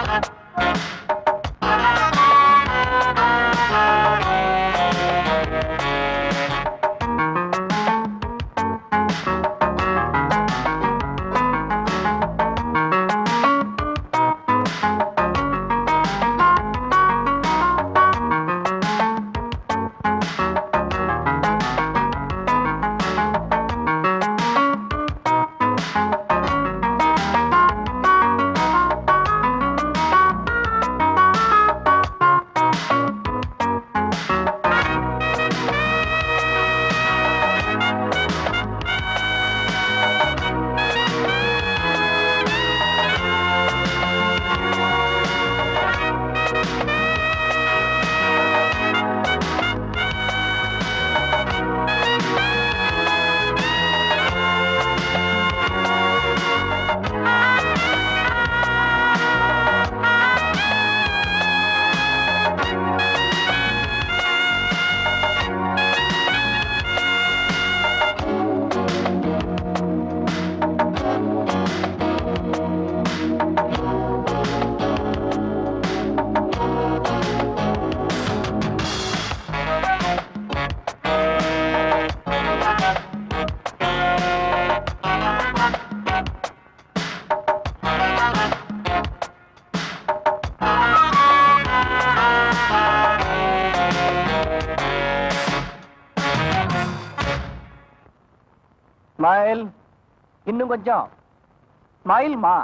Smile இன்னும் கொஞ்சம் smile மா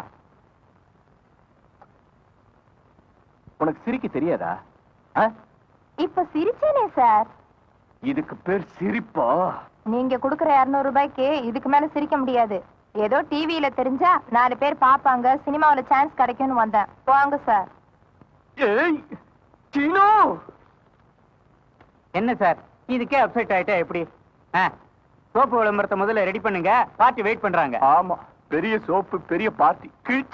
உனக்கு சிரிக்க தெரியாதா ஆ? இப்ப சிரிச்சேனே சார் இதுக்கு பேர் சிரிப்பா நீங்க குடுக்கற 200 ரூபாய்க்கு இதுக்கு மேல சிரிக்க முடியாது ஏதோ டிவியில தெரிஞ்சா நாலு பேர் பாப்பாங்க சினிமாவுல சான்ஸ் கிடைக்கும்னு வந்தேன் வாங்க சார் ஏய் சீனு என்ன சார் இதுக்கே அப்செட் ஆயிட்டா எப்படி ஆ சோப்பு விளம்பரத்தை முதல்ல ரெடி பண்ணுங்க பார்ட்டி வெயிட் பண்றாங்க ஆமா பெரிய சோப்பு பெரிய பார்ட்டி கிழிச்ச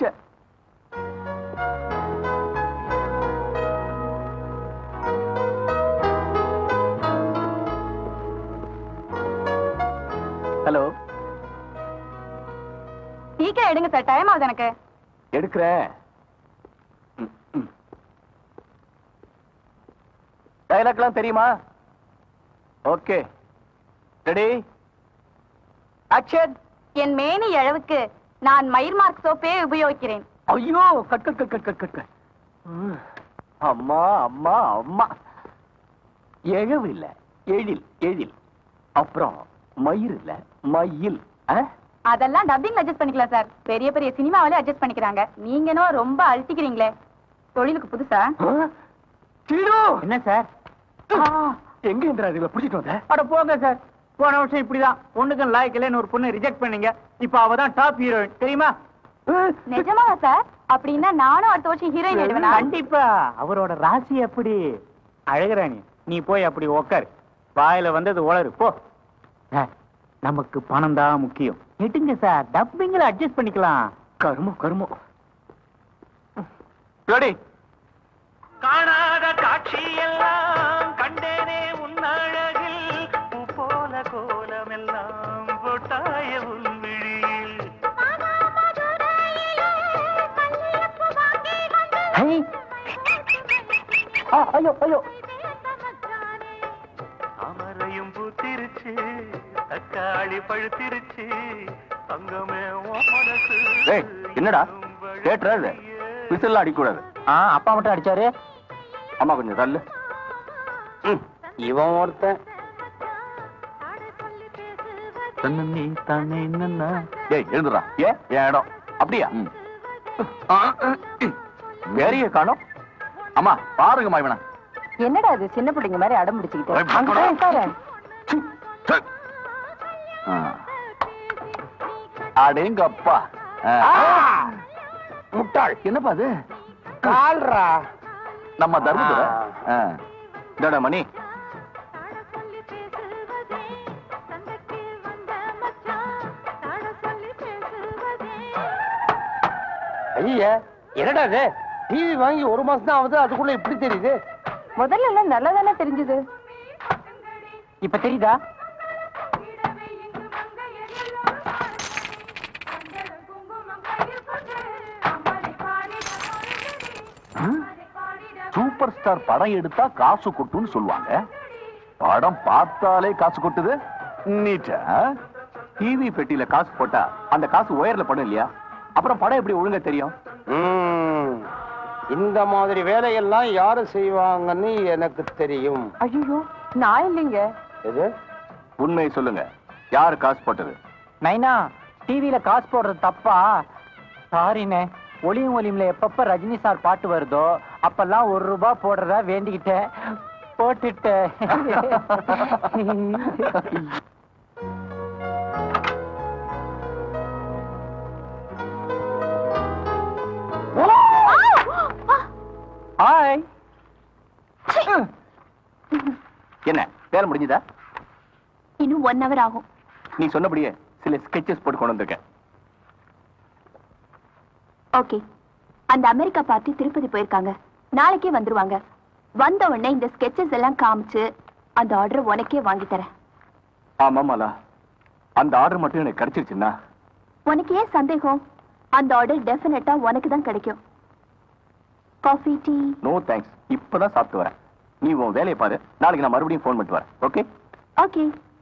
ஹலோ சீக்கிரம் எடுங்க சார் டைம் ஆகுது எனக்கு எடுக்கிறேன் டைலாக்லாம் தெரியுமா ஓகே ரெடி ஆக்ஷன் என் மேனி அளவுக்கு நான் மயிர் மார்க் சோப்பே உபயோகிக்கிறேன் ஐயோ cut cut cut cut cut cut cut. ம். அம்மா அம்மா அம்மா எழவு இல்ல எழில் எழில் அப்புறம் மயிர் இல்ல மயில் ஆ? அதெல்லாம் டப்பிங் அட்ஜஸ்ட் பண்ணிக்கலாம் சார் பெரிய பெரிய சினிமாவில அட்ஜஸ்ட் பண்ணிக்கிறாங்க நீங்கனோ ரொம்ப அழட்டிக்கிறீங்களே தொழிலுக்கு புதுசா ஆ? சீனு! என்ன சார் எங்க என்றா இதுல பிடிச்சிட்டு வந்த அட போங்க சார் போன வருஷம் இப்படிதான் பொண்ணுக்கும் லாய்க்கலன்னு ஒரு பொண்ணு ரிஜெக்ட் பண்ணீங்க இப்ப அவ தான் டாப் ஹீரோயின் தெரியுமா நிஜமாவா சார் அப்படின்னா நானும் அடுத்த வருஷம் ஹீரோயின் ஆயிடுவேனா கண்டிப்பா அவரோட ராசி அப்படி அழகுராணி நீ போய் அப்படி உக்காரு வாயில வந்தது உளறு போ சார், நமக்கு பணம் தான் முக்கியம் எடுங்க சார் டப்பிங்ல அட்ஜஸ்ட் பண்ணிக்கலாம் கருமம் கருமம் ரெடி காணாத காட்சியெல்லாம் கண்டேனே உன் அழகில் பூ போல கோலமெல்லாம் போட்டாய உன் விழியில் ஆ, ஐயோ ஐயோ அமரையும் பூத்திருச்சு தக்காளி பழுத்திருச்சு தங்கமே உன் மனசு டேய், என்னடா கேட்டுற விசில்லாம் அடிக்கூடாது ஆ அப்பா மட்டும் அடிச்சாரு அம்மா கொஞ்சம் தள்ளு ம். இவன் ஒருத்தன் தன்னே தானே என்னன்னா ஏய் எழுந்துடா ஏ என் இடம் அப்படியா வேறைய காணோம் அம்மா பாருங்கம்மா இவனை என்னடா இது சின்ன பிள்ளைங்க மாதிரி அடம் பிடிச்சிக்கிட்டு ஏய், அங்க போய் உட்காரு. அடேங்கப்பா முட்டாள் என்னப்பா அது கால்ரா நம்ம தர்மபுர இதோட மணி ஐயா என்னடா இது டிவி வாங்கி ஒரு மாசம் தான் ஆகுது அதுக்குள்ள இப்படி தெரியுது முதல்ல எல்லாம் நல்லதானே தெரிஞ்சது இப்ப தெரியுதா சூப்பர் ஸ்டார் படம் எடுத்தா காசு கொட்டுன்னு சொல்லுவாங்க படம் பார்த்தாலே காசு கொட்டுது நீட்டா டிவி பெட்டியில காசு போட்டா அந்த காசு உயர்ல படும் இல்லையா அப்புறம் படம் எப்படி ஒழுங்கா தெரியும் ம். இந்த மாதிரி வேலையெல்லாம் யாரு செய்வாங்கன்னு எனக்கு தெரியும் ஐயோ நான் இல்லைங்க எது உண்மையை சொல்லுங்க யாரு காசு போட்டது நைனா டிவியில காசு போடுறது தப்பா சாரிண்ணே ஒளியும் ஒலியும்ல எப்பப்ப ரஜினி சார் பாட்டு வருதோ அப்பெல்லாம் ஒரு ரூபாய் போடுறதா வேண்டிக்கிட்டேன் போட்டுட்டேன் ஹாய் என்ன வேலை முடிஞ்சதா இன்னும் ஒன் ஹவர் ஆகும் நீ சொன்னபடியே சில ஸ்கெச்சஸ் போட்டு கொண்டு வந்திருக்கேன் ஓகே அந்த அமெரிக்கா பார்ட்டி திருப்பதி போயிருக்காங்க நாளைக்கே வந்துருவாங்க வந்த உடனே இந்த ஸ்கெச்சஸ் எல்லாம் காமிச்சு அந்த ஆர்டர் உனக்கே வாங்கி தரேன் ஆமா மாலா அந்த ஆர்டர் மட்டும் எனக்கு கிடைச்சிருச்சுன்னா உனக்கு ஏன் சந்தேகம் அந்த ஆர்டர் டெஃபினட்டா உனக்கு தான் கிடைக்கும் காஃபி டீ நோ தேங்க்ஸ் இப்பதான் சாப்பிட்டு வரேன் நீ உன் வேலையை பாரு நாளைக்கு நான் மறுபடியும் ஃபோன் பண்ணிட்டு வரேன் ஓகே ஓகே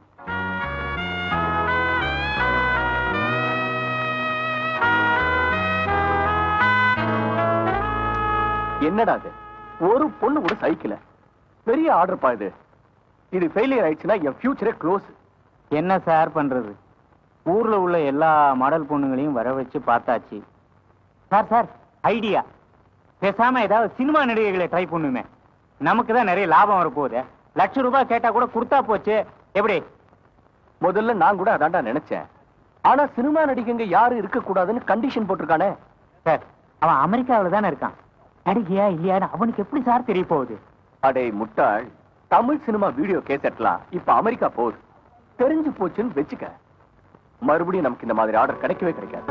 என்னடா இது ஒரு பொண்ணு கூட சைக்கிள பெரிய ஆர்டர் பா இது இது ஃபெயிலியர் ஆயிடுச்சுன்னா என் ஃபியூச்சரே க்ளோஸ் என்ன சார் பண்றது ஊர்ல உள்ள எல்லா மாடல் பொண்ணுங்களையும் வர வச்சு பார்த்தாச்சு சார் சார் ஐடியா பேசாம ஏதாவது சினிமா நடிகைகளை ட்ரை பண்ணுமே நமக்கு தான் நிறைய லாபம் வரப்போகுது லட்ச ரூபாய் கேட்டா கூட கொடுத்தா போச்சு எப்படி முதல்ல நான் கூட அதான்டா நினைச்சேன் ஆனா சினிமா நடிகைங்க யாரும் இருக்க கூடாதுன்னு கண்டிஷன் போட்டிருக்கானே சார் அவன் அமெரிக்காவில் தானே இருக்கான் நடிகையா இல்லையான்னு அவனுக்கு எப்படி சார் தெரிய போகுது அடே முட்டாள் தமிழ் சினிமா வீடியோ கேசட்லாம் இப்ப அமெரிக்கா போகுது தெரிஞ்சு போச்சுன்னு வச்சுக்க மறுபடியும் நமக்கு இந்த மாதிரி ஆர்டர் கிடைக்கவே கிடைக்காது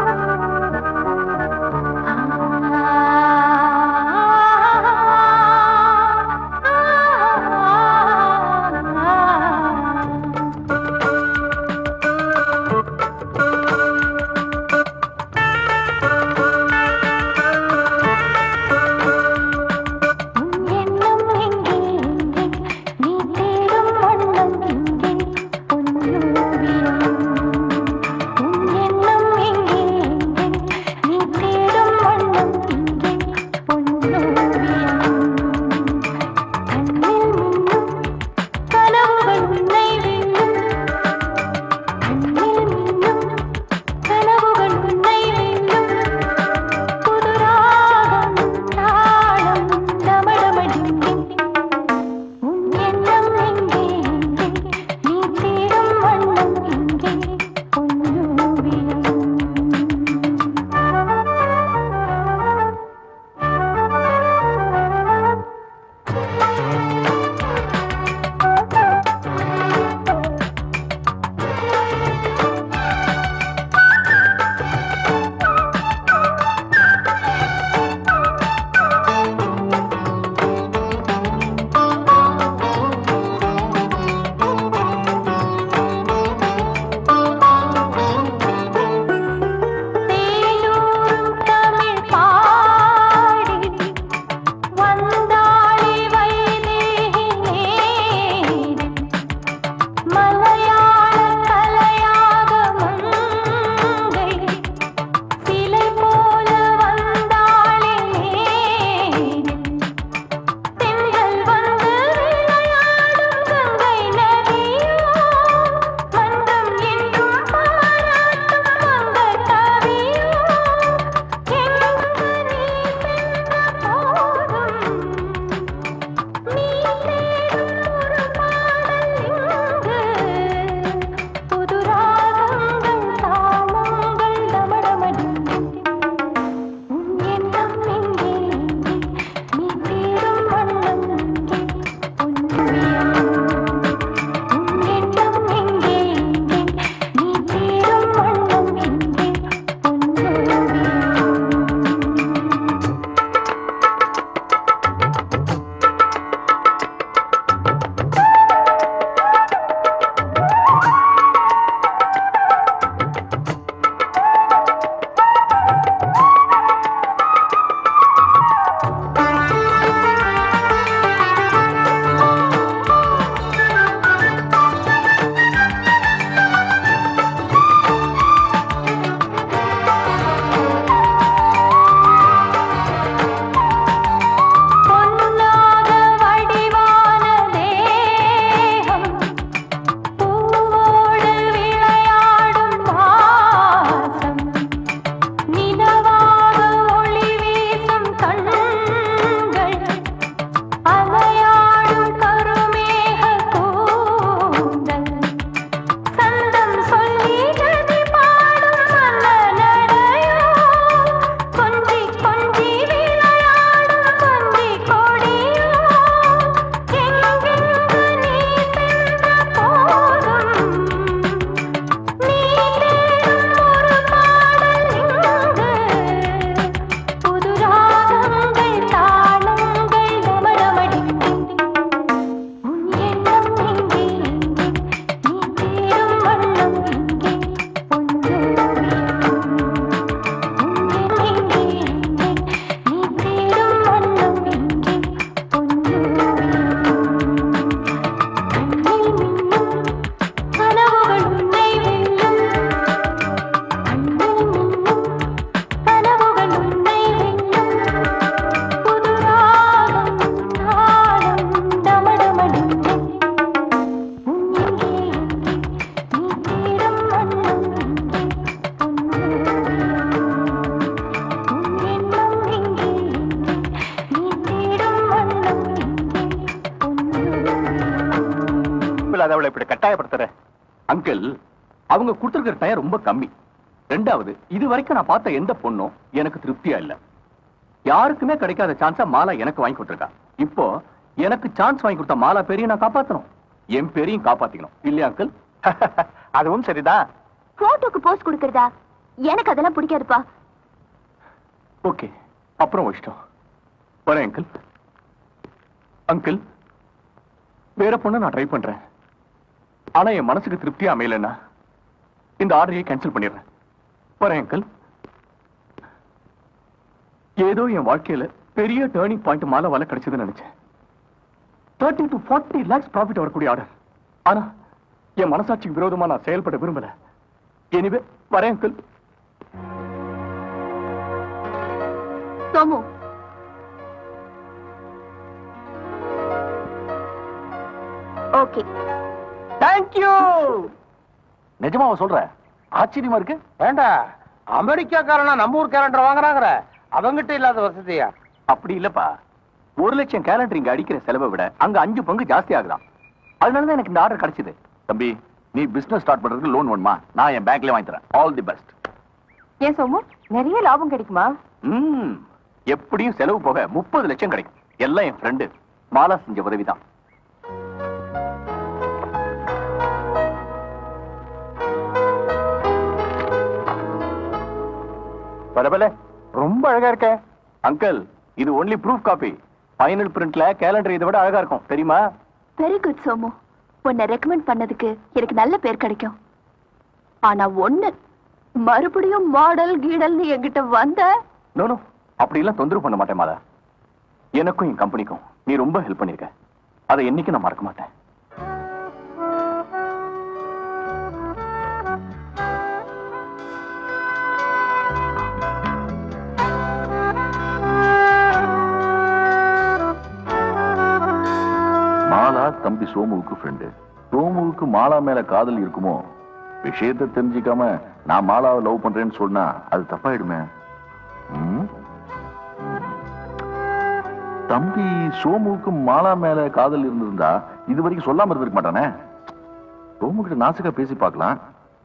ஆ தேவையில்லாத அவளை இப்படி கட்டாயப்படுத்துற அங்கிள் அவங்க கொடுத்துருக்கிற டயர் ரொம்ப கம்மி ரெண்டாவது இது வரைக்கும் நான் பார்த்த எந்த பொண்ணும் எனக்கு திருப்தியா இல்ல யாருக்குமே கிடைக்காத சான்ஸா மாலா எனக்கு வாங்கி கொடுத்துருக்கா இப்போ எனக்கு சான்ஸ் வாங்கி கொடுத்த மாலா பேரையும் நான் காப்பாத்தணும் என் பேரையும் காப்பாத்திக்கணும் இல்லையா அங்கிள் அதுவும் சரிதான் போட்டோக்கு போஸ்ட் கொடுக்கறதா எனக்கு அதெல்லாம் பிடிக்காதுப்பா ஓகே அப்புறம் இஷ்டம் வரேன் அங்கிள் அங்கிள் வேற பொண்ணு நான் ட்ரை பண்றேன் ஆனா என் மனசுக்கு திருப்தியா அமையலன்னா இந்த ஆர்டரையே கேன்சல் பண்ணிடுறேன் வரேன் அங்கிள் ஏதோ என் வாழ்க்கையில பெரிய டேர்னிங் பாயிண்ட் மாலை வலை கிடைச்சதுன்னு நினைச்சேன் thirty to forty lakhs profit வரக்கூடிய ஆர்டர் ஆனா என் மனசாட்சிக்கு விரோதமா நான் செயல்பட விரும்பல எனிவே வரேன் அங்கிள் சோமு ஓகே தேங்க்யூ நிஜமாவா சொல்ற ஆச்சரியமா இருக்கு ஏண்டா அமெரிக்காக்காரனா நம்ம ஊர் கேலண்டர் வாங்குறாங்கற அவங்கிட்ட இல்லாத வசதியா அப்படி இல்லப்பா ஒரு லட்சம் கேலண்டர் இங்க அடிக்கிற செலவை விட அங்க அஞ்சு பங்கு ஜாஸ்தி ஆகுதாம் அதனாலதான் எனக்கு இந்த ஆர்டர் கிடைச்சது தம்பி நீ பிசினஸ் ஸ்டார்ட் பண்றதுக்கு லோன் வேணுமா நான் என் பேங்க்ல வாங்கி தரேன் ஆல் தி பெஸ்ட் ஏன் சோமு நிறைய லாபம் கிடைக்குமா ம் எப்படியும் செலவு போக முப்பது லட்சம் கிடைக்கும் எல்லாம் என் ஃப்ரெண்டு மாலா செஞ்ச உதவிதான் பரவாயில்ல ரொம்ப அழகா இருக்க அங்கிள் இது ஒன்லி ப்ரூஃப் காப்பி ஃபைனல் பிரிண்ட்ல கேலண்டர் இதை விட அழகா இருக்கும் தெரியுமா வெரி குட் சோமு உன்னை ரெக்கமெண்ட் பண்ணதுக்கு எனக்கு நல்ல பேர் கிடைக்கும் ஆனா ஒண்ணு மறுபடியும் மாடல் கீடல்னு என்கிட்ட வந்த நோ நோ அப்படி எல்லாம் தொந்தரவு பண்ண மாட்டேன் மாலா எனக்கும் என் கம்பெனிக்கும் நீ ரொம்ப ஹெல்ப் பண்ணிருக்க அதை என்னைக்கு நான் மறக்க மாட்டேன் மாலா தம்பி சோமுவுக்கு ஃப்ரெண்டு சோமுவுக்கு மாலா மேல காதல் இருக்குமோ விஷயத்தை தெரிஞ்சுக்காம நான் மாலாவை லவ் பண்றேன்னு சொன்னா அது தப்பாயிடுமே ம்? ம். தம்பி சோமுவுக்கு மாலா மேல காதல் இருந்திருந்தா இது வரைக்கும் சொல்லாம இருந்திருக்க மாட்டானே சோமு கிட்ட நாசுக்கா பேசி பார்க்கலாம்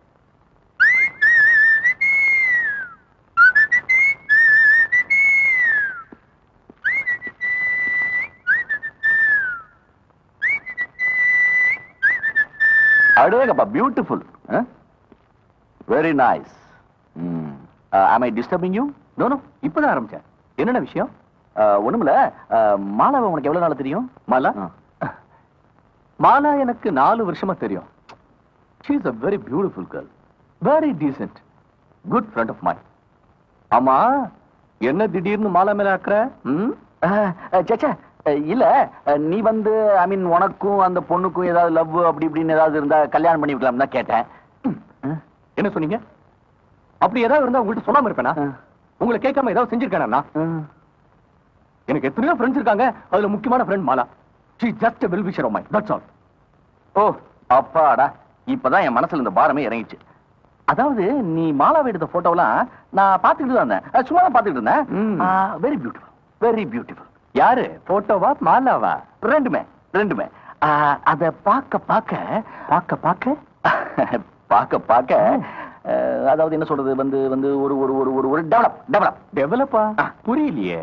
அடேங்கப்பா beautiful very nice am I disturbing you no no இப்பதான் ஆரம்பிச்சேன் என்னென்ன விஷயம் அஹ், ஒண்ணுமில்ல அஹ், மாலாவை உனக்கு எவ்வளவு நாள் தெரியும் மாலா மாலா எனக்கு நாலு வருஷமா தெரியும் she is a very beautiful girl very decent good friend of mind ஆமா என்ன திடீர்னு மாலா மேல ஆக்குற ம் சச்சா இல்ல நீ வந்து ஐ மீன் உனக்கும் அந்த பொண்ணுக்கும் ஏதாவது லவ் அப்படி இப்படின்னு ஏதாவது இருந்தா கல்யாணம் பண்ணி வைக்கலாம் தான் கேட்டேன் என்ன சொன்னீங்க அப்படி ஏதாவது இருந்தா உங்கள்ட்ட சொல்லாம இருப்பேனா உங்களை கேட்காம ஏதாவது செஞ்சிருக்கேனா எனக்கு எத்தனையோ ஃப்ரெண்ட்ஸ் இருக்காங்க அதுல முக்கியமான friend Mala she just well wisher my that's all oh அப்பாடா இப்பதான் என் மனசுல இந்த பாரமே இறங்கிச்சு அதாவது நீ மாலாவை எடுத்த போட்டோலாம் நான் பார்த்துக்கிட்டு தான் இருந்தேன் அஹ் சும்மா தான் பார்த்துக்கிட்டு ம். இருந்தேன் வெரி பியூட்டிஃபுல் வெரி பியூட்டிஃபுல் யாரு போட்டோவா மாலாவா ரெண்டுமே ரெண்டுமே ஆஹ், அத பார்க்க பார்க்க பார்க்க பார்க்க பார்க்க பார்க்க அஹ், அதாவது என்ன சொல்றது வந்து வந்து ஒரு ஒரு ஒரு ஒரு ஒரு டெவலப் டெவலப் டெவலப்பா புரியலையே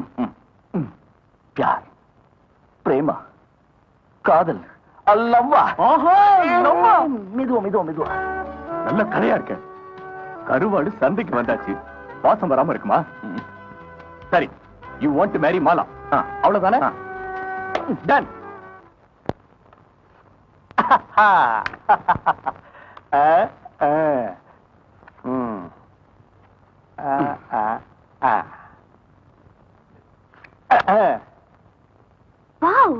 பியார் பிரேமா காதல் அல்லவா ஆஹா லவ்வா. மெதுவா மெதுவா மெதுவா நல்ல கதையா இருக்க கருவாடு சந்தைக்கு வந்தாச்சு வாசம் வராம இருக்குமா சரி you want to marry Mala ஆ. அவ்வளவுதானே ஆ. Done wow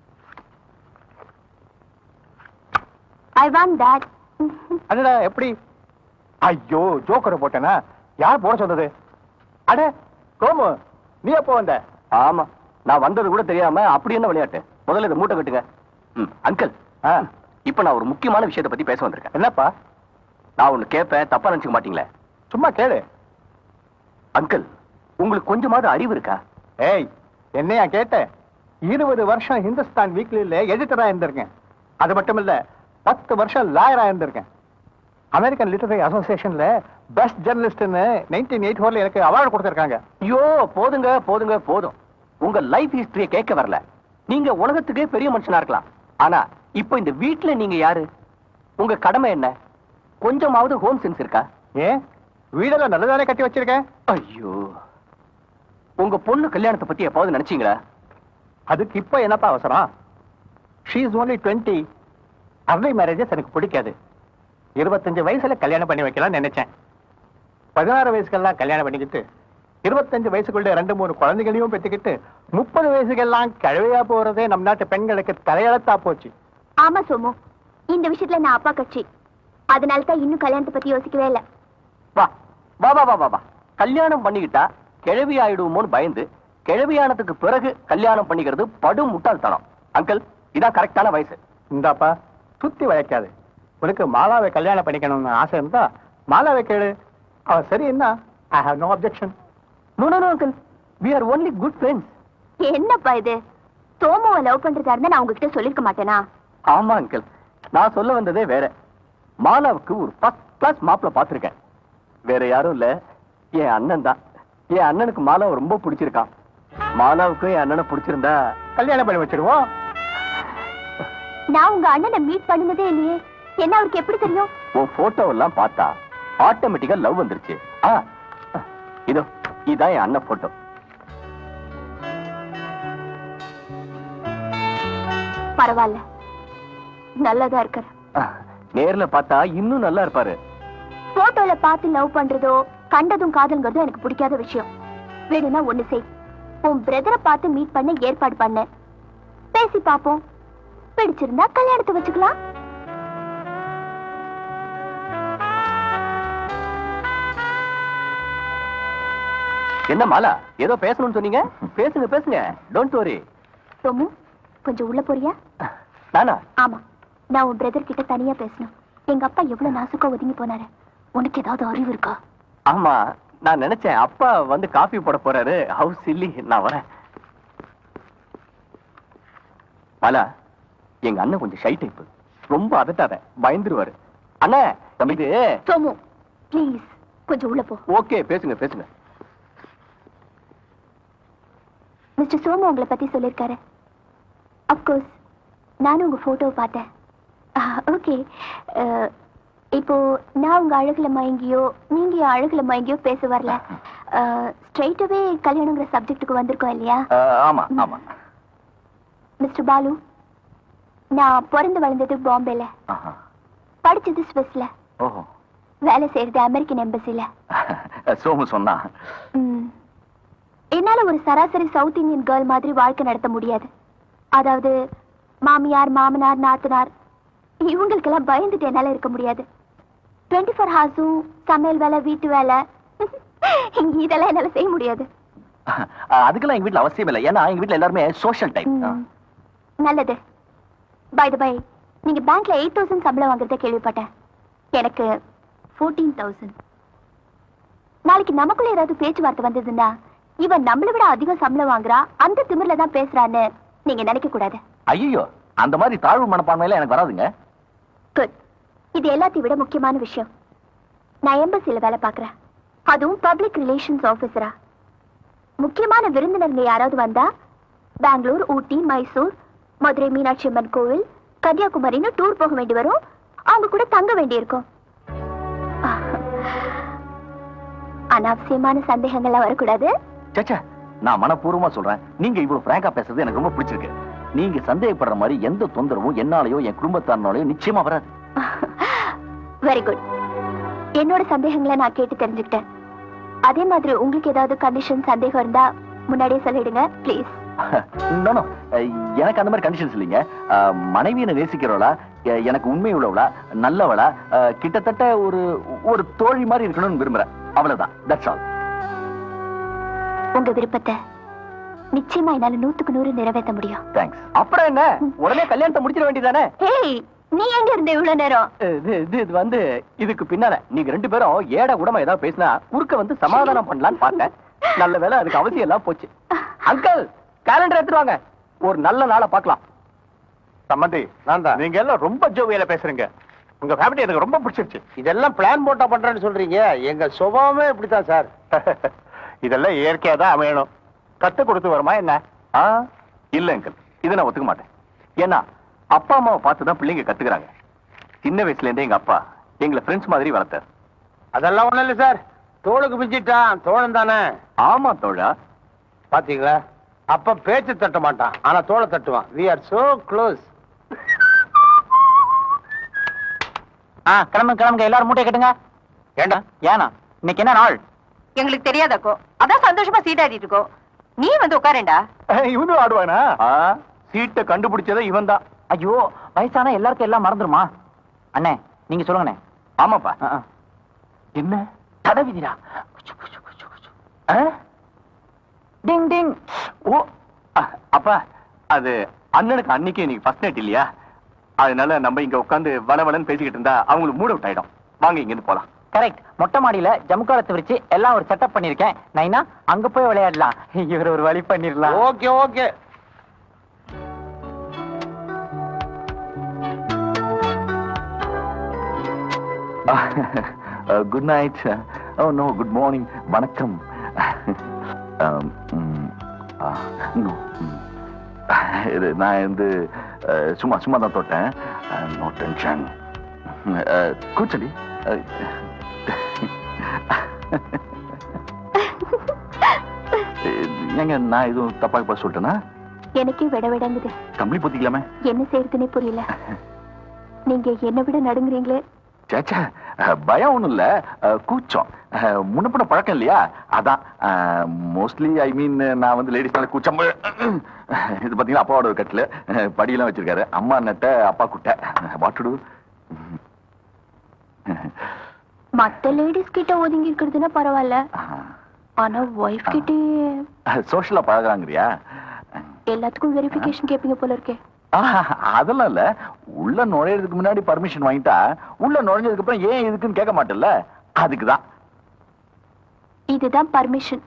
I want that அடடா எப்படி ஐயோ ஜோக்கரை போட்டேனா யார் போட சொன்னது அட கோமு நீ எப்போ வந்த ஆமா நான் வந்தது கூட தெரியாம அப்படி என்ன விளையாட்டு முதல்ல இதை மூட்டை கட்டுங்க ம் அங்கிள் இப்ப நான் ஒரு முக்கியமான விஷயத்தை பத்தி பேச வந்திருக்கேன் என்னப்பா நான் ஒண்ணு கேட்பேன் தப்பா நினைச்சுக்க மாட்டீங்களே சும்மா கேளு அங்கிள் உங்களுக்கு கொஞ்சமாவது அறிவு இருக்கா ஏய் என்னையா கேட்ட இருபது வருஷம் ஹிந்துஸ்தான் வீக்லில எடிட்டரா இருந்திருக்கேன் அது மட்டும் இல்ல பத்து வருஷம் லாயரா இருந்திருக்கேன் அமெரிக்கன் லிட்டரரி அசோசியேஷன்ல பெஸ்ட் ஜெர்னலிஸ்ட்னு நைன்டீன் எயிட் ஃபோர்ல எனக்கு அவார்டு கொடுத்திருக்காங்க ஐயோ போதுங்க போதுங்க போதும் உங்க லைஃப் ஹிஸ்டரிய கேட்க வரல நீங்க உலகத்துக்கே பெரிய மனுஷனா இருக்கலாம் ஆனா இப்போ இந்த வீட்ல நீங்க யாரு உங்க கடமை என்ன கொஞ்சமாவது ஹோம் சென்ஸ் இருக்கா ஏன் வீடெல்லாம் நல்லதானே கட்டி வச்சிருக்கேன் ஐயோ உங்க பொண்ணு கல்யாணத்தை பத்தி எப்பாவது நினைச்சீங்களா அதுக்கு இப்ப என்னப்பா அவசரம் she is only twenty early marriages எனக்கு பிடிக்காது இருபத்தஞ்சு வயசுல கல்யாணம் பண்ணி வைக்கலாம் நினைச்சேன் பதினாறு வயசுக்கெல்லாம் கல்யாணம் பண்ணிக்கிட்டு இருபத்தஞ்சு வயசுக்குள்ள ரெண்டு மூணு குழந்தைகளையும் பெற்றுக்கிட்டு முப்பது வயசுக்கெல்லாம் கழுவையா போறதே நம் நாட்டு பெண்களுக்கு தலையெழுத்தா போச்சு ஆமா சோமு இந்த விஷயத்துல நான் அப்பா கட்சி அதனால தான் இன்னும் கல்யாணத்தை பத்தி யோசிக்கவே இல்ல வா வா வா வா வா வா கல்யாணம் பண்ணிக்கிட்டா கிழவி ஆயிடுவோமோன்னு பயந்து கிழவியானதுக்கு பிறகு கல்யாணம் பண்ணிக்கிறது படு முட்டாள்தனம் அங்கிள் இதான் கரெக்டான வயசு இந்தாப்பா சுத்தி வளைக்காது உனக்கு மாலாவை கல்யாணம் பண்ணிக்கணும்னு ஆசை இருந்தா மாலாவை கேளு அவ சரி என்ன I have no objection no no uncle we are only good friends என்னப்பா இது சோமுவை லவ் பண்றதா இருந்தா நான் உங்ககிட்ட சொல்லிருக்க மாட்டேனா ஆமா அங்கிள் நான் சொல்ல வந்ததே வேற மாலாவுக்கு ஒரு ஃபர்ஸ்ட் கிளாஸ் மாப்பிள்ள பார்த்திருக்கேன் வேற யாரும் இல்ல என் அண்ணன் தான் என் அண்ணனுக்கு மாலாவை ரொம்ப பிடிச்சிருக்கான் மாலாவுக்கும் என் அண்ணனை பிடிச்சிருந்தா கல்யாணம் பண்ணி வச்சிருவோம் நான் உங்க அண்ணனை மீட் பண்ணினதே இல்லையே என்ன அவருக்கு எப்படி தெரியும் உன் போட்டோ எல்லாம் பார்த்தா ஆட்டோமேட்டிக்கா லவ் வந்துருச்சு ஆ இதோ இதான் என் அண்ணன் போட்டோ பரவாயில்ல நல்லதா இருக்காரு நேர்ல பார்த்தா இன்னும் நல்லா இருப்பாரு போட்டோல பார்த்து லவ் பண்றதோ கண்டதும் காதல்ங்கிறதோ எனக்கு பிடிக்காத விஷயம் வேணும்னா ஒண்ணு செய் உன் பிரதரை பார்த்து மீட் பண்ண ஏற்பாடு பண்ண பேசி பாப்போம் பிடிச்சிருந்தா கல்யாணத்தை வச்சுக்கலாம் என்ன மாலா ஏதோ பேசணும்னு சொன்னீங்க பேசுங்க பேசுங்க டோன்ட் வரி சோமு கொஞ்சம் உள்ள போறியா நானா ஆமா நான் உன் பிரதர் கிட்ட தனியா பேசணும் எங்க அப்பா எவ்வளவு நாசுக்கா ஒதுங்கி போனாரு உனக்கு ஏதாவது அறிவு இருக்கா ஆமா நான் நினைச்சேன் அப்பா வந்து காபி போட போறாரு ஹவுஸ் சில்லி நான் வரேன் மாலா எங்க அண்ணன் கொஞ்சம் ஷை டைப் ரொம்ப அதட்டாத பயந்துருவாரு அண்ணே இது சோமு ப்ளீஸ் கொஞ்சம் உள்ள போ ஓகே பேசுங்க பேசுங்க மிஸ்டர் சோமு உங்களை பத்தி சொல்லியிருக்காரு அப்கோர்ஸ் நானும் உங்க போட்டோவை பார்த்தேன் ஓகே இப்போ நான் உங்க அழகுல மயங்கியோ நீங்க என் அழகுல மயங்கியோ பேச வரல ஸ்ட்ரைட்டாவே கல்யாணங்கிற சப்ஜெக்ட்டுக்கு வந்திருக்கோம் இல்லையா அஹ், ஆமா ஆமா மிஸ்டர் பாலு நான் பிறந்து வளர்ந்தது பாம்பேல ஆஹா. படிச்சது ஸ்விஸ்ல ஓஹோ வேலை செய்யறது அமெரிக்கன் எம்பசில சோமு சொன்னா ம். என்னால ஒரு சராசரி சவுத் இந்தியன் கேர்ள் மாதிரி வாழ்க்கை நடத்த முடியாது அதாவது மாமியார் மாமனார் நாத்தனார் இவங்களுக்கெல்லாம் பயந்துட்டு என்னால இருக்க முடியாது டுவெண்ட்டி ஃபோர் ஹார்ஸும் சமையல் வேலை வீட்டு வேலை இதெல்லாம் என்னால செய்ய முடியாது அஹ், அதுக்கெல்லாம் எங்க வீட்ல அவசியம் இல்லை ஏன்னா எங்க வீட்ல எல்லாருமே சோஷியல் டைப் ம். நல்லது பை பை நீங்க பேங்க்ல எயிட் தௌசண்ட் சம்பளம் வாங்குறத கேள்விப்பட்டேன் எனக்கு ஃபோர்டீன் தௌசண்ட் நாளைக்கு நமக்குள்ள ஏதாவது பேச்சுவார்த்தை வந்ததுன்னா இவன் நம்மளை விட அதிகம் சம்பளம் வாங்குறா அந்த திமிர்ல தான் பேசுறான்னு நீங்க நினைக்க கூடாது ஐயோ அந்த மாதிரி தாழ்வு மனப்பான்மையில எனக்கு வராதுங்க குட் இது எல்லாத்தையும் விட முக்கியமான விஷயம் நான் எம்பசில வேலை பார்க்கறேன் அதுவும் பப்ளிக் ரிலேஷன்ஸ் ஆபீசரா முக்கியமான விருந்தினருங்க யாராவது வந்தா பெங்களூர் ஊட்டி மைசூர் மதுரை மீனாட்சி அம்மன் கோவில் கன்னியாகுமரின்னு டூர் போக வேண்டி வரும் அவங்க கூட தங்க வேண்டியிருக்கும் அனாவசியமான சந்தேகங்கள்லாம் வரக்கூடாது சச்சா நான் மனப்பூர்வமா சொல்றேன் நீங்க இவ்வளவு பிராங்கா பேசுறது எனக்கு ரொம்ப பிடிச்சிருக்கு நீங்க சந்தேகப்படுற மாதிரி எந்த தொந்தரவும் என்னாலயோ என் குடும்பத்தாரனாலயோ நிச்சயமா வராது வெரி குட் என்னோட சந்தேகங்களை நான் கேட்டு தெரிஞ்சுக்கிட்டேன் அதே மாதிரி உங்களுக்கு ஏதாவது கண்டிஷன் சந்தேகம் இருந்தா முன்னாடியே சொல்லிடுங்க ப்ளீஸ் No, no. அஹ், எனக்கு அந்த மாதிரி கண்டிஷன்ஸ் இல்லைங்க அஹ், மனைவியை நேசிக்கிறவளா எ- எனக்கு உண்மை உள்ளவளா நல்லவளா அஹ், கிட்டத்தட்ட ஒரு ஒரு தோழி மாதிரி இருக்கணும்னு விரும்புறேன் அவ்வளவுதான் தட்ஸ் ஆல் உங்க விருப்பத்தை நிச்சயமா என்னால நூத்துக்கு நூறு நிறைவேற்ற முடியும் தேங்க்ஸ் அப்புறம் என்ன உடனே கல்யாணத்தை முடிச்சிட வேண்டியதானே ஹேய் நீ எங்க இருந்த இவ்வளவு நேரம் இது இது இது வந்து இதுக்கு பின்னால நீங்க ரெண்டு பேரும் ஏட கூடமா ஏதாவது பேசினா குறுக்க வந்து சமாதானம் பண்ணலாம்னு பார்த்தேன் நல்ல வேளை அதுக்கு அவசியம் எல்லாம் போச்சு அங்கிள் கேலண்டர் எடுத்துட்டு வாங்க ஒரு நல்ல நாளை பார்க்கலாம் சம்மந்தி நான் தான் நீங்க எல்லாம் ரொம்ப ஜோவியில பேசுறீங்க உங்க ஃபேமிலி எனக்கு ரொம்ப பிடிச்சிருச்சு இதெல்லாம் பிளான் போட்டா பண்றேன்னு சொல்றீங்க எங்க சுபாவமே இப்படித்தான் சார் இதெல்லாம் இயற்கையா தான் அமையணும் கத்து கொடுத்து வருமா என்ன ஆ இல்ல அங்கிள் இதை நான் ஒத்துக்க மாட்டேன் ஏன்னா அப்பா அம்மாவை பார்த்து தான் பிள்ளைங்க கத்துக்கிறாங்க சின்ன வயசுல இருந்தே எங்க அப்பா எங்களை ஃப்ரெண்ட்ஸ் மாதிரி வளர்த்தார் அதெல்லாம் ஒண்ணும் இல்ல சார் தோளுக்கு பிஞ்சிட்டான் தோழன் தானே ஆமா தோழா பாத்தீங்களா அப்ப பேச்சு தட்ட மாட்டான் ஆனா தோளை தட்டுவான் வி ஆர் சோ க்ளோஸ் ஆ கிளம்புங்க கிளம்புங்க எல்லாரும் மூட்டை கட்டுங்க ஏண்டா ஏனா இன்னைக்கு என்ன நாள் எங்களுக்கு தெரியாதாக்கோ அதான் சந்தோஷமா சீட்டாடிட்டு இருக்கோம் நீ வந்து உட்காரேண்டா இவனும் ஆடுவானா ஆ சீட்டை கண்டுபிடிச்சதே இவன் தான் ஐயோ வயசானா எல்லாருக்கும் எல்லாம் மறந்துருமா அண்ணே நீங்க சொல்லுங்கண்ணே ஆமாப்பா ஆ, ஆ. என்ன தடை விதிடா ஆ? டிங் டிங் ஓ அ, அப்பா அது அண்ணனுக்கு அன்னைக்கு இன்னைக்கு ஃபர்ஸ்ட் நைட் இல்லையா அதனால நம்ம இங்க உட்காந்து வளவளன்னு பேசிக்கிட்டு இருந்தா அவங்களுக்கு மூட் அவுட் ஆயிடும் வாங்க இங்க இருந்து போலாம் கரெக்ட் மொட்டை மாடியில ஜமுக்காலத்தை விரிச்சு எல்லாம் ஒரு செட்டப் பண்ணிருக்கேன் நைனா அங்க போய் விளையாடலாம் இவர் ஒரு வழி பண்ணிடலாம் okay okay good night oh no good morning வணக்கம் Um, mm, ah, no, mm. இது நான் வந்து அஹ், சும்மா சும்மா தான் தொட்டேன் நோ டென்ஷன் கூச்சலி அஹ், ஏங்க நான் எதுவும் தப்பா இப்ப சொல்லிட்டேனா எனக்கே விட விடங்குது கம்பளி பொத்திக்கலாமே என்ன செய்யறதுனே புரியல நீங்க என்னை விட நடுங்குறீங்களே சேச்சா அஹ், பயம் ஒண்ணும் இல்ல அஹ், கூச்சம் அஹ், முன்னப்பின பழக்கம் இல்லையா அதான் மோஸ்ட்லி ஐ மீன் நான் வந்து லேடிஸ்னால கூச்சம் இது பாத்தீங்கன்னா அப்பாவோட ஒரு கட்டில் படியெல்லாம் வச்சிருக்காரு அம்மா நட்ட அப்பா குட்டை வாட்டுடு மத்த லேடிஸ் கிட்ட ஒதுங்கி இருக்கிறதுன்னா பரவாயில்ல ஆனா ஒய்ஃப் கிட்ட சோஷியலா பழகுறாங்கறியா எல்லாத்துக்கும் வெரிஃபிகேஷன் கேப்பீங்க போல இருக்கே ஆஹ், அதெல்லாம் இல்ல உள்ள நுழையறதுக்கு முன்னாடி பர்மிஷன் வாங்கிட்டா உள்ள நுழைஞ்சதுக்கு அப்புறம் ஏன் இதுக்குன்னு கேட்க மாட்டேல்ல அதுக்குதான் இதுதான் பர்மிஷன்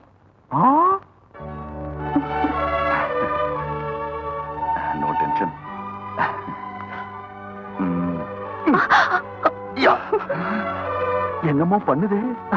நோ டென்ஷன் என்னமோ பண்ணுது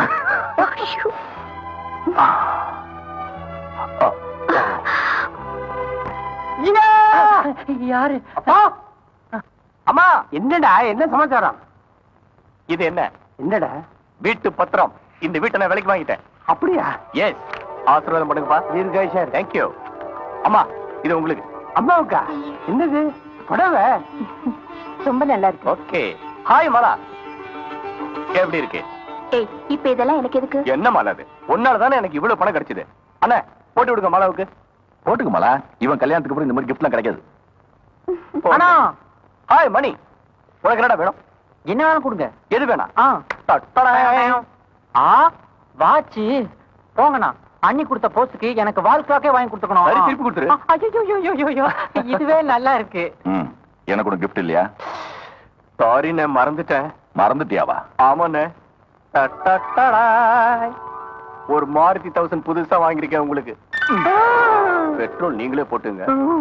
யாரு அப்பா அம்மா என்னடா என்ன சமாச்சாரம் இது என்ன என்னடா வீட்டு பத்திரம் இந்த வீட்டை நான் விலைக்கு வாங்கிட்டேன் அப்படியா எஸ் ஆசீர்வாதம் பண்ணுங்கப்பா தீர்காய் சார் தேங்க்யூ அம்மா இது உங்களுக்கு அம்மாவுக்கா என்னது புடவை ரொம்ப நல்லா இருக்கு ஓகே ஹாய் மாலா எப்படி இருக்கு ஏய் இப்ப இதெல்லாம் எனக்கு எதுக்கு என்ன மாலா அது உன்னால தானே எனக்கு இவ்வளவு பணம் கிடைச்சது அண்ணா போட்டு விடுங்க மாலாவுக்கு போட்டுக்கு மலா இவன் கல்யாணத்துக்கு அப்புறம் இந்த மாதிரி கிஃப்ட்லாம் கிடைக்காது அண்ணா ஹாய் மணி உனக்கு என்னடா வேணும் என்ன வேணும் கொடுங்க எது வேணாம் ஆ தட்டடாயம். ஆ வாட்சி போங்கண்ணா அண்ணி கொடுத்த போஸ்டுக்கு எனக்கு வால் கிளாக்கே வாங்கி கொடுத்துக்கணும் சரி, திருப்பி கொடுத்துரு. ஆ, ஐயோ, ஐயோ, ஐயோ, ஐயோ. இதுவே நல்லா இருக்கு ம் எனக்கு ஒரு கிஃப்ட் இல்லையா சாரி நான் மறந்துட்டேன் மறந்துட்டியாவா ஆமாண்ணே தட்டடடாய். ஒரு மாருதி தௌசண்ட் புதுசா வாங்கியிருக்கேன் உங்களுக்கு பெட்ரோல் நீங்களே போட்டுங்க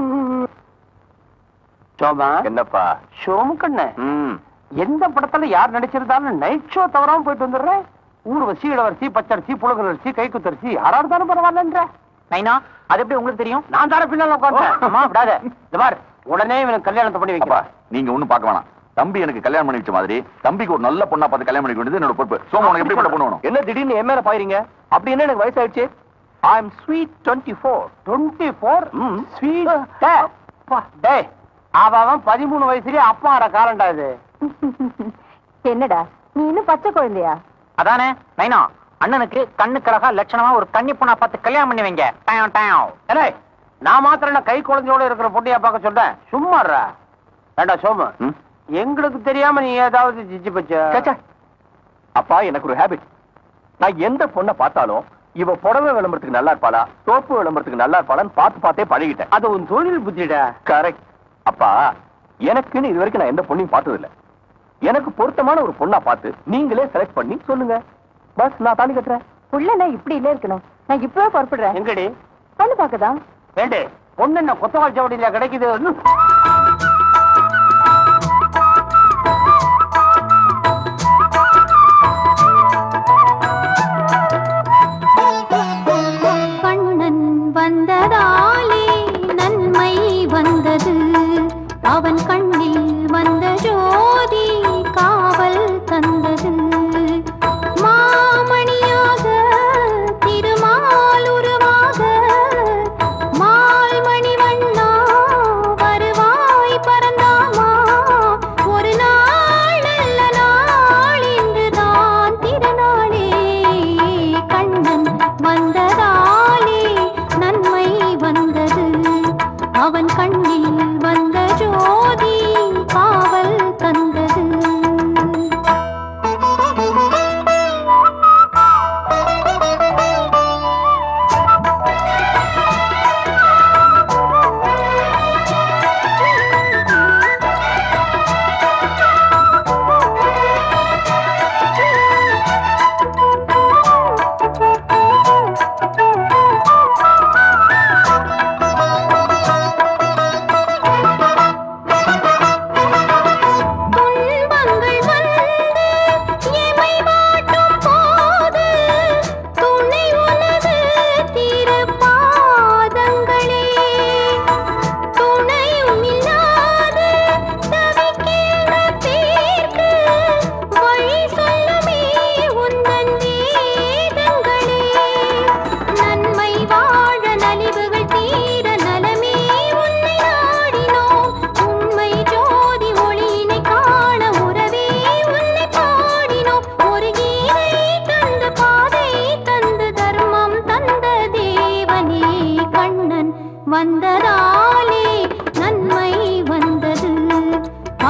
சோமா என்னப்பா சோமுக்கண்ணு ம் எந்த படத்துல யார் நடிச்சிருந்தாலும் நைட் ஷோ தவறாம போயிட்டு வந்துடுறேன் ஊர்வசி இளவரசி பச்சரிசி புலகரசி கை குத்தரிசி யாரா இருந்தாலும் பரவாயில்லன்ற நைனா அது எப்படி உங்களுக்கு தெரியும் நான் தானே பின்னால உட்காந்தேன் அம்மா, விடாத. இந்த பார் உடனே இவனுக்கு கல்யாணத்தை பண்ணி அப்பா வைப்பா நீங்க ஒண்ணும் பார்க்க வேணாம் தம்பி எனக்கு கல்யாணம் பண்ணி வச்ச மாதிரி தம்பிக்கு ஒரு நல்ல பொண்ணா பார்த்து கல்யாணம் பண்ணி வேண்டியது என்னோட பொறுப்பு சோமு உனக்கு எப்படி பொண்ணு வேணும் என்ன திடீர்னு என் மேல பாயிரீங்க அப்படி என்ன எனக்கு வயசாயிடுச்சு I am sweet twenty four twenty four ம். ஸ்வீட் டேய் அவன் அவன் பதிமூணு வயசுலயே அப்பா ஆட காலண்டா இது என்னடா நீ இன்னும் பச்சை குழந்தையா அதானே நைனா அண்ணனுக்கு கண்ணுக்கழகா லட்சணமா ஒரு கன்னி பொண்ணா பார்த்து கல்யாணம் பண்ணி வைங்க டயம், டயம். ஏலே நான் மாத்திரம் என்ன கை குழந்தையோட இருக்கிற பொண்ணையா பார்க்க சொல்றேன் சும்மாறா ஏண்டா சோமு ம்? எங்களுக்கு தெரியாம நீ ஏதாவது ஜிஜி ச்சே, பச்ச ச்சே. அப்பா எனக்கு ஒரு ஹேபிட் நான் எந்த பொண்ணை பார்த்தாலும் இவ புடவை விளம்பரத்துக்கு நல்லா இருப்பாளா சோப்பு விளம்பரத்துக்கு நல்லா இருப்பாளான்னு பார்த்து பார்த்தே பழகிட்டேன் அது உன் தொழில் புத்திடா கரெக்ட் அப்பா எனக்குன்னு இது வரைக்கும் நான் எந்த பொண்ணையும் பார்த்தது இல்ல எனக்கு பொருத்தமான ஒரு பொண்ணா பார்த்து நீங்களே செலக்ட் பண்ணி சொல்லுங்க பஸ் நான் தாலி கட்டுறேன் புள்ள நான் இப்படி இல்ல இருக்கணும் நான் இப்பவே புறப்படுறேன் எங்கடி பொண்ணு பாக்கதா வேண்டே பொண்ணு என்ன கொத்தவாள் சவடியில கிடைக்குது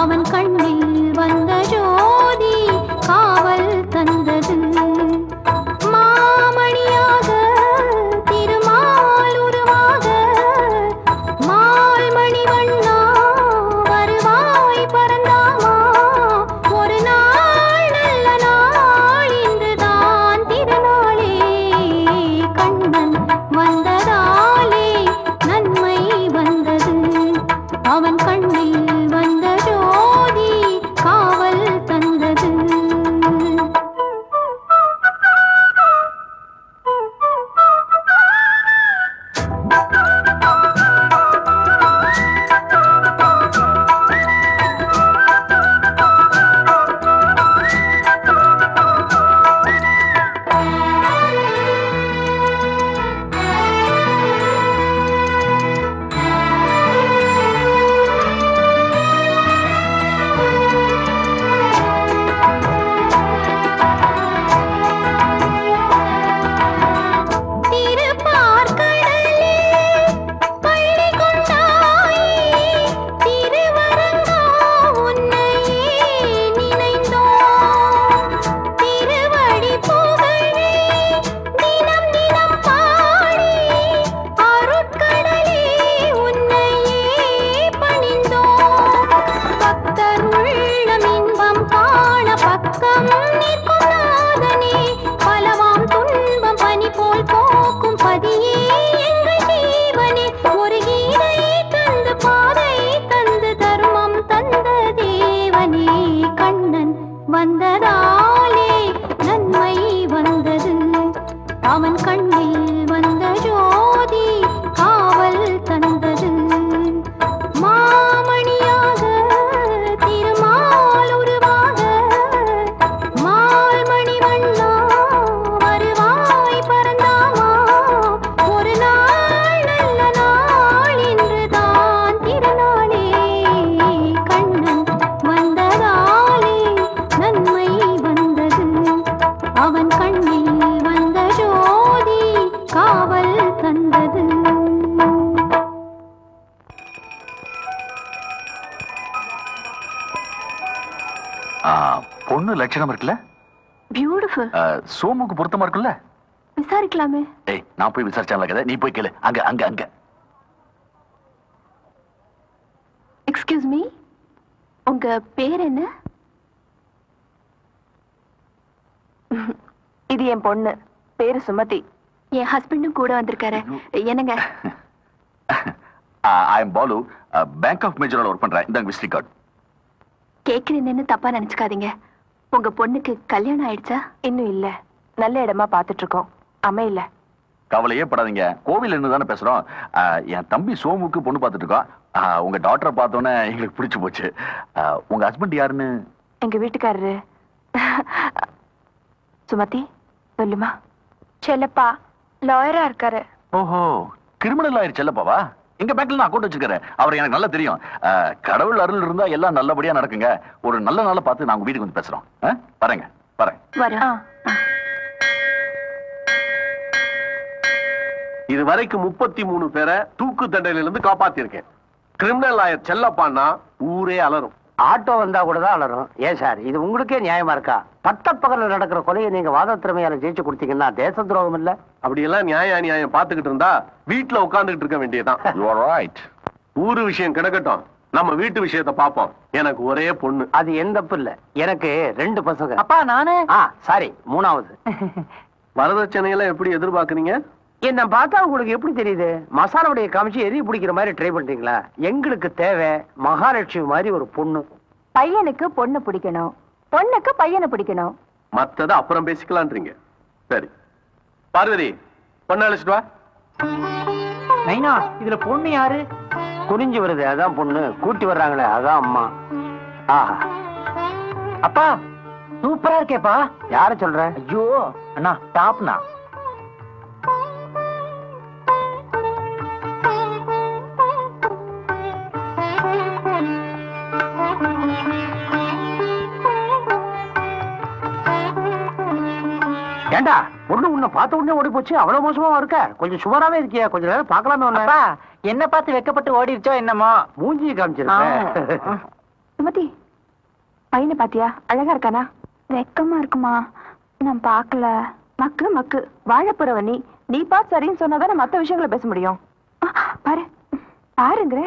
அவன் கண்ணில் வந்த ஜோதி காவல் தந்தது மாமணியாக திருமால் உருவாக மால்மணி வண்ணா வருவாய் பரந்தாமா ஒரு நாள் நல்ல நாள் இன்றுதான் திருநாளே கண்ணன் வந்ததாலே நன்மை வந்தது அவன் கண்ணில் வந்த ஜோதி காவல் தந்தது திருப்பார்கடலே பள்ளி கொண்டாயே திருவரங்கா உன்னையே நினைந்தோம் திருவடி புகழே தினம் தினம் பாடி அருட்கடலே உன்னையே பணிந்தோம் பக்தர் உள்ளம் இன்பம் காண பக்கம் நிற்கும் நாதனே பலவாம் துன்பம் பனி போல் போக்கும் பதியே எங்கள் ஜீவனே ஒரு கீதை தந்து பாதை தந்து தர்மம் தந்த தேவனே கண்ணன் வந்ததாலே நன்மை வந்தது அவன் கண்ணில் வந்த ஜோதி காவல் தந்தது மாமணியாக திருமால் உருவாக மால்மணி வண்ணா வருவாய் பரந்தாமா ஒரு நாள் நல்ல நாள் இன்றுதான் திருநாளே கண்ணன் வந்ததாலே நன்மை வந்தது அவன் கண்ணில் வந்த ஜோதி காவல் தந்தது ஆ, பொண்ணு லட்சணம் இருக்குல்ல பியூட்டிஃபுல் ஆ, சோமுக்கு பொருத்தமா இருக்குல்ல விசாரிக்கலாமே ஏய் நான் போய் விசாரிச்சால கதை நீ போய் கேளு அங்க அங்க அங்க எக்ஸ்கியூஸ் மீ உங்க பேர் என்ன இது என் பொண்ணு பேரு சுமதி என் ஹஸ்பண்டும் கூட வந்திருக்காரு என்னங்க I am Balu bank of மேஜரால ஒர்க் பண்றேன் இந்தாங்க விசிட் கார்டு கேக்குறேன்னு தப்பா நினைச்சுக்காதீங்க உங்க பொண்ணுக்கு கல்யாணம் ஆயிடுச்சா இன்னும் இல்ல நல்ல இடமா பாத்துட்டு இருக்கோம் அமையல கவலையே படாதீங்க கோவில் இருந்து தானே பேசுறோம் ஆ, என் தம்பி சோமுக்கு பொண்ணு பார்த்துட்டு இருக்கோம் ஆ, உங்க டாக்டரை பார்த்தோன்னே எங்களுக்கு பிடிச்சு போச்சு ஆ, உங்க ஹஸ்பண்ட் யாருன்னு எங்க வீட்டுக்காரரு சுமதி சொல்லுமா செல்லப்பா லாயரா இருக்காரு ஓஹோ கிரிமினல் ஆயிடுச்சு செல்லப்பாவா எங்க பேங்க்ல நான் அக்கௌண்ட் வச்சிருக்காரு அவர் எனக்கு நல்லா தெரியும் ஆ, கடவுள் அருள் இருந்தா எல்லாம் நல்லபடியா நடக்குங்க ஒரு நல்ல நாளை பார்த்து நான் உங்க வீட்டுக்கு வந்து பேசுறோம் ஆ? வரேங்க வரேன் வரோம் இது வரைக்கும் முப்பத்தி மூணு பேரை தூக்கு தண்டனையில இருந்து காப்பாத்திருக்கேன் கிரிமினல் லாயர் செல்லப்பான்னா ஊரே அலறும் ஆட்டோ வந்தா கூட தான் அலறும் ஏன் சார் இது உங்களுக்கே நியாயமா இருக்கா பட்ட பகல்ல நடக்கிற கொலையை நீங்க வாத திறமையால ஜெயிச்சு கொடுத்தீங்கன்னா தேச துரோகம் இல்ல அப்படியெல்லாம் நியாய நியாயம் பாத்துக்கிட்டு இருந்தா வீட்டுல உட்கார்ந்துகிட்டு இருக்க வேண்டியதுதான் யூ ஆர் ரைட் ஊரு விஷயம் கிடக்கட்டும் நம்ம வீட்டு விஷயத்தை பார்ப்போம் எனக்கு ஒரே பொண்ணு அது எந்த தப்பு இல்ல எனக்கு ரெண்டு பசங்க அப்பா நானு ஆ சாரி மூணாவது வரதட்சணையெல்லாம் எப்படி எதிர்பார்க்கறீங்க என்ன பார்த்தா உங்களுக்கு எப்படி தெரியுது மசாலாவுடைய காமிச்சு எரி பிடிக்கிற மாதிரி ட்ரை பண்றீங்களா எங்களுக்கு தேவை மகாலட்சுமி மாதிரி ஒரு பொண்ணு பையனுக்கு பொண்ணு பிடிக்கணும் பொண்ணுக்கு பையனை பிடிக்கணும் மத்தத அப்புறம் பேசிக்கலான்றீங்க சரி பார்வதி பொண்ணு அழைச்சிட்டு வா நைனா இதுல பொண்ணு யாரு குறிஞ்சு வருது அதான் பொண்ணு கூட்டி வர்றாங்களே அதான் அம்மா ஆஹா அப்பா சூப்பரா இருக்கேப்பா யார சொல்ற ஐயோ அண்ணா டாப்னா ஏண்டா பொண்ணு உன்னை பார்த்த உடனே ஓடி போச்சு அவ்வளவு மோசமா இருக்க கொஞ்சம் சுமாராவே இருக்கியா கொஞ்ச நேரம் பார்க்கலாமே உன்னை என்ன பார்த்து வெக்கப்பட்டு ஓடிடுச்சோ என்னமோ மூஞ்சியை காமிச்சிருக்க சுமதி பையனை பாத்தியா அழகா இருக்கானா வெக்கமா இருக்குமா நான் பார்க்கல மக்கு மக்கு வாழப்புறவ நீ நீ பார்த்து சரின்னு சொன்னாதானே மத்த விஷயங்களை பேச முடியும் ஆ, பாரு பாருங்கிற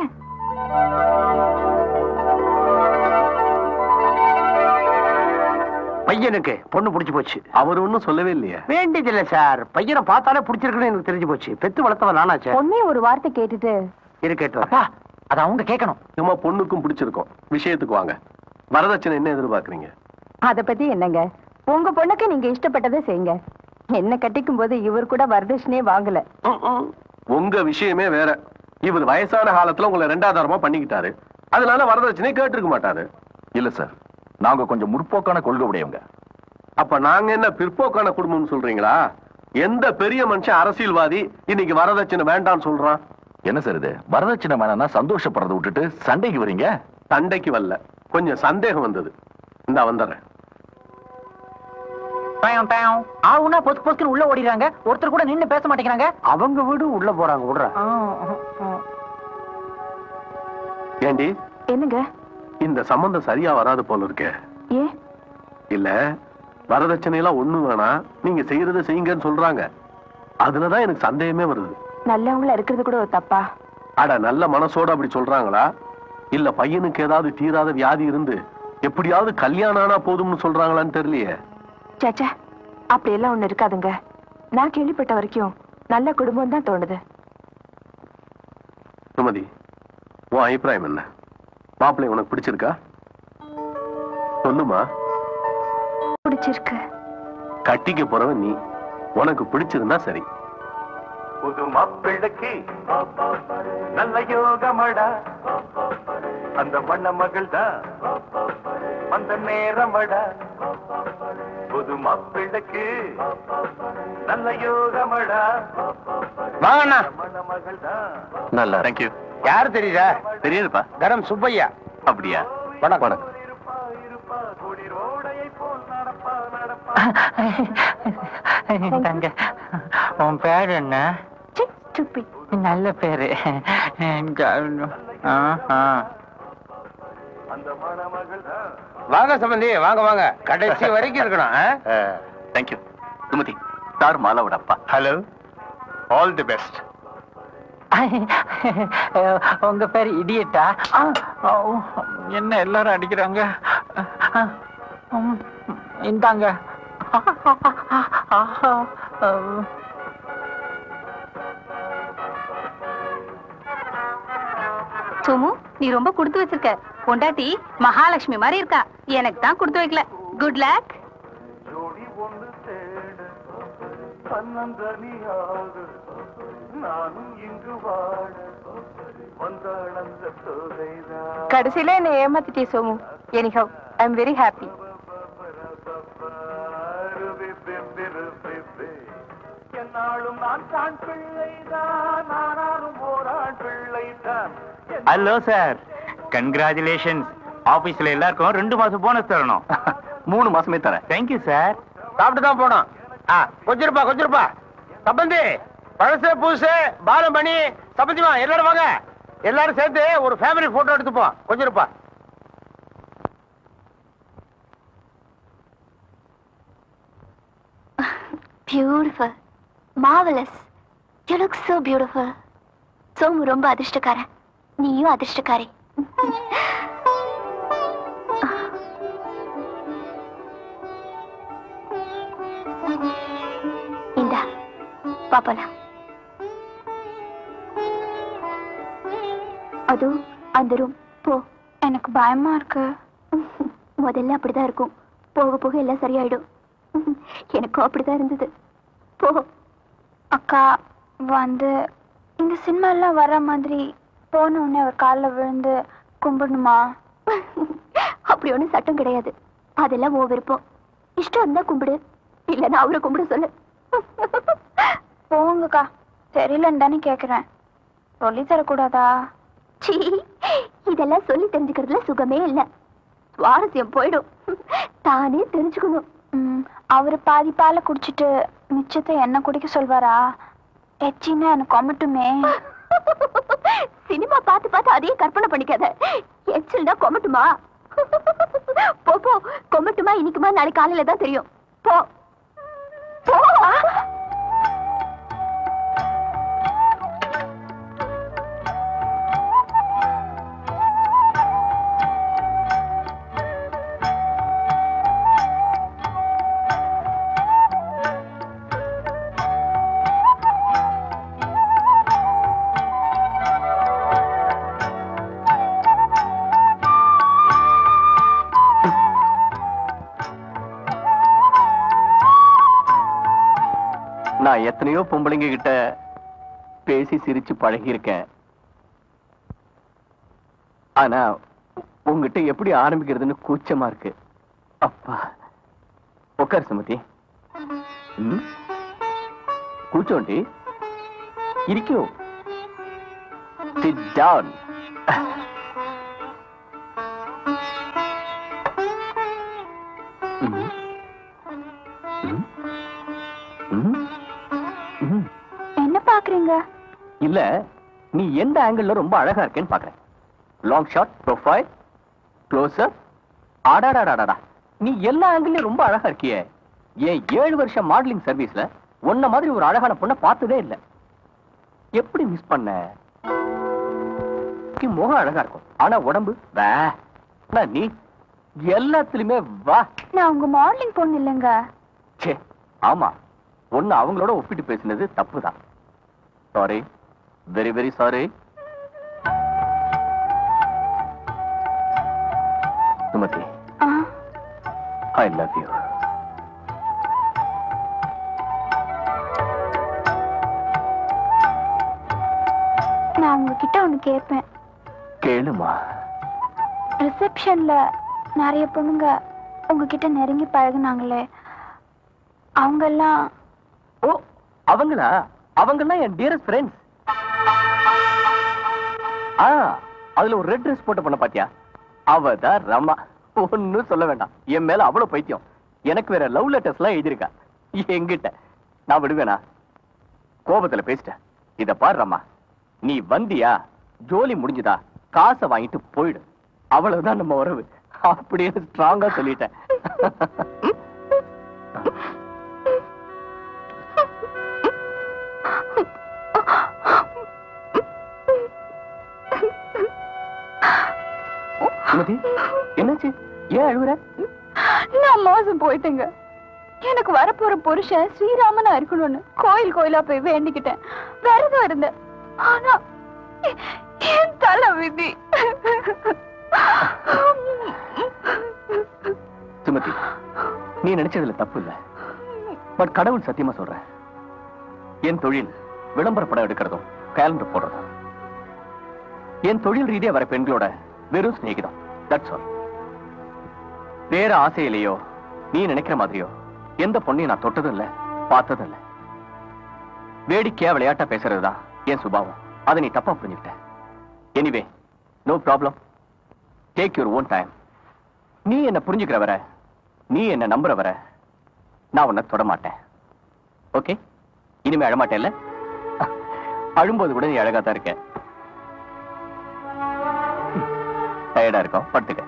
பையனுக்கு பொண்ணு பிடிச்சு போச்சு அவர் ஒன்னும் சொல்லவே இல்லையே வேண்டியதில்லை சார் பையனை பார்த்தாலே பிடிச்சிருக்குன்னு எனக்கு தெரிஞ்சு போச்சு பெத்து வளர்த்தவன் நானாச்சே பொண்ணே ஒரு வார்த்தை கேட்டுட்டு இருக்கட்டும் அப்பா அது அவங்க கேட்கணும் சும்மா பொண்ணுக்கும் பிடிச்சிருக்கோம் விஷயத்துக்கு வாங்க வரதட்சணை என்ன எதிர்பார்க்கறீங்க அத பத்தி என்னங்க உங்க பொண்ணுக்கு நீங்க இஷ்டப்பட்டதை செய்யுங்க என்ன கட்டிக்கும் போது இவர் கூட வரதட்சணையே வாங்கல உங்க விஷயமே வேற இவர் வயசான காலத்துல உங்களை ரெண்டாவது தரமா பண்ணிக்கிட்டாரு அதனால வரதட்சணை கேட்டிருக்க மாட்டாரு இல்ல சார் நாங்க கொஞ்சம் முற்போக்கான கொள்கை உடையவங்க அப்ப நாங்க என்ன பிற்போக்கான குடும்பம்னு சொல்றீங்களா எந்த பெரிய மனுஷன் அரசியல்வாதி இன்னைக்கு வரதட்சணை வேண்டாம்னு சொல்றான் என்ன சார் இது வரதட்சணை வேணாம்னா சந்தோஷப்படுறதை விட்டுட்டு சண்டைக்கு வரீங்க சண்டைக்கு வரல கொஞ்சம் சந்தேகம் வந்தது இந்த வந்துடுறேன் டயம், டயம். ஆவுன்னா பொசுக்கு பொசுக்குன்னு உள்ள ஓடிடுறாங்க ஒருத்தர் கூட நின்னு பேச மாட்டேங்கிறாங்க அவங்க வீடு உள்ள போறாங்க விடுற ஏண்டி என்னங்க இந்த சம்பந்தம் சரியா வராது போல இருக்கே ஏ இல்ல வரதட்சணை எல்லாம் ஒண்ணு வேணாம் நீங்க செய்யறதை செய்யுங்கன்னு சொல்றாங்க அதுலதான் எனக்கு சந்தேகமே வருது நல்லவங்களா இருக்கிறது கூட ஒரு தப்பா அட நல்ல மனசோட அப்படி சொல்றாங்களா இல்ல பையனுக்கு ஏதாவது தீராத வியாதி இருந்து எப்படியாவது கல்யாணம் ஆனா போதும்னு சொல்றாங்களான்னு தெரியலையே சேச்சா அப்படி எல்லாம் ஒண்ணு இருக்காதுங்க நான் கேள்விப்பட்ட வரைக்கும் நல்ல குடும்பம் தான் தோணுது சுமதி உன் அபிப்பிராயம் என்ன மாப்பிள்ளை உனக்கு பிடிச்சிருக்கா சொல்லுமா பிடிச்சிருக்கு கட்டிக்க போறவன் நீ உனக்கு பிடிச்சிருந்தா சரி புது மாப்பிள்ளைக்கு நல்ல யோகமடா அந்த வண்ண மகள் தான் அந்த நேரமடா புது மாப்பிள்ளைக்கு நல்ல யோகமடா வாங்கண்ணா வண்ண மகள் தான் நல்லா தேங்க்யூ யாரு தெரியுதா தெரியுதுப்பா கரம் சுப்பையா அப்படியா வணக்கம் வணக்கம் தங்க உன் பேர் என்ன சி, stupid. நல்ல பேரு ஆஹா. வாங்க சம்பந்தி வாங்க வாங்க கடைசி வரைக்கும் இருக்கணும் ஆ? தேங்க்யூ சுமதி சார் மாலாவோட அப்பா ஹலோ ஆல் தி பெஸ்ட் உங்க பேர் இடியட்டா என்ன எல்லாரும் அடிக்கிறாங்க உம், இந்தாங்க சுமு நீ ரொம்ப கொடுத்து வச்சிருக்க பொண்டாட்டி மகாலட்சுமி மாதிரி இருக்கா எனக்கு தான் கொடுத்து வைக்கல குட் லக் ஜோடி ஒன்று தேட தன்னந்தனியாக நானும் இங்கு வாழ வந்தாள் அந்த சோதைதான் கடைசியில என்ன ஏமாத்திட்டே Somu anyhow I am very happy என்னாலும் நான் தான் பிள்ளைதான் நானும் ஓரான் பிள்ளைதான் ஹலோ சார் கங்க்ராச்சுலேஷன்ஸ் ஆபீஸ்ல எல்லாருக்கும் ரெண்டு மாசம் போனஸ் தரணும் மூணு மாசமே தரேன் தேங்க்யூ சார் சாப்பிட்டு தான் போனோம் ஆ கொஞ்சிருப்பா கொஞ்சிருப்பா சம்பந்தி பழசு புதுசு பாலமணி சம்பந்திமா எல்லாரும் வாங்க எல்லாரும் சேர்ந்து ஒரு ஃபேமிலி போட்டோ எடுத்துப்போம் கொஞ்சிருப்பா beautiful marvellous you look so beautiful Somu ரொம்ப அதிர்ஷ்டக்காரன் நீயும் அதிர்ஷ்டக்காரி இந்தா பாப்பலாம் அதோ அந்த ரூம் போ எனக்கு பயமா இருக்கு முதல்ல அப்படிதான் இருக்கும் போக போக எல்லாம் சரியாயிடும் எனக்கும் அப்படிதான் இருந்தது போ அக்கா வந்து இந்த சினிமாலாம் வர மாதிரி போன உடனே அவர் காலில் விழுந்து கும்பிடணுமா அப்படி ஒண்ணும் சட்டம் கிடையாது அதெல்லாம் ஓ விருப்பம் இஷ்டம் இருந்தா கும்பிடு இல்லைன்னா அவரை கும்பிட சொல்லு போங்கக்கா தெரியலன்னு தானே கேட்குறேன் சொல்லி தரக்கூடாதா சீ இதெல்லாம் சொல்லி தெரிஞ்சுக்கிறதுல சுகமே இல்ல சுவாரஸ்யம் போயிடும் தானே தெரிஞ்சுக்கணும் ம், அவர் பாதி பாலை குடிச்சிட்டு மிச்சத்தை என்ன குடிக்க சொல்வாரா எச்சின்னா எனக்கு கொமட்டுமே சினிமா பார்த்து பார்த்து அதையே கற்பனை பண்ணிக்காத எச்சில்னா கொமட்டுமா போ போ கொம்பட்டுமா இன்னைக்குமா நாளைக்கு காலையில தான் தெரியும் போ போ நான் எத்தனையோ பொம்பளைங்க கிட்ட பேசி சிரிச்சு பழகி இருக்கேன் ஆனா உங்ககிட்ட எப்படி ஆரம்பிக்கிறதுன்னு கூச்சமா இருக்கு அப்பா உட்கார் சுமதி ம்? கூச்சோண்டி இരിക്കൂ Sit down. ம். ம். ம். ம். என்ன பாக்குறீங்க இல்ல நீ எந்த ஆங்கிள் ரொம்ப அழகா இருக்கேன்னு பாக்குறேன் லாங் ஷாட் ப்ரொஃபைல் க்ளோசர் ஆடாடாடாடா நீ எல்லா ஆங்கிள்லயும் ரொம்ப அழகா இருக்கியே ஏன் ஏழு வருஷம் மாடலிங் சர்வீஸ்ல உன்ன மாதிரி ஒரு அழகான பொண்ணை பார்த்ததே இல்ல எப்படி மிஸ் பண்ண உனக்கு முகம் அழகா இருக்கும் ஆனா உடம்பு வே ஆனா நீ எல்லாத்துலயுமே வா நான் உங்க மாடலிங் பொண்ணு இல்லைங்க ச்சே ஆமா ஒண்ணு அவங்களோட ஒப்பிட்டு பேசினது தப்புதான் sorry very very sorry Sumathi ஆ, ஐ லவ் யூ நான் உங்ககிட்ட ஒண்ணு கேட்பேன் கேளுமா ரிசப்ஷன்ல நிறைய பொண்ணுங்க உங்ககிட்ட நெருங்கி பழகுனாங்களே அவங்க எல்லாம் ஓ அவங்களா அவங்கெல்லாம் என் டியரஸ்ட் ஃப்ரெண்ட்ஸ் ஆ அதுல ஒரு ரெட் ட்ரெஸ் போட்ட பொண்ண பாத்தியா அவ தான் ரமா ஒன்னும் சொல்ல வேண்டாம் என் மேல அவ்வளவு பைத்தியம் எனக்கு வேற லவ் லெட்டர்ஸ் எல்லாம் எழுதியிருக்கா எங்கிட்ட நான் விடுவேனா கோபத்துல பேசிட்டேன் இத பாரு ரமா நீ வந்தியா ஜோலி முடிஞ்சுதா காசை வாங்கிட்டு போயிடு அவ்வளவுதான் நம்ம உறவு அப்படின்னு ஸ்ட்ராங்கா சொல்லிட்டேன் சுமதி என்னாச்சு ஏன் அழுகுற நான் மோசம் போயிட்டேங்க எனக்கு வரப்போற புருஷன் ஸ்ரீராமனா இருக்கணும்னு கோயில் கோயிலா போய் வேண்டிக்கிட்டேன் விரதம் இருந்தேன் ஆனா எ- என் தலை விதி சுமதி நீ நினைச்சதுல தப்பு இல்ல பட் கடவுள் சத்தியமா சொல்றேன் என் தொழில் விளம்பர படம் எடுக்கிறதும் கேலண்டர் போடுறதும் என் தொழில் ரீதியா வர பெண்களோட வெறும் சிநேகிதம் தட்ஸ் ஆல் வேற ஆசையிலேயோ நீ நினைக்கிற மாதிரியோ எந்த பொண்ணையும் நான் தொட்டதும் இல்ல பார்த்ததும் இல்ல வேடிக்கையா விளையாட்டா பேசுறதுதான் என் சுபாவம் அதை நீ தப்பா புரிஞ்சுக்கிட்ட anyway no problem take your own time நீ என்ன புரிஞ்சுக்கிற வர நீ என்ன நம்புற வர நான் உன்னை தொட மாட்டேன் ஓகே இனிமே அழமாட்டேன்ல அழும்போது கூட நீ அழகா தான் இருக்க டயர்டா இருக்கும் படுத்துக்க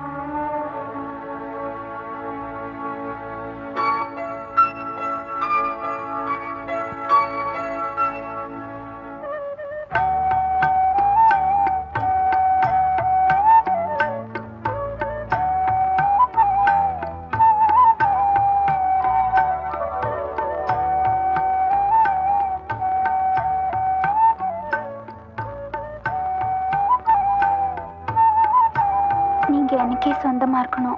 நீங்க எனக்கே சொந்தமா இருக்கணும்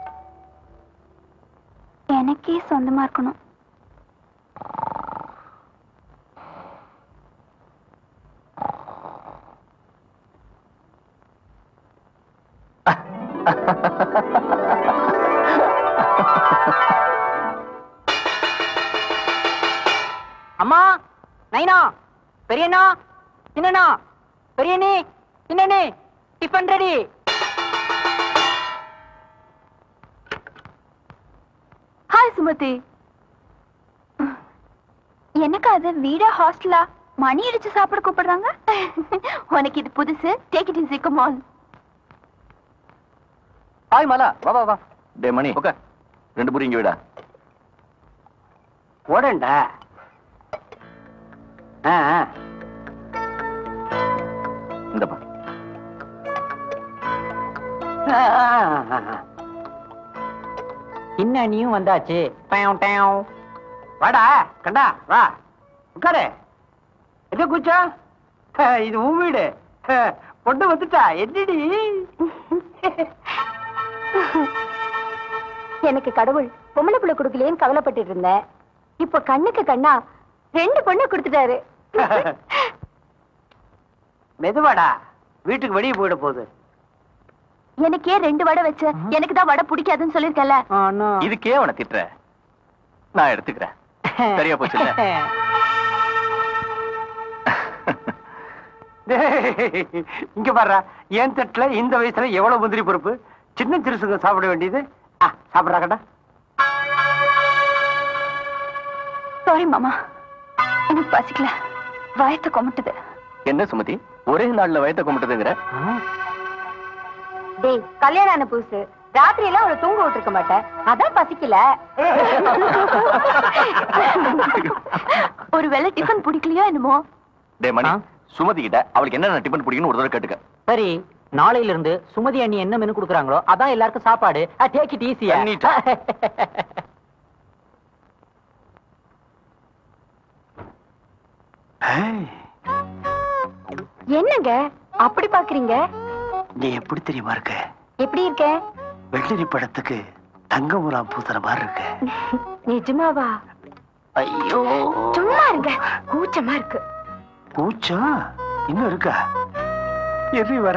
எனக்கே சொந்தமா இருக்கணும் அம்மா நைனா பெரியண்ணா சின்னண்ணா பெரியண்ணே சின்னண்ணே டிஃபன் ரெடி ஹாய் சுமதி எனக்கு அது வீடா ஹாஸ்டலா மணி அடிச்சு சாப்பிட கூப்பிடுறாங்க உனக்கு இது புதுசு take it is come on hi Mala வா வா வா டே மணி ஓகே ரெண்டு பூரி இங்க விடா ஓடண்டா ஆ ஆ. இந்தப்பா ஆ, ஆ, ஆ, ஆ. சின்ன அண்ணியும் வந்தாச்சு டேவ், டேவ். வாடா கண்டா வா உட்காரு என்ன கூச்சா இது உன் வீடு ஹ, பொண்ணு வந்துட்டா என்னடி எனக்கு கடவுள் பொம்பளை பிள்ளை கொடுக்கலையேன்னு கவலைப்பட்டு இருந்தேன் இப்ப கண்ணுக்கு கண்ணா ரெண்டு பொண்ணு கொடுத்துட்டாரு மெதுவாடா வீட்டுக்கு வெளியே போயிட போகுது எனக்கே ரெண்டு வடை வச்ச எனக்கு தான் வடை பிடிக்காதுன்னு சொல்லிருக்கல இதுக்கே அவனை திட்டுற நான் எடுத்துக்கிறேன் சரியா போச்சு டேய், இங்க பாரு என் தட்டுல இந்த வயசுல எவ்வளவு முந்திரி பருப்பு சின்ன சிறுசுங்க சாப்பிட வேண்டியது ஆ, சாப்பிடுறா கண்டா சாரி மாமா எனக்கு பசிக்கல வயத்தை கொமட்டுது என்ன சுமதி ஒரே நாள்ல வயத்த கும்பிட்டதுங்கிற டேய் கல்யாணம் ஆன புதுசு ராத்திரி எல்லாம் அவளை தூங்க விட்டுருக்க மாட்டேன் அதான் பசிக்கல ஒரு வேளை டிஃபன் பிடிக்கலையோ என்னமோ டே மணி ஆ? சுமதி கிட்ட அவளுக்கு என்னென்ன டிபன் பிடிக்கும்னு ஒரு தடவை கேட்டுக்க சரி நாளையில இருந்து சுமதி அண்ணி என்ன மெனு கொடுக்குறாங்களோ அதான் எல்லாருக்கும் சாப்பாடு டேக் இட் ஈஸியா பண்ணிட்டா. என்னங்க அப்படி பாக்குறீங்க நீ எப்படி தெரியுமா இருக்க எப்படி இருக்க வெள்ளரி படத்துக்கு தங்க முலாம் பூசுற மாதிரி இருக்கு நிஜமாவா ஐயோ சும்மா இருங்க கூச்சமா இருக்கு கூச்சம் இன்னும் இருக்கா எப்படி வர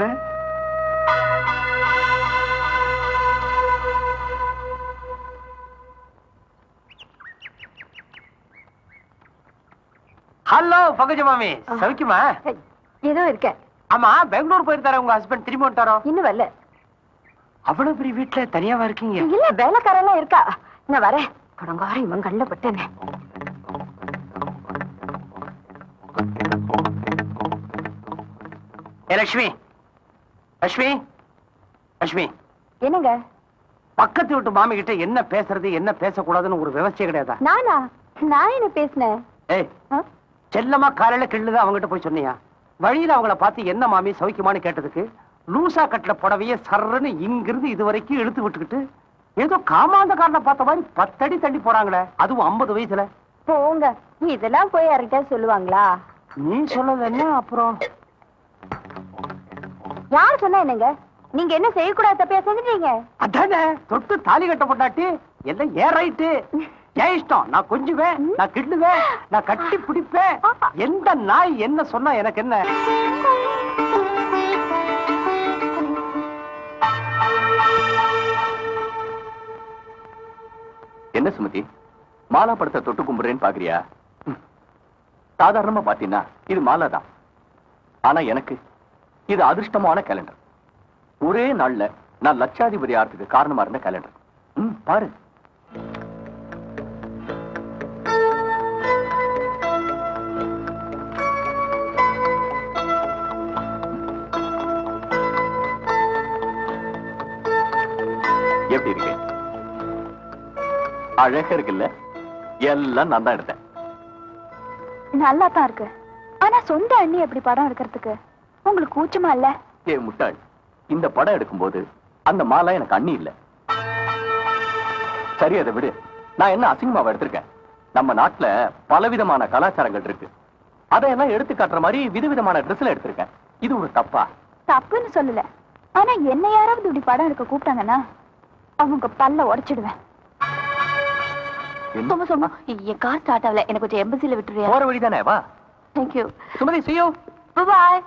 ஹலோ பங்கஜ மாமி சௌக்கியமா ஏதோ இருக்க ஆமா பெங்களூர் போயிருந்தாரா உங்க ஹஸ்பண்ட் திரும்பி வந்துட்டாரோ இன்னும் வரல அவ்வளவு பெரிய வீட்டுல தனியாவா இருக்கீங்க இல்ல வேலைக்காரெல்லாம் இருக்கா நான் வரேன் கடங்காரம் இவன் கண்ணுல பட்டேனே ஏ லட்சுமி லட்சுமி லட்சுமி என்னங்க பக்கத்து வீட்டு மாமி கிட்ட என்ன பேசுறது என்ன பேசக்கூடாதுன்னு ஒரு விவசாயம் கிடையாதா நானா நான் என்ன பேசினேன் ஏய் ஆ? செல்லமா காலையில கிள்ளுதான் அவங்ககிட்ட போய் சொன்னியா வழியில அவங்கள பார்த்து என்ன மாமி சௌக்கியமான்னு கேட்டதுக்கு லூசா கட்டில புடவைய சர்றன்னு இங்கிருந்து இது வரைக்கும் இழுத்து விட்டுக்கிட்டு ஏதோ காமாந்தக்காரனை பார்த்த மாதிரி பத்தடி தள்ளி போறாங்களே அதுவும் ஐம்பது வயசுல போங்க இதெல்லாம் போய் யார்கிட்ட சொல்லுவாங்களா நீ சொன்னது என்ன அப்புறம் யார் சொன்னா என்னங்க நீங்க என்ன செய்யக்கூடாத தப்பையா செஞ்சுட்டீங்க அதானே தொட்டு தாலி கட்ட பொண்டாட்டி எல்லாம் ஏன் ரைட்டு ஏன் இஷ்டம் நான் கொஞ்சுவேன் நான் கிள்ளுவேன் நான் கட்டி பிடிப்பேன் எந்த நாய் என்ன சொன்னா எனக்கு என்ன என்ன சுமதி மாலா படத்தை தொட்டு கும்பிடுறேன்னு பாக்குறியா ம். சாதாரணமா பாத்தீங்கன்னா இது மாலா தான் ஆனா எனக்கு இது அதிர்ஷ்டமான கேலண்டர் ஒரே நாள்ல நான் லட்சாதிபதி ஆறதுக்கு காரணமா இருந்த கேலண்டர் ம் பாரு எப்படி இருக்கு அழகா இருக்குல்ல எல்லாம் நான் தான் எடுத்தேன் நல்லா தான் இருக்கு ஆனா சொந்த அண்ணி எப்படி படம் எடுக்கிறதுக்கு உங்களுக்கு கூச்சமா இல்ல ஏ முட்டாள் இந்த படம் எடுக்கும்போது அந்த மாலா எனக்கு அண்ணி இல்ல சரி அதை விடு நான் என்ன அசிங்கமாவா எடுத்திருக்கேன் நம்ம நாட்டுல பலவிதமான கலாச்சாரங்கள் இருக்கு அதையெல்லாம் எடுத்து காட்டுற மாதிரி விதவிதமான ட்ரெஸ்ல எடுத்திருக்கேன் இது ஒரு தப்பா தப்புன்னு சொல்லல ஆனா என்ன யாராவது இப்படி படம் எடுக்க கூப்பிட்டாங்கன்னா அவங்க பல்ல உடைச்சிடுவேன் என்ன? சும்மா சும்மா என் கார் ஸ்டார்ட் ஆகல எனக்கு கொஞ்சம் எம்பசில விட்டுறியா போற வழிதானே வா தேங்க்யூ சுமதி சுயோ பாய்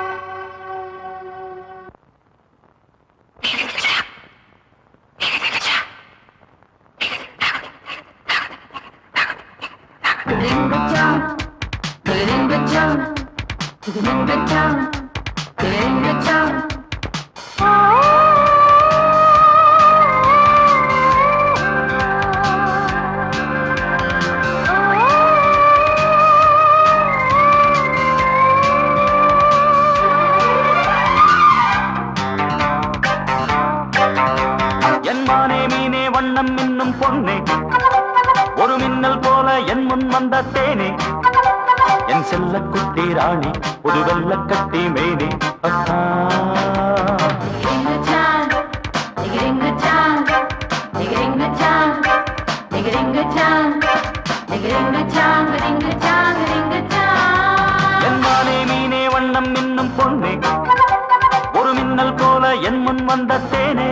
Thank you. என் மானே மீனே வண்ணம் மின்னும் பொன்னே ஒரு மின்னல் போல என் முன் வந்த தேனே என் செல்ல குட்டி ராணி ஒரு வெள்ள கட்டி மேனே அக்கா. என் மானே மீனே வண்ணம் மின்னும் பொன்னே ஒரு மின்னல் போல என் முன் வந்த தேனே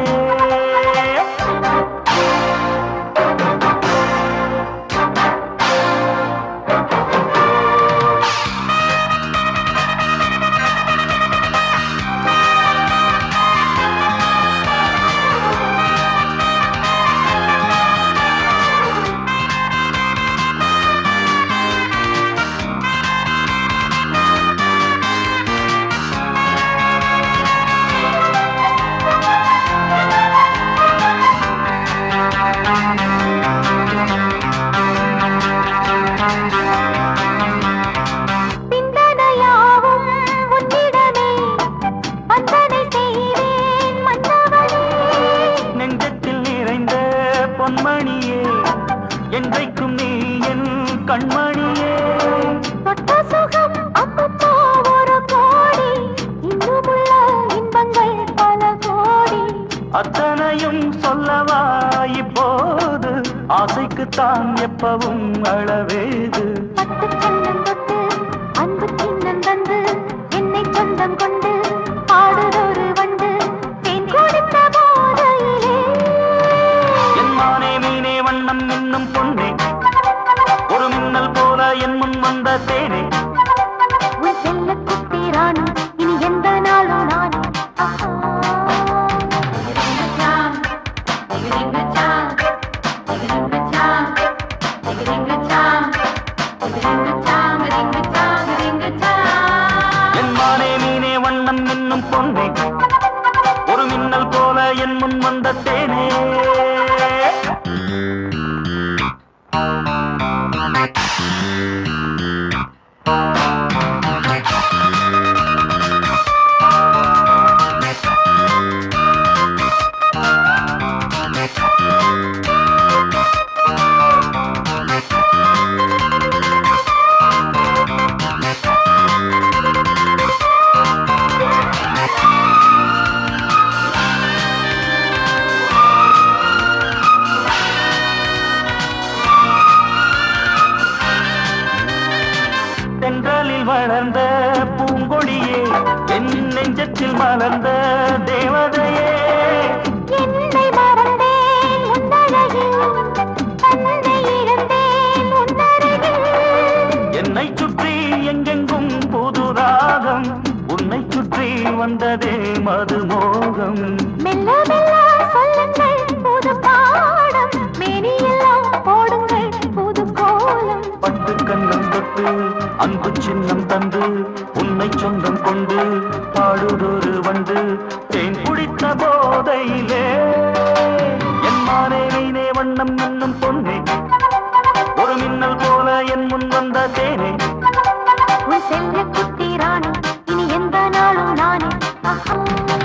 சிந்தனையாவும் உன்னிடமே வந்தனை செய்வேன் மன்னவனே நெஞ்சத்தில் நிறைந்த பொன்மணியே என்றைக்கும் நீ என் கண்மணியே தொட்ட சுகம் அப்பப்போ ஒரு கோடி இன்னுமுள்ள இன்பங்கள் பல கோடி அத்தனையும் சொல்லவா இப்போது ஆசைக்குத்தான் எப்பவும் அளவேது பட்டு கண்ணம் தொட்டு அன்பு சின்னம் தந்து என்னை சொந்தம் கொண்டு பாடுதொரு வண்டு தேன் குடித்த போதையிலே என் மானே மீனே வண்ணம் மின்னும் பொன்னே ஒரு மின்னல் போல என் முன் வந்த தேனே உன் செல்ல குட்டி ராணி இனி எந்த நாளும் நான் என் மானே மீனே வண்ணம் மின்னும் பொன்னே ஒரு மின்னல் போல என் முன் வந்த தேனே தென்றலில் வளர்ந்த பூங்கொடியே என் நெஞ்சத்தில் மலர்ந்த தேவதையே என்னை மறந்தேன் உன்னழகில் தன்னை இழந்தேன் உன்னருகில் என்னை சுற்றி எங்கெங்கும் புது ராகம் உன்னை சுற்றி வந்ததே மதுமோகம் மெல்ல மெல்ல சொல்லுங்கள் புது பாடம் மேனியெல்லாம் போடுங்கள் புது கோலம் பட்டு கண்ணம் தொட்டு அன்பு சின்னம் தந்து உன்னை சொந்தம் கொண்டு பாடுதொரு வண்டு தேன் குடித்த போதையிலே என் மானே வீணே வண்ணம் என்னும் பொன்னே ஒரு மின்னல் போல என் முன் வந்த தேனே உன் செல்ல குட்டி ராணி இனி எந்த நாளும் நானே ஆஹா.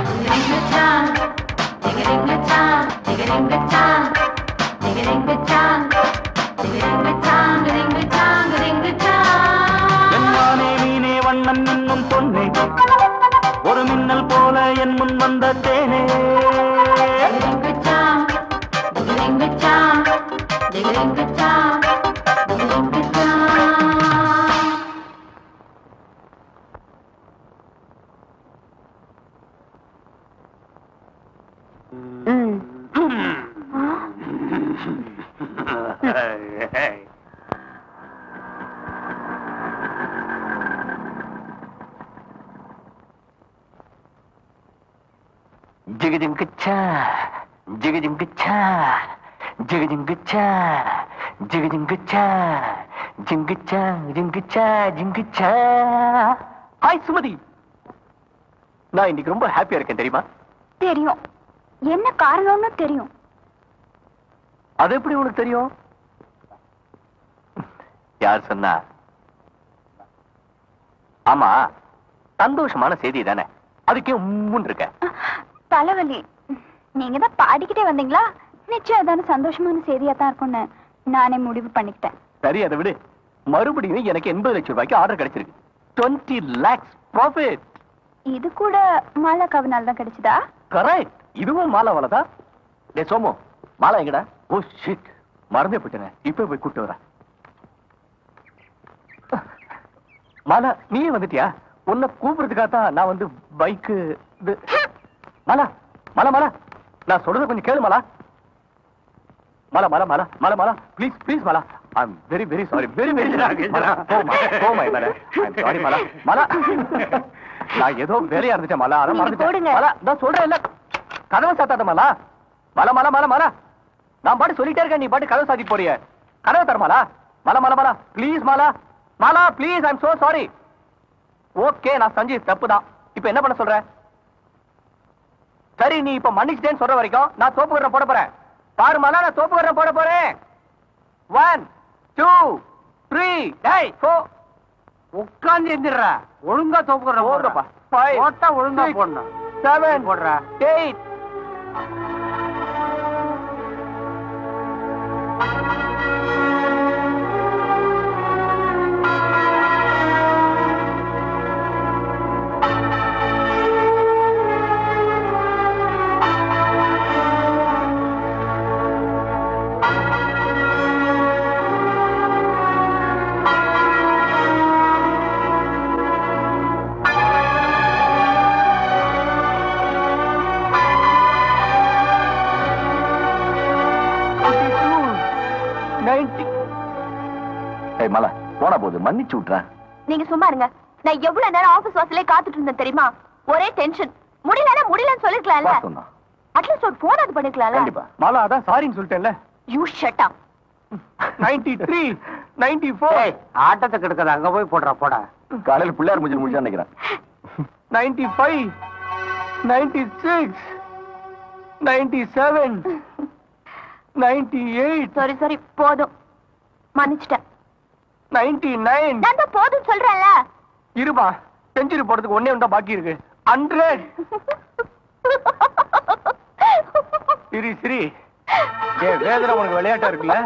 என் மானே வீணே வண்ணம் என்னும் பொன்னே ஒரு மின்னல் போல என் முன் வந்த தேனே ஜிகஜிங்குச்சா ஜிகஜிங்குச்சா ஜிகஜிங்குச்சா ஜிகஜிங்குச்சா ஜிங்குச்சா ஜிங்குச்சா ஜிங்குச்சா ஹாய் சுமதி நான் இன்னைக்கு ரொம்ப ஹாப்பியா இருக்கேன் தெரியுமா தெரியும் என்ன காரணம்னு தெரியும் அது எப்படி உனக்கு தெரியும் யார் சொன்னா ஆமா சந்தோஷமான செய்தி தானே அதுக்கே உம்முன்னு இருக்க தலைவலி நீங்க தான் பாடிக்கிட்டே வந்தீங்களா நிச்சயம் அதான சந்தோஷமான செய்தியா தான் இருக்கும்னு நானே முடிவு பண்ணிக்கிட்டேன் சரி அதை விடு மறுபடியும் எனக்கு எண்பது லட்சம் ரூபாய்க்கு ஆர்டர் கிடைச்சிருக்கு டுவெண்ட்டி லேக்ஸ் ப்ராஃபிட் இது கூட மாலா கவனால் தான் கிடைச்சதா கரெக்ட் இதுவும் மாலை வளதா டே சோமு மாலை எங்கடா ஓ ஷிட் மறந்தே போயிட்டேனே இப்ப போய் கூட்டு வரேன் மாலா நீயே வந்துட்டியா உன்னை கூப்பிடுறதுக்காக தான் நான் வந்து பைக்கு இது மாலா மாலா மாலா நான் சொல்றத கொஞ்சம் கேளு Mala Mala Mala Mala Mala Mala please please Mala I am very very sorry very very sorry Mala Mala நான் ஏதோ வேலையா இருந்துட்டேன் மாலா அதான் மறந்துட்டேன் போடுங்க. மாலா நான் சொல்றேன் இல்ல கதவை சாத்தாத மாலா மாலா மாலா மாலா மாலா நான் பாட்டு சொல்லிட்டே இருக்கேன் நீ பாட்டு கதவை சாத்தி போறிய கதவை தர Mala Mala Mala Mala please Mala Mala please I am so sorry okay நான் சஞ்சீவ் தப்பு தான் இப்போ என்ன பண்ண சொல்ற சரி நீ இப்ப மன்னிச்சிட்டேன்னு சொல்ற வரைக்கும் நான் தோப்பு கட்டுற போட போறேன் பாரு மாலா நான் தோப்பு கட்டுற போட போறேன் ஒன் டூ த்ரீ டேய் ஃபோர் உட்கார்ந்து எந்திரா ஒழுங்கா தோப்புக்கிற போடுறப்பா ஃபைவ் போட்டா ஒழுங்கா போடணும் செவன் போடுறா எயிட் நைன்டி ஏய் மலை போனா போது மன்னிச்சு விட்டுறேன் நீங்க சும்மா இருங்க நான் எவ்வளவு நேரம் ஆபீஸ் வாசலே காத்துட்டு இருந்தேன் தெரியுமா ஒரே டென்ஷன் முடியலன்னா முடியலன்னு சொல்லிருக்கலாம்ல சொன்னா அட்லீஸ்ட் ஒரு போன் அது பண்ணிருக்கலாம்ல கண்டிப்பா மாலா அதான் சாரின்னு சொல்லிட்டேன்ல you shut up ninety three ninety four ஏய் ஆட்டத்தை கெடுக்காத அங்க போய் போடுறா போடா காலையில பிள்ளையார் முடிச்சு முடிச்சா நினைக்கிறேன் ninety five ninety six ninety seven ninety eight sorry sorry போதும் மன்னிச்சிட்டேன் நைன்டி நைன் நான் தான் போதும் சொல்றேன்ல இருமா செஞ்சுரி போடுறதுக்கு ஒன்னே ஒன்றா பாக்கி இருக்கு ஹண்ட்ரட் சரி சரி ஏ வேதனை உனக்கு விளையாட்டா இருக்குல்ல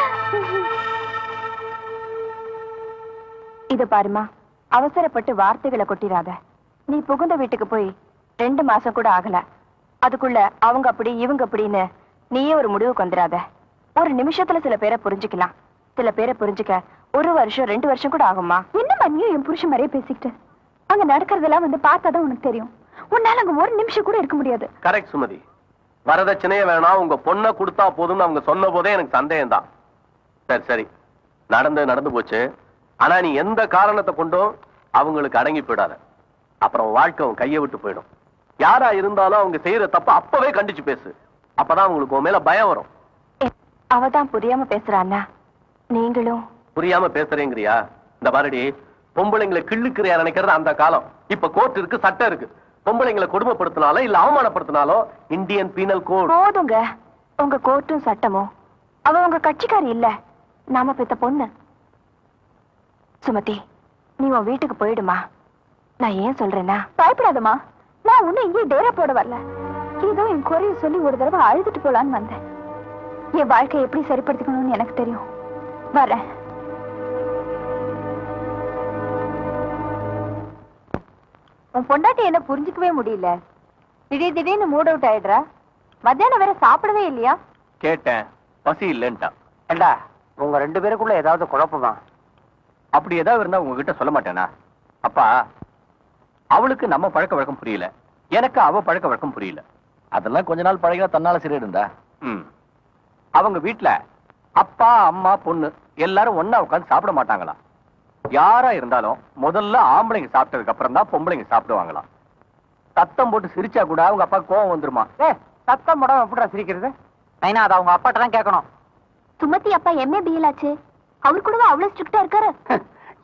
இது பாருமா அவசரப்பட்டு வார்த்தைகளை கொட்டிராத நீ புகுந்த வீட்டுக்கு போய் ரெண்டு மாசம் கூட ஆகல அதுக்குள்ள அவங்க அப்படி இவங்க அப்படின்னு நீயே ஒரு முடிவுக்கு வந்துடாத ஒரு நிமிஷத்துல சில பேரை புரிஞ்சுக்கலாம் சில பேரை புரிஞ்சுக்க ஒரு வருஷம் ரெண்டு வருஷம் கூட ஆகுமா என்னம்மா நீயும் என் புருஷன் மாதிரியே பேசிக்கிட்டு அங்க நடக்கிறதெல்லாம் வந்து பார்த்தாதான் உனக்கு தெரியும் உன்னால அங்க ஒரு நிமிஷம் கூட இருக்க முடியாது கரெக்ட் சுமதி வரதட்சணையே வேணாம் உங்க பொண்ணை கொடுத்தா போதும்னு அவங்க சொன்ன போதே எனக்கு சந்தேகம் தான் சரி சரி நடந்து நடந்து போச்சு ஆனா நீ எந்த காரணத்தை கொண்டும் அவங்களுக்கு அடங்கி போயிடாத அப்புறம் வாழ்க்கை உன் கையை விட்டு போயிடும் யாரா இருந்தாலும் அவங்க செய்யற தப்ப அப்பவே கண்டிச்சு பேசு அப்பதான் அவங்களுக்கு உன் மேல பயம் வரும் அவதான் புரியாம பேசுறான்னா நீங்களும் புரியாம பேசுறேங்கிறியா இந்த பாருடி பொம்பளைங்களை கிள்ளுக்கிறியா நினைக்கிறது அந்த காலம் இப்ப கோர்ட் இருக்கு சட்டம் இருக்கு பொம்பளைங்களை கொடுமைப்படுத்தினாலோ இல்ல அவமானப்படுத்தினாலோ இந்தியன் பீனல் கோட் போதுங்க உங்க கோர்ட்டும் சட்டமும் அவ உங்க கட்சிக்காரி இல்ல நாம பெத்த பொண்ணு சுமதி நீ உன் வீட்டுக்கு போயிடுமா நான் ஏன் சொல்றேன்னா பயப்படாதம்மா நான் ஒண்ணு இங்கே டேரா போட வரல ஏதோ என் குறைய சொல்லி ஒரு தடவை அழுதுட்டு போலான்னு வந்தேன் என் வாழ்க்கையை எப்படி சரிப்படுத்திக்கணும்னு எனக்கு தெரியும் வரேன் உன் பொண்டாட்டி என்ன புரிஞ்சுக்கவே முடியல திடீர் திடீர்னு மூட் அவுட் ஆயிடுறா மத்தியானம் வேற சாப்பிடவே இல்லையா கேட்டேன் பசி இல்லைன்ட்டான் ஏண்டா உங்க ரெண்டு பேருக்குள்ள ஏதாவது குழப்பமா அப்படி ஏதாவது இருந்தா உங்ககிட்ட சொல்ல மாட்டேனா அப்பா அவளுக்கு நம்ம பழக்க வழக்கம் புரியல எனக்கு அவ பழக்க வழக்கம் புரியல அதெல்லாம் கொஞ்ச நாள் பழகினா தன்னால சரியாயிடும்டா ம். அவங்க வீட்ல அப்பா அம்மா பொண்ணு எல்லாரும் ஒண்ணா உட்கார்ந்து சாப்பிட மாட்டாங்களாம் யாரா இருந்தாலும் முதல்ல ஆம்பளைங்க சாப்பிட்டதுக்கு அப்புறம் தான் பொம்பளைங்க சாப்பிடுவாங்களாம் சத்தம் போட்டு சிரிச்சா கூட அவங்க அப்பா கோவம் வந்துருமா ஏ சத்தம் போடாம எப்படிடா சிரிக்கிறது நைனா அதை அவங்க அப்பாட்ட தான் கேட்கணும் சுமதி அப்பா எம்ஏ பிஎல் ஆச்சு அவர் கூடவா அவ்வளவு ஸ்ட்ரிக்டா இருக்காரு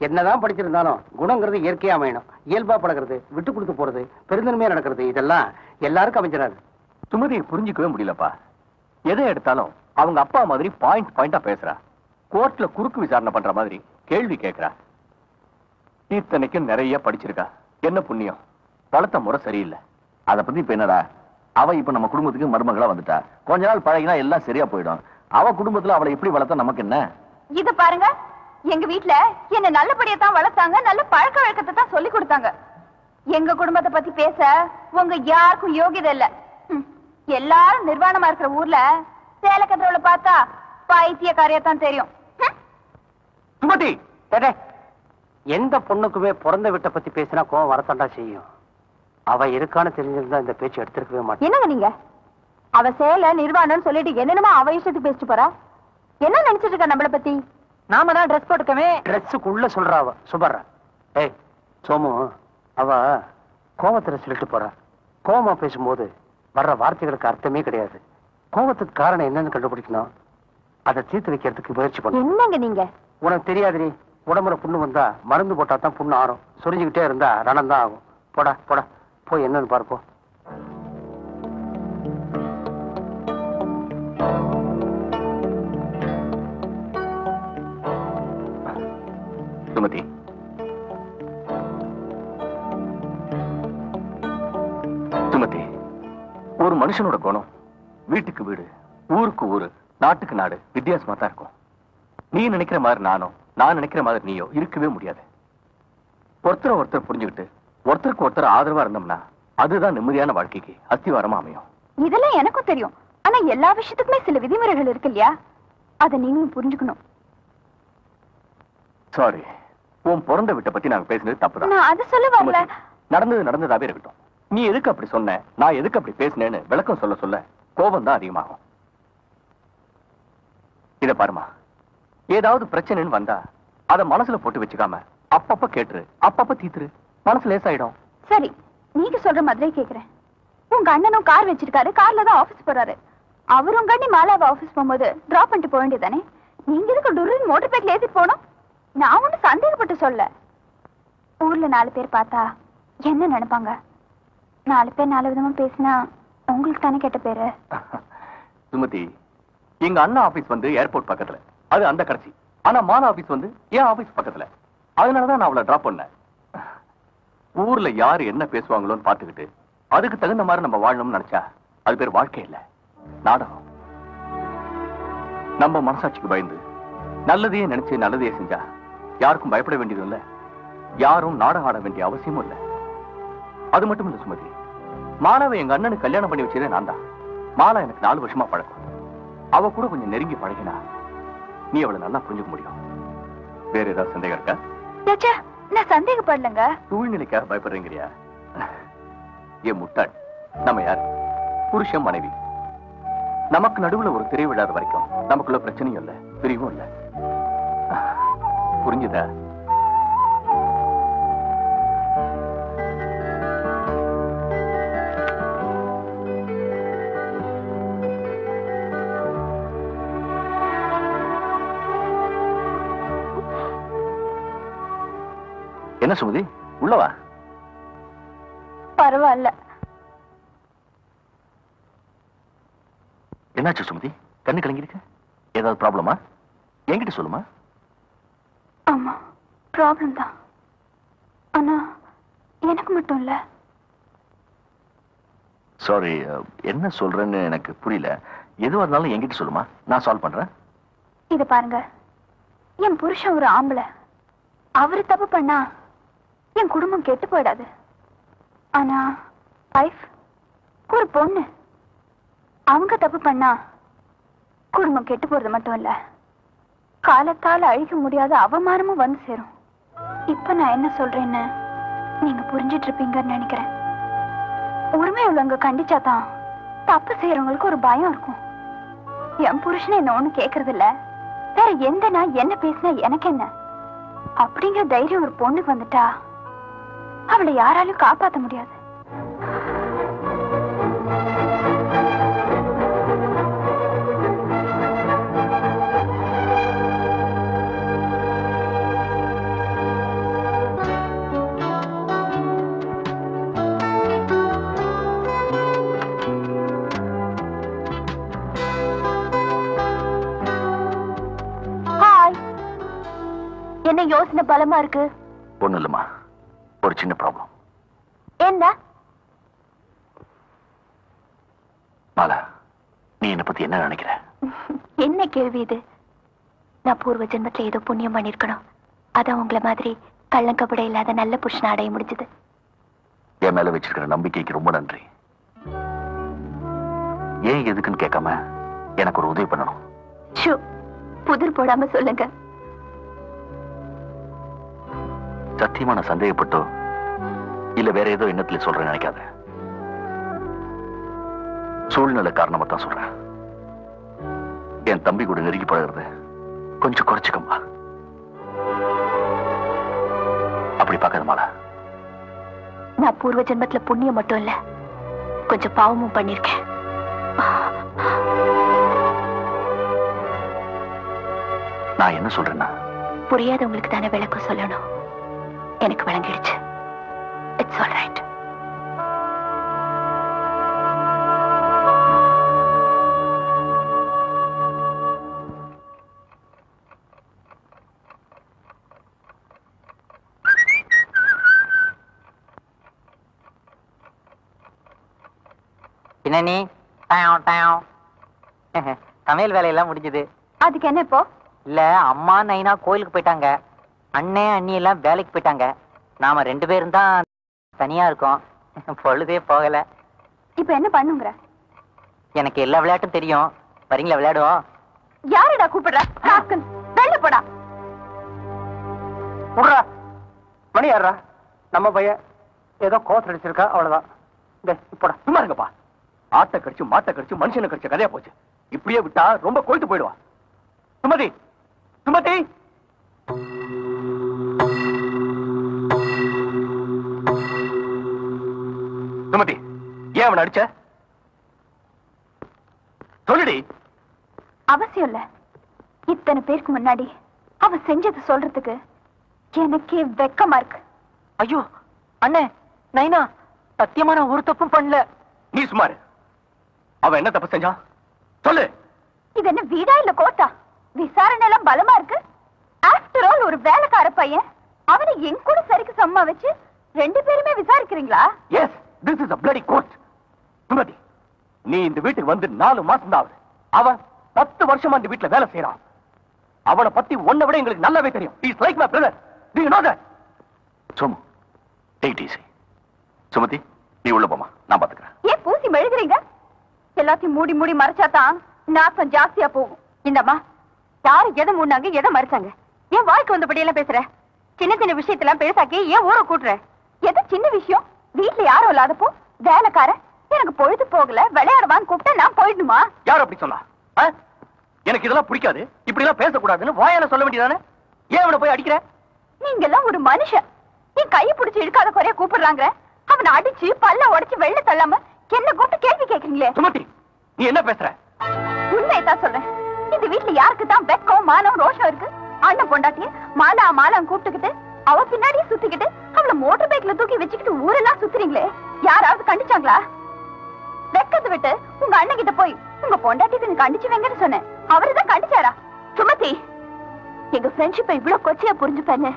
என்னதான் படிச்சிருந்தாலும் குணங்கிறது இயற்கையா அமையணும் இயல்பா பழகிறது விட்டு கொடுத்து போறது பெருந்தன்மையா நடக்கிறது இதெல்லாம் எல்லாருக்கும் அமைஞ்சிடாது சுமதியை புரிஞ்சுக்கவே முடியலப்பா எதை எடுத்தாலும் அவங்க அப்பா மாதிரி பாயிண்ட் பாயிண்டா பேசுறா கோர்ட்ல குறுக்கு விசாரணை பண்ற மாதிரி கேள்வி கேட்கிறா இத்தனைக்கும் நிறைய படிச்சிருக்கா என்ன புண்ணியம் வளர்த்த முறை சரியில்லை அத பத்தி இப்ப என்னடா அவ இப்ப நம்ம குடும்பத்துக்கு மருமகளா வந்துட்டா கொஞ்ச நாள் பழகினா எல்லாம் சரியா போயிடும் அவ குடும்பத்துல அவளை எப்படி வளர்த்தா நமக்கு என்ன இது பாருங்க எங்க வீட்ல என்ன நல்லபடியா தான் வளர்த்தாங்க நல்ல பழக்க வழக்கத்தை தான் சொல்லி கொடுத்தாங்க எங்க குடும்பத்தை பத்தி பேச உங்க யாருக்கும் யோகியதை இல்ல ம், எல்லாரும் நிர்வாணமா இருக்கிற ஊர்ல சேலை கட்டுறவளை பார்த்தா பைத்தியக்காரியா தான் தெரியும் ம். சுமதி டேய், எந்த பொண்ணுக்குமே பிறந்த வீட்டை பத்தி பேசினா கோவம் வரத்தாண்டா செய்யும் அவ இருக்கான்னு தெரிஞ்சிருந்தா இந்த பேச்சு எடுத்திருக்கவே மாட்டேன் என்னங்க நீங்க அவ சேல நிர்வாணம்னு சொல்லிட்டு என்னென்னமோ அவ இஷ்டத்துக்கு பேசிட்டு போறா என்ன நினைச்சிட்டு இருக்கா நம்மள பத்தி நாம தான் ட்ரெஸ் போட்டுக்கவே ட்ரெஸ்ஸுக்குள்ள சொல்றா அவ சுபர்ரா ஏய் சோமு அவ கோவத்துல சொல்லிட்டு போறா கோவமா பேசும்போது வர்ற வார்த்தைகளுக்கு அர்த்தமே கிடையாது கோவத்துக்கு காரணம் என்னன்னு கண்டுபிடிக்கணும் அதை தீர்த்து வைக்கிறதுக்கு முயற்சி பண்ணு என்னங்க நீங்க உனக்கு தெரியாதுடி உடம்புல புண்ணு வந்தா மருந்து போட்டா தான் புண்ணு ஆறும் சொரிஞ்சுக்கிட்டே இருந்தா ரணம் தான் ஆகும் போடா போடா போய் என்னன்னு பார்ப்போம் சுமதி சுமதி ஒரு மனுஷனோட குணம் வீட்டுக்கு வீடு ஊருக்கு ஊரு நாட்டுக்கு நாடு வித்தியாசமா தான் இருக்கும் நீ நினைக்கிற மாதிரி நானும் நான் நினைக்கிற மாதிரி நீயோ இருக்கவே முடியாது ஒருத்தரை ஒருத்தர் புரிஞ்சுக்கிட்டு ஒருத்தருக்கு ஒருத்தர் ஆதரவா இருந்தோம்னா அதுதான் நிம்மதியான வாழ்க்கைக்கு அஸ்திவாரமா அமையும் இதெல்லாம் எனக்கும் தெரியும் ஆனா எல்லா விஷயத்துக்குமே சில விதிமுறைகள் இருக்கு இல்லையா அதை நீங்களும் புரிஞ்சுக்கணும் சாரி உன் பிறந்த வீட்டை பத்தி நாங்க பேசினது தப்புதான் நான் அதை சொல்ல வரல சுமதி, நடந்தது நடந்ததாவே இருக்கட்டும் நீ எதுக்கு அப்படி சொன்ன நான் எதுக்கு அப்படி பேசினேன்னு விளக்கம் சொல்ல சொல்ல கோபம் தான் அதிகமாகும் இத பாருமா ஏதாவது பிரச்சனைன்னு வந்தா அத மனசுல போட்டு வச்சுக்காம அப்பப்ப கேட்டுரு அப்பப்ப தீத்துரு மனசு லேசாயிடும் சரி நீங்க சொல்ற மாதிரியே கேக்குறேன் உங்க அண்ணனும் கார் வச்சிருக்காரு கார்ல தான் ஆபீஸ் போறாரு அவரும் கண்ணி மாலாவை ஆபீஸ் போகும்போது டிராப் பண்ணிட்டு போக வேண்டியதானே நீங்க எதுக்கு டுரின் மோட்டர் பைக்ல ஏத்திட்டு போனோம் நான் ஒண்ணு சந்தேகப்பட்டு சொல்ல ஊர்ல நாலு பேர் பார்த்தா என்ன நினைப்பாங்க நாலு பேர் நாலு விதமா பேசினா உங்களுக்கு தானே கெட்ட பேரு சுமதி எங்க அண்ணா ஆபீஸ் வந்து ஏர்போர்ட் பக்கத்துல அது அந்த கடைசி ஆனா மாலா ஆபீஸ் வந்து என் ஆபீஸ் பக்கத்துல அதனாலதான் நான் அவளை டிராப் பண்ணேன் ஊர்ல யாரு என்ன பேசுவாங்களோன்னு பாத்துக்கிட்டு அதுக்கு தகுந்த மாதிரி நம்ம வாழணும்னு நினைச்சா அது பேர் வாழ்க்கை இல்ல நாடகம் நம்ம மனசாட்சிக்கு பயந்து நல்லதையே நினைச்சு நல்லதையே செஞ்சா யாருக்கும் பயப்பட வேண்டியதும் இல்ல யாரும் நாடகம் ஆட வேண்டிய அவசியமும் இல்ல அது மட்டும் இல்ல சுமதி மாலாவை எங்க அண்ணனுக்கு கல்யாணம் பண்ணி வச்சதே நான் தான் மாலா எனக்கு நாலு வருஷமா பழக்கம் அவ கூட கொஞ்சம் நெருங்கி பழகினா நீ அவளை நல்லா புரிஞ்சுக்க முடியும் வேற ஏதாவது சந்தேகம் இருக்கா சேச்சே, நான் சந்தேகப்படலங்க சூழ்நிலைக்காக பயப்படுறீங்கறியா ஏன் முட்டாள் நம்ம யார் புருஷன் மனைவி நமக்கு நடுவுல ஒரு திரை விழாத வரைக்கும் நமக்குள்ள பிரச்சனையும் இல்ல பிரிவும் இல்ல புரிஞ்சுதா என்ன சுமதி உள்ளவா பரவாயில்ல என்னாச்சு சுமதி கண்ணு கலங்கிருக்கு ஏதாவது ப்ராப்ளமா என்கிட்ட சொல்லுமா ஆமா ப்ராப்ளம் தான் ஆனா எனக்கு மட்டும் இல்ல சாரி என்ன சொல்றேன்னு எனக்கு புரியல எதுவா இருந்தாலும் என்கிட்ட சொல்லுமா நான் சால்வ் பண்றேன் இத பாருங்க என் புருஷன் ஒரு ஆம்பளை அவரு தப்பு பண்ணா என் குடும்பம் கெட்டு போயிடாது ஆனா வைஃப் ஒரு பொண்ணு அவங்க தப்பு பண்ணா குடும்பம் கெட்டு போறது மட்டும் இல்ல காலத்தால அழிக்க முடியாத அவமானமும் வந்து சேரும் இப்ப நான் என்ன சொல்றேன்னு நீங்க புரிஞ்சிட்டு இருப்பீங்கன்னு நினைக்கிறேன் உரிமை உள்ளவங்க கண்டிச்சாதான் தப்பு செய்யறவங்களுக்கு ஒரு பயம் இருக்கும் என் புருஷன் என்ன ஒண்ணு கேக்குறது இல்ல வேற எந்த நான் என்ன பேசினா எனக்கு என்ன அப்படிங்கிற தைரியம் ஒரு பொண்ணுக்கு வந்துட்டா அவளை யாராலும் காப்பாத்த முடியாது என்ன யோசனை பலமா இருக்கு ஒண்ணும் இல்லம்மா ஒரு சின்ன ப்ராப்ளம் என்ன மாலா நீ என்னை பத்தி என்ன நினைக்கிற என்ன கேள்வி இது நான் பூர்வ ஜென்மத்துல ஏதோ புண்ணியம் பண்ணிருக்கணும் அதான் உங்களை மாதிரி கள்ளங்கப்பட இல்லாத நல்ல புருஷனை அடைய முடிஞ்சது என் மேல வச்சிருக்கிற நம்பிக்கைக்கு ரொம்ப நன்றி ஏன் எதுக்குன்னு கேட்காம எனக்கு ஒரு உதவி பண்ணணும் ஷூ புதிர் போடாம சொல்லுங்க சத்தியமா நான் சந்தேகப்பட்டோ இல்ல வேற ஏதோ எண்ணத்துல சொல்றேன் நினைக்காத சூழ்நிலை காரணமா தான் சொல்றேன் என் தம்பி கூட நெருங்கி பழகுறது கொஞ்சம் குறைச்சுக்கம்மா அப்படி பார்க்காத மாலா நான் பூர்வ ஜென்மத்துல புண்ணியம் மட்டும் இல்ல கொஞ்சம் பாவமும் பண்ணிருக்கேன் நான் என்ன சொல்றேன்னா புரியாதவங்களுக்கு தானே விளக்கம் சொல்லணும் எனக்கு விளங்கிடுச்சு இட்ஸ் ஆல் ரைட் பின்னணி டயம் டயம் சமையல் வேலையெல்லாம் முடிஞ்சது அதுக்கு என்ன இப்போ இல்ல அம்மா நைனா கோயிலுக்கு போயிட்டாங்க அண்ணே அண்ணி எல்லாம் வேலைக்கு போயிட்டாங்க நாம ரெண்டு பேரும் தான் தனியா இருக்கோம் பொழுதே போகல இப்போ என்ன பண்ணுங்கிற எனக்கு எல்லா விளையாட்டும் தெரியும் வரீங்களா விளையாடுவோம் யாருடா கூப்பிடுற ராஸ்கல் வெளில போடா விடுறா மணி யாரா நம்ம பையன் ஏதோ கோத்து அடிச்சிருக்கா அவ்வளவுதான் இந்த இப்போடா சும்மா இருங்கப்பா ஆட்டை கடிச்சு மாட்டை கடிச்சு மனுஷனை கடிச்ச கதையா போச்சு இப்படியே விட்டா ரொம்ப கொழுத்து போயிடுவா சுமதி சுமதி சுமதி ஏன் அவனை அடிச்ச சொல்லுடி அவசியம் இல்ல இத்தனை பேருக்கு முன்னாடி அவ செஞ்சது சொல்றதுக்கு எனக்கே வெக்கமா இருக்கு ஐயோ அண்ணே நைனா சத்தியமா நான் ஒரு தப்பும் பண்ணல நீ சுமாரு அவன் என்ன தப்பு செஞ்சான் சொல்லு இது என்ன வீடா இல்ல கோட்டா விசாரணை எல்லாம் பலமா இருக்கு ஆஃப்டர் ஆல் ஒரு வேலைக்கார பையன் அவனை என் கூட சரிக்கு சம்மா வச்சு ரெண்டு பேருமே விசாரிக்கிறீங்களா yes this is a bloody court Sumathi நீ இந்த வீட்டுக்கு வந்து நாலு மாசம் தான் ஆகுது அவன் பத்து வருஷமா இந்த வீட்டுல வேலை செய்யறான் அவனை பத்தி உன்னை விட எங்களுக்கு நல்லாவே தெரியும் is like my brother to you know that Somu take easy Sumathi நீ உள்ள போமா நான் பாத்துக்கிறேன் ஏன் பூசி மெழுகுறீங்க எல்லாத்தையும் மூடி மூடி மறைச்சாதான் நாசம் ஜாஸ்தியா போகும் இந்தம்மா யாரு எதை மூடினாங்க எதை மறைச்சாங்க ஏன் வாழ்க்கை வந்தபடி எல்லாம் பேசுற சின்ன சின்ன விஷயத்தெல்லாம் பெருசாக்கி ஏன் ஊரை கூட்டுற எது சின்ன விஷயம் வீட்டுல யாரும் இல்லாதப்போ வேலைக்காரன் எனக்கு பொழுது போகல விளையாடுவான்னு கூப்பிட்டா நான் போயிடணுமா யார் அப்படி சொன்னா ஆ? எனக்கு இதெல்லாம் பிடிக்காது இப்படி எல்லாம் பேசக்கூடாதுன்னு வாயால சொல்ல வேண்டியதானே ஏன் அவனை போய் அடிக்கிற நீங்க எல்லாம் ஒரு மனுஷன் நீ கையை பிடிச்சு இழுக்காத குறைய கூப்பிடுறாங்க அவனை அடிச்சு பல்ல உடைச்சு வெளில தள்ளாம என்ன கூப்பிட்டு கேள்வி கேக்குறீங்களே சுமதி நீ என்ன பேசுற உண்மையை தான் சொல்றேன் இந்த வீட்டுல யாருக்கு தான் வெக்கம் மானம் ரோஷம் இருக்கு அண்ணன் பொண்டாட்டிய மாலா மாலாம் கூப்பிட்டுக்கிட்டு அவ பின்னாடியே சுத்திக்கிட்டு அவள மோட்டார் பைக்ல தூக்கி வச்சுக்கிட்டு ஊரெல்லாம் சுத்துறீங்களே யாராவது கண்டிச்சாங்களா வெக்கத்தை விட்டு உங்க அண்ணன் கிட்ட போய் உங்க பொண்டாட்டி கண்டிச்சு வைங்கன்னு சொன்னேன் அவருதான் கண்டிச்சாரா சுமதி எங்க ஃப்ரெண்ட்ஷிப்பை இவ்வளவு கொச்சையா புரிஞ்சுப்பேன்னு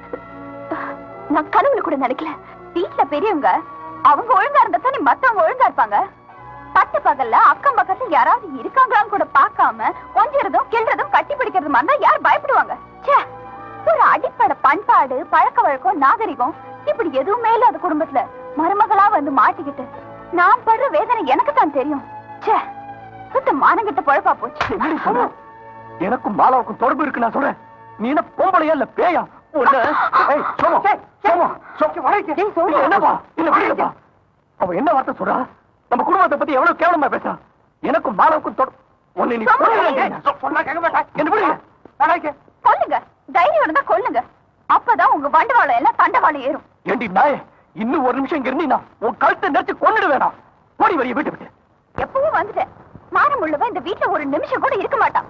நான் கனவுல கூட நினைக்கல வீட்டுல பெரியவங்க அவங்க ஒழுங்கா இருந்தா தானே மத்தவங்க ஒழுங்கா இருப்பாங்க பட்டு பகல்ல அக்கம் பக்கத்துல யாராவது இருக்காங்களான்னு கூட பார்க்காம கொஞ்சிறதும் கிள்றதும் கட்டி பிடிக்கிறதுமா இருந்தா யார் பயப்படுவாங்க ச்சே ஒரு அடிப்படை பண்பாடு பழக்க வழக்கம் நாகரிகம் இப்படி எதுவுமே இல்லாத குடும்பத்துல மருமகளா வந்து மாட்டிக்கிட்டு நான் படுற வேதனை எனக்கு தான் தெரியும் ச்சே சுத்த மானங்கிட்ட பொழப்பா போச்சு என்னடி சொல்ற? எனக்கும் மாலாவுக்கும் தொடர்பு இருக்கு நான் சொல்றேன் நீ என்ன பொம்பளையா இல்ல பேயா உன்னை- ஏய், சோமு, சோமு, சோமு, இல்ல, என்னப்பா இல்ல விடுங்கப்பா அவ என்ன வார்த்தை சொல்றா நம்ம குடும்பத்தை பத்தி எவ்வளவு கேவலமா பேசுறா எனக்கும் மாலாவுக்கும் தொடர்பு உன்னை நீ சோமு, கொல்லுங்க. சொ- சொன்னா கேட்க மாட்டேன் என்ன விடுங்க நாளைக்கு கொல்லுங்க தைரியம் இருந்தா கொல்லுங்க அப்பதான் உங்க வண்டவாளம் எல்லாம் தண்டவாளம் ஏறும் ஏண்டி நாயே இன்னும் ஒரு நிமிஷம் இங்க இருந்தீங்கன்னா உன் கழுத்தை நெரிச்சு கொன்னுடு வேணாம் ஓடி வழிய வீட்டு விட்டு எப்பவும் வந்துட்டேன் மானம் உள்ளவன் இந்த வீட்டுல ஒரு நிமிஷம் கூட இருக்க மாட்டான்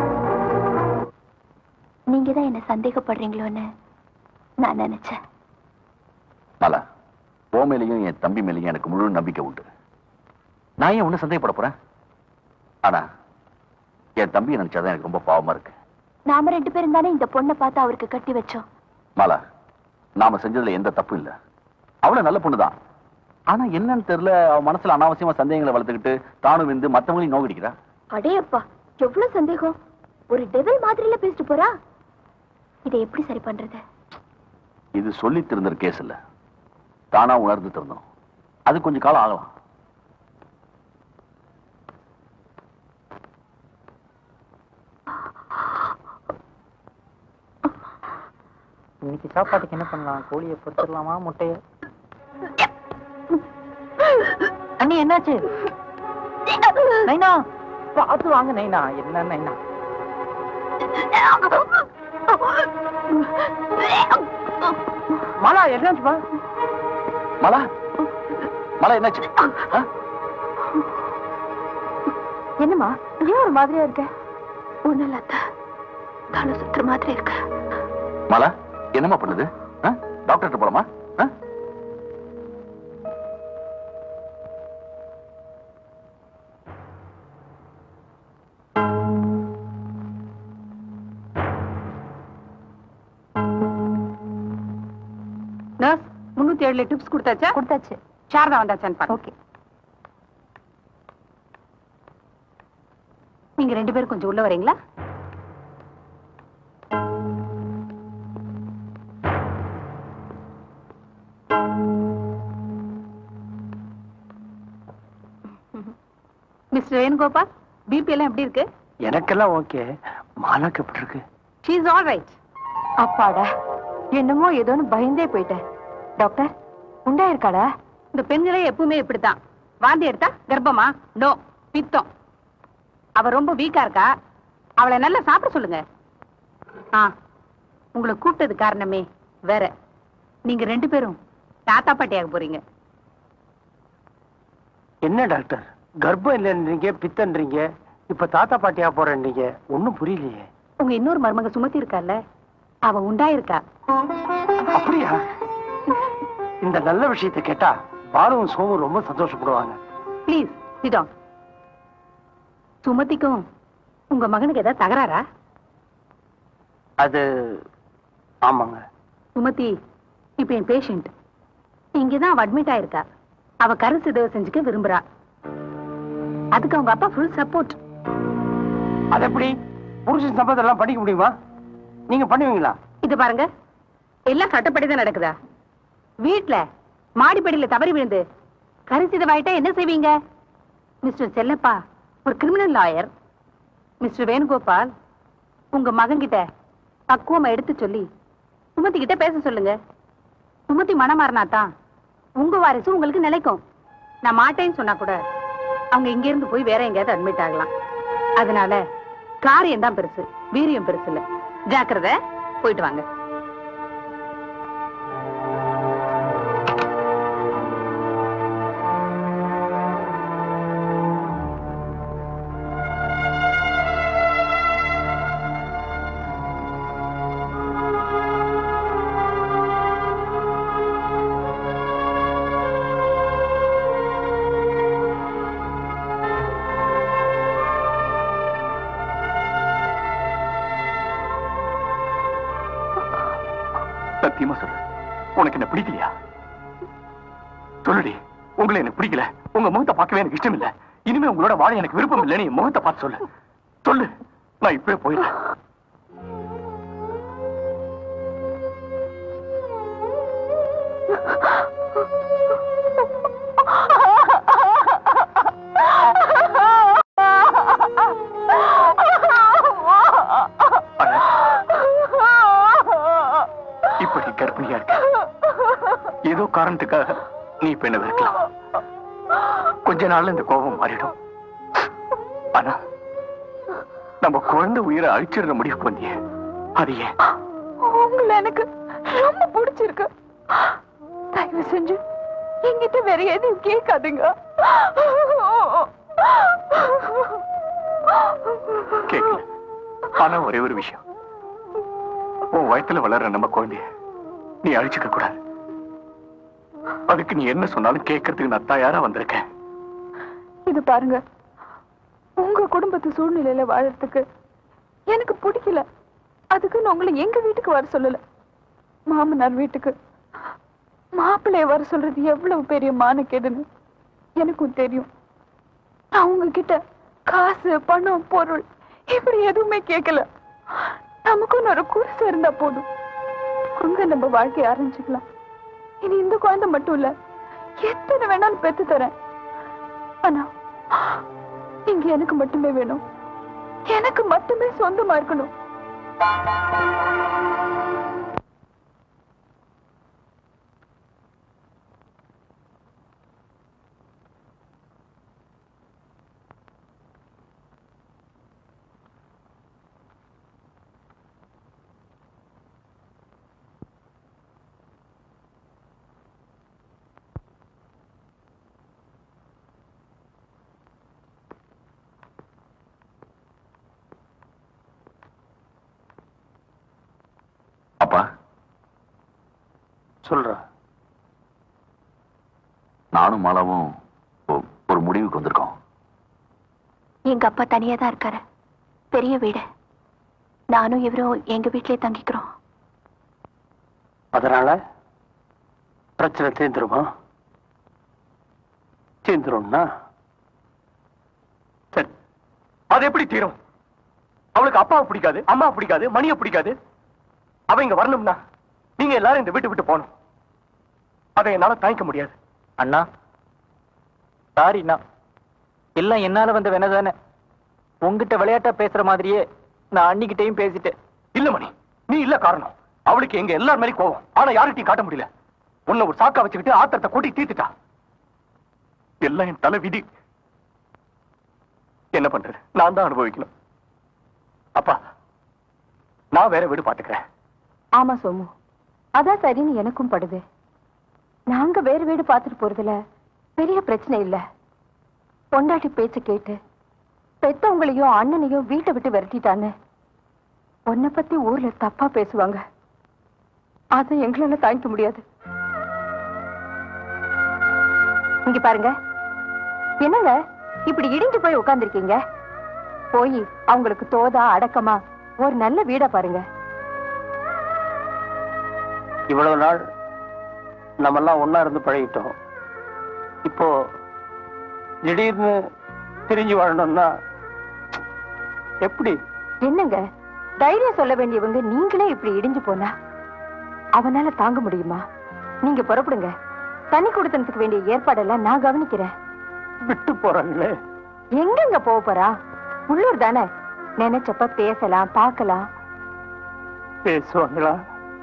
நீங்க தான் என்ன சந்தேகப்படுறீங்களோன்னு நான் நினைச்சேன் மாலா ஓ மேலேயும் என் தம்பி மேலேயும் எனக்கு முழு நம்பிக்கை உண்டு நான் ஏன் ஒண்ணு சந்தேகப்பட போறேன் ஆனா என் தம்பியை நினைச்சாதான் எனக்கு ரொம்ப பாவமா இருக்கு நாம ரெண்டு பேரும் தானே இந்த பொண்ணை பார்த்து அவருக்கு கட்டி வச்சோம் மாலா நாம செஞ்சதுல எந்த தப்பும் இல்ல அவளும் நல்ல பொண்ணுதான் ஆனா என்னன்னு தெரியல அவ மனசுல அனாவசியமா சந்தேகங்களை வளர்த்துக்கிட்டு தானும் வந்து மத்தவங்களையும் நோக்கடிக்கிறா அடே அப்பா எவ்வளவு சந்தேகம் ஒரு டெவில் மாதிரில பேசிட்டு போறா இதை எப்படி சரி பண்றது இது சொல்லி திருந்துற கேஸ் இல்ல தானா உணர்ந்து திருந்தோம் அது கொஞ்சம் காலம் ஆகலாம் இன்னைக்கு சாப்பாட்டுக்கு என்ன பண்ணலாம் கோழியை பொறுத்துடலாமா முட்டைய அண்ணி என்னாச்சு நைனா பார்த்து வாங்க நைனா என்ன நைனா மாலா என்னாச்சுப்பா மலா மலா என்னாச்சு ஆ? என்னம்மா ஏன் ஒரு மாதிரியா இருக்க ஒண்ணு இல்லாத தலை சுத்துற மாதிரி இருக்க மலா என்னம்மா பண்ணுது ஆ? டாக்டர்கிட்ட போலாமா ஆ? நர்ஸ் முன்னூத்தி ஏழுல டிப்ஸ் கொடுத்தாச்சா கொடுத்தாச்சு சாரதா வந்தாச்சான்னு பாருங்க ஓகே நீங்க ரெண்டு பேரும் கொஞ்சம் உள்ள வரீங்களா மிஸ்டர் வேணுகோபால் பிபி எல்லாம் எப்படி இருக்கு எனக்கெல்லாம் ஓகே மாலாக்கு எப்படி இருக்கு ஷீ இஸ் ஆல் ரைட் அப்பாடா என்னமோ ஏதோன்னு பயந்தே போயிட்டேன் டாக்டர் உண்டா இருக்காடா இந்த பெண்களே எப்பவுமே இப்படித்தான் வாந்தி எடுத்தா கர்ப்பமா நோ பித்தம் அவ ரொம்ப வீக்கா இருக்கா அவளை நல்லா சாப்பிட சொல்லுங்க ஆ உங்களை கூப்பிட்டது காரணமே வேற நீங்க ரெண்டு பேரும் தாத்தா பாட்டியாக போறீங்க என்ன டாக்டர் கர்ப்பம் இல்லைன்றீங்க பித்தன்றீங்க இப்ப தாத்தா பாட்டியா போறேன்றீங்க ஒண்ணும் புரியலையே உங்க இன்னொரு மருமக சுமத்தி இருக்கால்ல அவ உண்டாயிருக்கா அப்படியா இந்த நல்ல விஷயத்தை கேட்டா பாலுவும் சோமும் ரொம்ப சந்தோஷப்படுவாங்க ப்ளீஸ் சிடான் சுமதிக்கும் உங்க மகனுக்கு ஏதாவது தகராறா அது ஆமாங்க சுமதி இப்ப என் பேஷண்ட் இங்கதான் அவ அட்மிட் ஆயிருக்கா அவ கரு சிதவை செஞ்சுக்க விரும்புறா அதுக்கு அவங்க அப்பா ஃபுல் சப்போர்ட் அது எப்படி புருஷன் சம்பந்தம் எல்லாம் பண்ணிக்க முடியுமா நீங்க பண்ணுவீங்களா இது பாருங்க எல்லாம் சட்டப்படி தான் நடக்குதா வீட்ல மாடிப்படியில தவறி விழுந்து கருசிதவாயிட்டா என்ன செய்வீங்க மிஸ்டர் செல்லப்பா ஒரு கிரிமினல் லாயர் மிஸ்டர் வேணுகோபால் உங்க மகன்கிட்ட பக்குவமா எடுத்து சொல்லி சுமதி கிட்ட பேச சொல்லுங்க சுமதி மனமாறினாதான் உங்க வாரிசு உங்களுக்கு நிலைக்கும் நான் மாட்டேன்னு சொன்னா கூட அவங்க இங்க இருந்து போய் வேற எங்கேயாவது அட்மிட் ஆகலாம் அதனால காரியம் தான் பெருசு வீரியம் பெருசு இல்ல ஜாக்கிரதை போயிட்டு வாங்க சத்தியமா சொல்லு உனக்கு என்ன பிடிக்கலையா சொல்லுடி உங்களை எனக்கு பிடிக்கல உங்க முகத்தை பார்க்கவே எனக்கு இஷ்டம் இல்ல இனிமே உங்களோட வாழ எனக்கு விருப்பம் இல்லைன்னு என் முகத்தை பார்த்து சொல்லு சொல்லு நான் இப்பவே போயிடுறேன் அண்ணா, இப்ப நீ கர்ப்பிணியா இருக்க ஏதோ காரணத்துக்காக நீ இப்ப என்ன வெறுக்கலாம் கொஞ்ச நாள்ல இந்த கோபம் மாறிடும் ஆனா நம்ம குழந்தை உயிரை அழிச்சிடுற முடிவுக்கு வந்தியே அது ஏன் உங்களை எனக்கு ரொம்ப பிடிச்சிருக்கு தயவு செஞ்சு என்கிட்ட வேற எதையும் கேட்காதுங்க கேட்கல ஆனா ஒரே ஒரு விஷயம் உன் வயத்துல வளர்ற நம்ம குழந்தைய நீ அழிச்சுக்க கூடாது அதுக்கு நீ என்ன சொன்னாலும் கேட்கறதுக்கு நான் தயாரா வந்திருக்கேன் இது பாருங்க உங்க குடும்பத்து சூழ்நிலையில வாழறதுக்கு எனக்கு பிடிக்கல அதுக்கு நான் உங்களை எங்க வீட்டுக்கு வர சொல்லல மாமனார் வீட்டுக்கு மாப்பிள்ளைய வர சொல்றது எவ்வளவு பெரிய மானக்கேடுன்னு எனக்கும் தெரியும் நான் உங்ககிட்ட காசு பணம் பொருள் இப்படி எதுவுமே கேட்கல நமக்குன்னு ஒரு குடிசை இருந்தா போதும் அங்க நம்ம வாழ்க்கைய ஆரம்பிச்சுக்கலாம் இனி இந்த குழந்தை மட்டும் இல்ல எத்தனை வேணாலும் பெத்து தரேன் ஆனா நீங்க எனக்கு மட்டுமே வேணும் எனக்கு மட்டுமே சொந்தமா இருக்கணும் அப்பா சொல்ற நானும் மாலாவும் ஒ- ஒரு முடிவுக்கு வந்திருக்கோம் எங்க அப்பா தனியா தான் இருக்காரு பெரிய வீடு நானும் இவரும் எங்க வீட்லயே தங்கிக்கிறோம் அதனால பிரச்சனை தீர்ந்துருமா தீர்ந்துரும்னா சரி அது எப்படி தீரும் அவளுக்கு அப்பாவை பிடிக்காது அம்மா பிடிக்காது மணியை பிடிக்காது அவ இங்க வரணும்னா நீங்க எல்லாரும் இந்த வீட்டு விட்டு போகணும் அதை என்னால தாங்கிக்க முடியாது அண்ணா சாரிண்ணா எல்லாம் என்னால வந்த வேணதானே உங்ககிட்ட விளையாட்டா பேசுற மாதிரியே நான் அன்னிக்கிட்டையும் பேசிட்டேன் இல்ல மணி நீ இல்ல காரணம் அவளுக்கு எங்க எல்லார் மேலயும் கோவம் ஆனா யார்கிட்டயும் காட்ட முடியல உன்னை ஒரு சாக்கா வச்சுக்கிட்டு ஆத்திரத்தை கூட்டி தீர்த்துட்டா எல்லாம் என் தலை விதி என்ன பண்றது நான் தான் அனுபவிக்கணும் அப்பா நான் வேற வீடு பாத்துக்கிறேன் ஆமா சோமு அதான் சரின்னு எனக்கும் படுது நாங்க வேறு வீடு பார்த்துட்டு போறதுல பெரிய பிரச்சனை இல்ல பொண்டாட்டி பேச்ச கேட்டு பெத்தவங்களையும் அண்ணனையும் வீட்டை விட்டு விரட்டிட்டான்னு உன்னை பத்தி ஊர்ல தப்பா பேசுவாங்க அதை எங்களால தாங்கிக்க முடியாது இங்க பாருங்க என்னங்க இப்படி இடிஞ்சு போய் உட்கார்ந்திருக்கீங்க போய் அவங்களுக்கு தோதா அடக்கமா ஒரு நல்ல வீடா பாருங்க இவ்வளவு நாள் நம்மெல்லாம் ஒண்ணா இருந்து பழகிட்டோம் இப்போ திடீர்னு பிரிஞ்சு வாழணும்னா எப்படி என்னங்க தைரியம் சொல்ல வேண்டியவங்க நீங்களே இப்படி இடிஞ்சு போனா அவனால தாங்க முடியுமா நீங்க புறப்படுங்க தனி கொடுத்தனத்துக்கு வேண்டிய ஏற்பாடெல்லாம் நான் கவனிக்கிறேன் விட்டு போறாங்களே எங்கெங்க போக போறா உள்ளூர் தானே நினைச்சப்ப பேசலாம் பார்க்கலாம் பேசுவாங்களா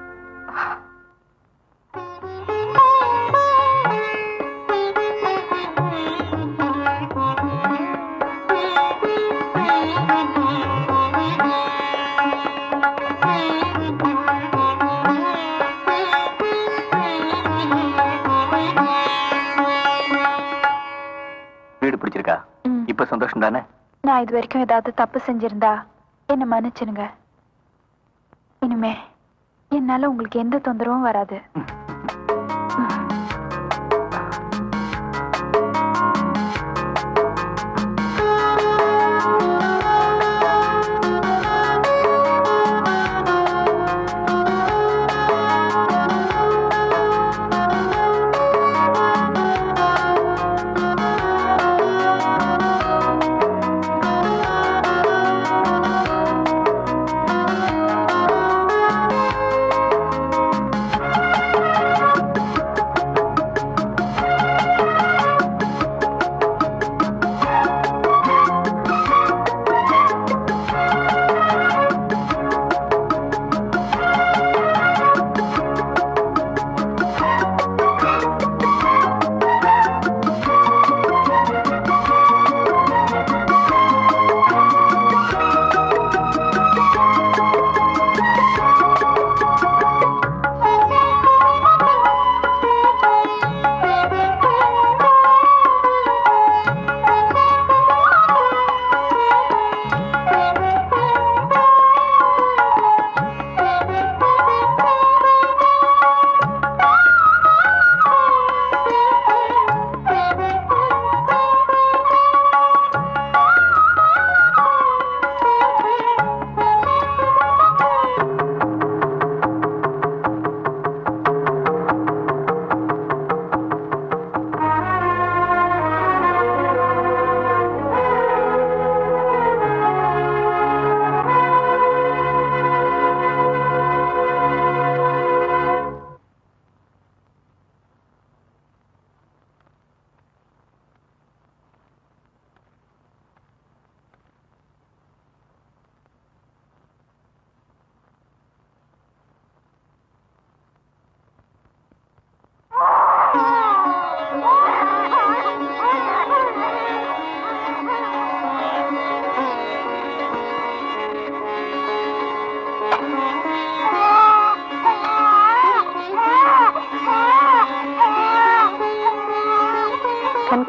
வீடு பிடிச்சிருக்கா இப்ப சந்தோஷம் தானே நான் இது வரைக்கும் ஏதாவது தப்பு செஞ்சிருந்தா என்ன மன்னிச்சிருங்க இனிமே என்னால உங்களுக்கு எந்த தொந்தரவும் வராது ஆ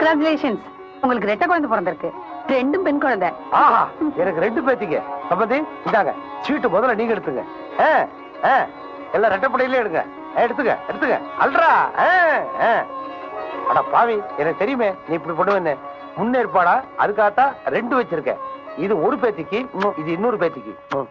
கங்க்ராச்சுலேஷன்ஸ் உங்களுக்கு ரெட்டை குழந்தை பிறந்திருக்கு ரெண்டும் பெண் குழந்தை ஆஹா எனக்கு ரெண்டு பேத்திங்க சம்பந்தி இந்தாங்க சீட்டு முதல்ல நீங்க எடுத்துங்க ஆ, ஆ, எல்லாம் ரெட்டப்படையிலே எடுங்க ஆ, எடுத்துங்க எடுத்துங்க அல்றா ஆ, ஆ. அட பாவி எனக்கு தெரியுமே நீ இப்படி பண்ணுவேன்னு முன்னேற்பாடா அதுக்காகத்தான் ரெண்டு வச்சிருக்கேன் இது ஒரு பேத்திக்கு ம், இது இன்னொரு பேத்திக்கு ம்.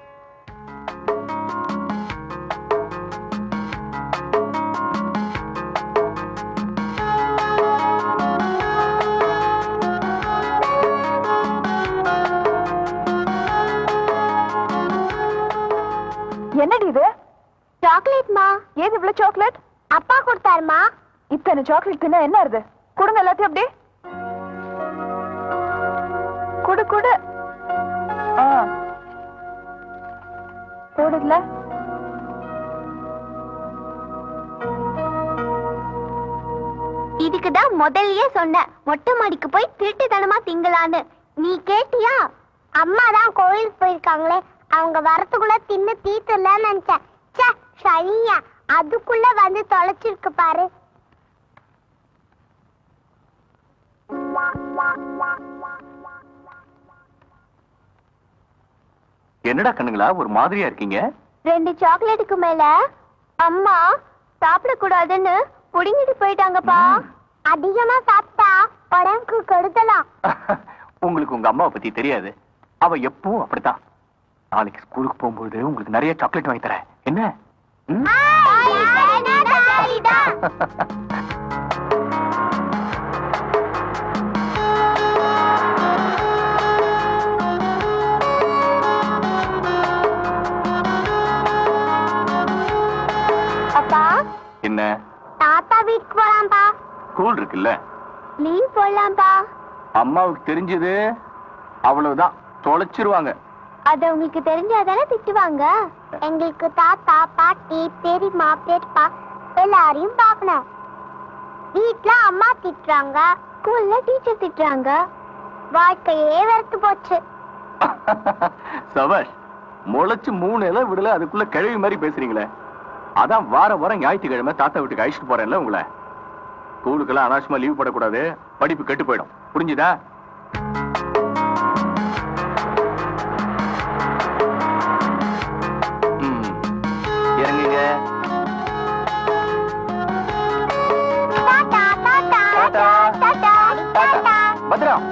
என்னடி இது சாக்லேட்மா ஏது இவ்வளவு சாக்லேட் அப்பா கொடுத்தாருமா இத்தனை சாக்லேட் தின்னா என்ன வருது கொடுங்க எல்லாத்தையும் அப்படியே குடு குடு ஆ போடுதுல இதுக்கு தான் முதல்லயே சொன்னேன் மொட்டை மாடிக்கு போய் திருட்டுத்தனமா திங்கலான்னு நீ கேட்டியா அம்மா தான் கோயிலுக்கு போயிருக்காங்களே அவங்க வரத்துக்குள்ள தின்னு தீத்துலன்னு நினைச்சேன் ச்சே சரியா அதுக்குள்ள வந்து தொலைச்சிருக்கு பாரு என்னடா கண்ணுங்களா ஒரு மாதிரியா இருக்கீங்க ரெண்டு சாக்லேட்டுக்கு மேல அம்மா சாப்பிடக்கூடாதுன்னு புடுங்கிட்டு போயிட்டாங்கப்பா அதிகமா சாப்பிட்டா உடம்புக்கு கெடுதலாம் உங்களுக்கு உங்க அம்மாவை பத்தி தெரியாது அவ எப்பவும் அப்படித்தான் நாளைக்கு ஸ்கூலுக்கு போகும்போது உங்களுக்கு நிறைய சாக்லேட் வாங்கி தரேன் என்ன ம்? அப்பா என்ன தாத்தா வீட்டுக்கு போலாம்ப்பா ஸ்கூல் இருக்குல்ல லீவ் போடலாம்ப்பா அம்மாவுக்கு தெரிஞ்சது அவ்வளவுதான் தொலைச்சிருவாங்க அது உங்களுக்கு தெரிஞ்சாதானே திட்டுவாங்க எங்களுக்கு தாத்தா பாட்டி பெரியம்மா பெரியப்பா எல்லாரையும் பார்க்கணும் வீட்ல அம்மா திட்டுறாங்க ஸ்கூல்ல டீச்சர் திட்டுறாங்க வாழ்க்கையே வெறுத்து போச்சு சபாஷ் முளைச்சு மூணு இலை விடல அதுக்குள்ள கிழவி மாதிரி பேசுறீங்களே அதான் வார வாரம் ஞாயிற்றுக்கிழமை தாத்தா வீட்டுக்கு அழைச்சிட்டு போறேன்ல உங்களை ஸ்கூலுக்கெல்லாம் அனாவசியமா லீவ் போடக்கூடாது படிப்பு கெட்டு போயிடும் புரிஞ்சுதா ம். இறங்குங்க டாடா டாடா டாடா. டாடா டாடா பத்ரம்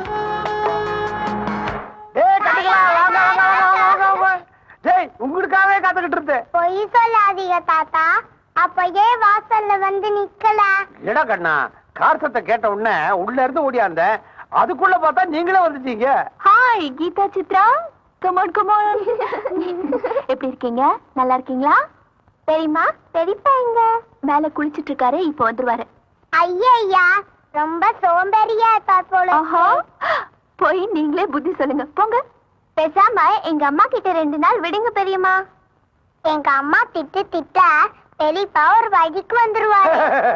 டேய் கண்டுகளா வாங்க வாங்க வாங்க வாங்க வாங்க டேய் உங்களுக்காகவே காத்துக்கிட்டு இருந்தேன் பொய் சொல்லாதீங்க தாத்தா அப்ப ஏன் வாசல்ல வந்து நிக்கல எடா கண்ணா கார் சத்தம் கேட்ட உடனே உள்ள இருந்து ஓடியாந்தேன் அதுக்குள்ள பார்த்தா நீங்களே வந்துட்டீங்க hi Geetha Chitra come on come on எப்படி இருக்கீங்க நல்லா இருக்கீங்களா பெரியம்மா பெரியப்பா எங்க மேல குளிச்சிட்டு இருக்காரு இப்போ வந்துருவாரு ஐயா ரொம்ப சோம்பேறியா இருப்பார் போல ஆஹா போய் நீங்களே புத்தி சொல்லுங்க போங்க பேசாம எங்க அம்மா கிட்ட ரெண்டு நாள் விடுங்க பெரியம்மா எங்க அம்மா திட்டு திட்ட பெரியப்பா ஒரு வழிக்கு வந்துருவாரு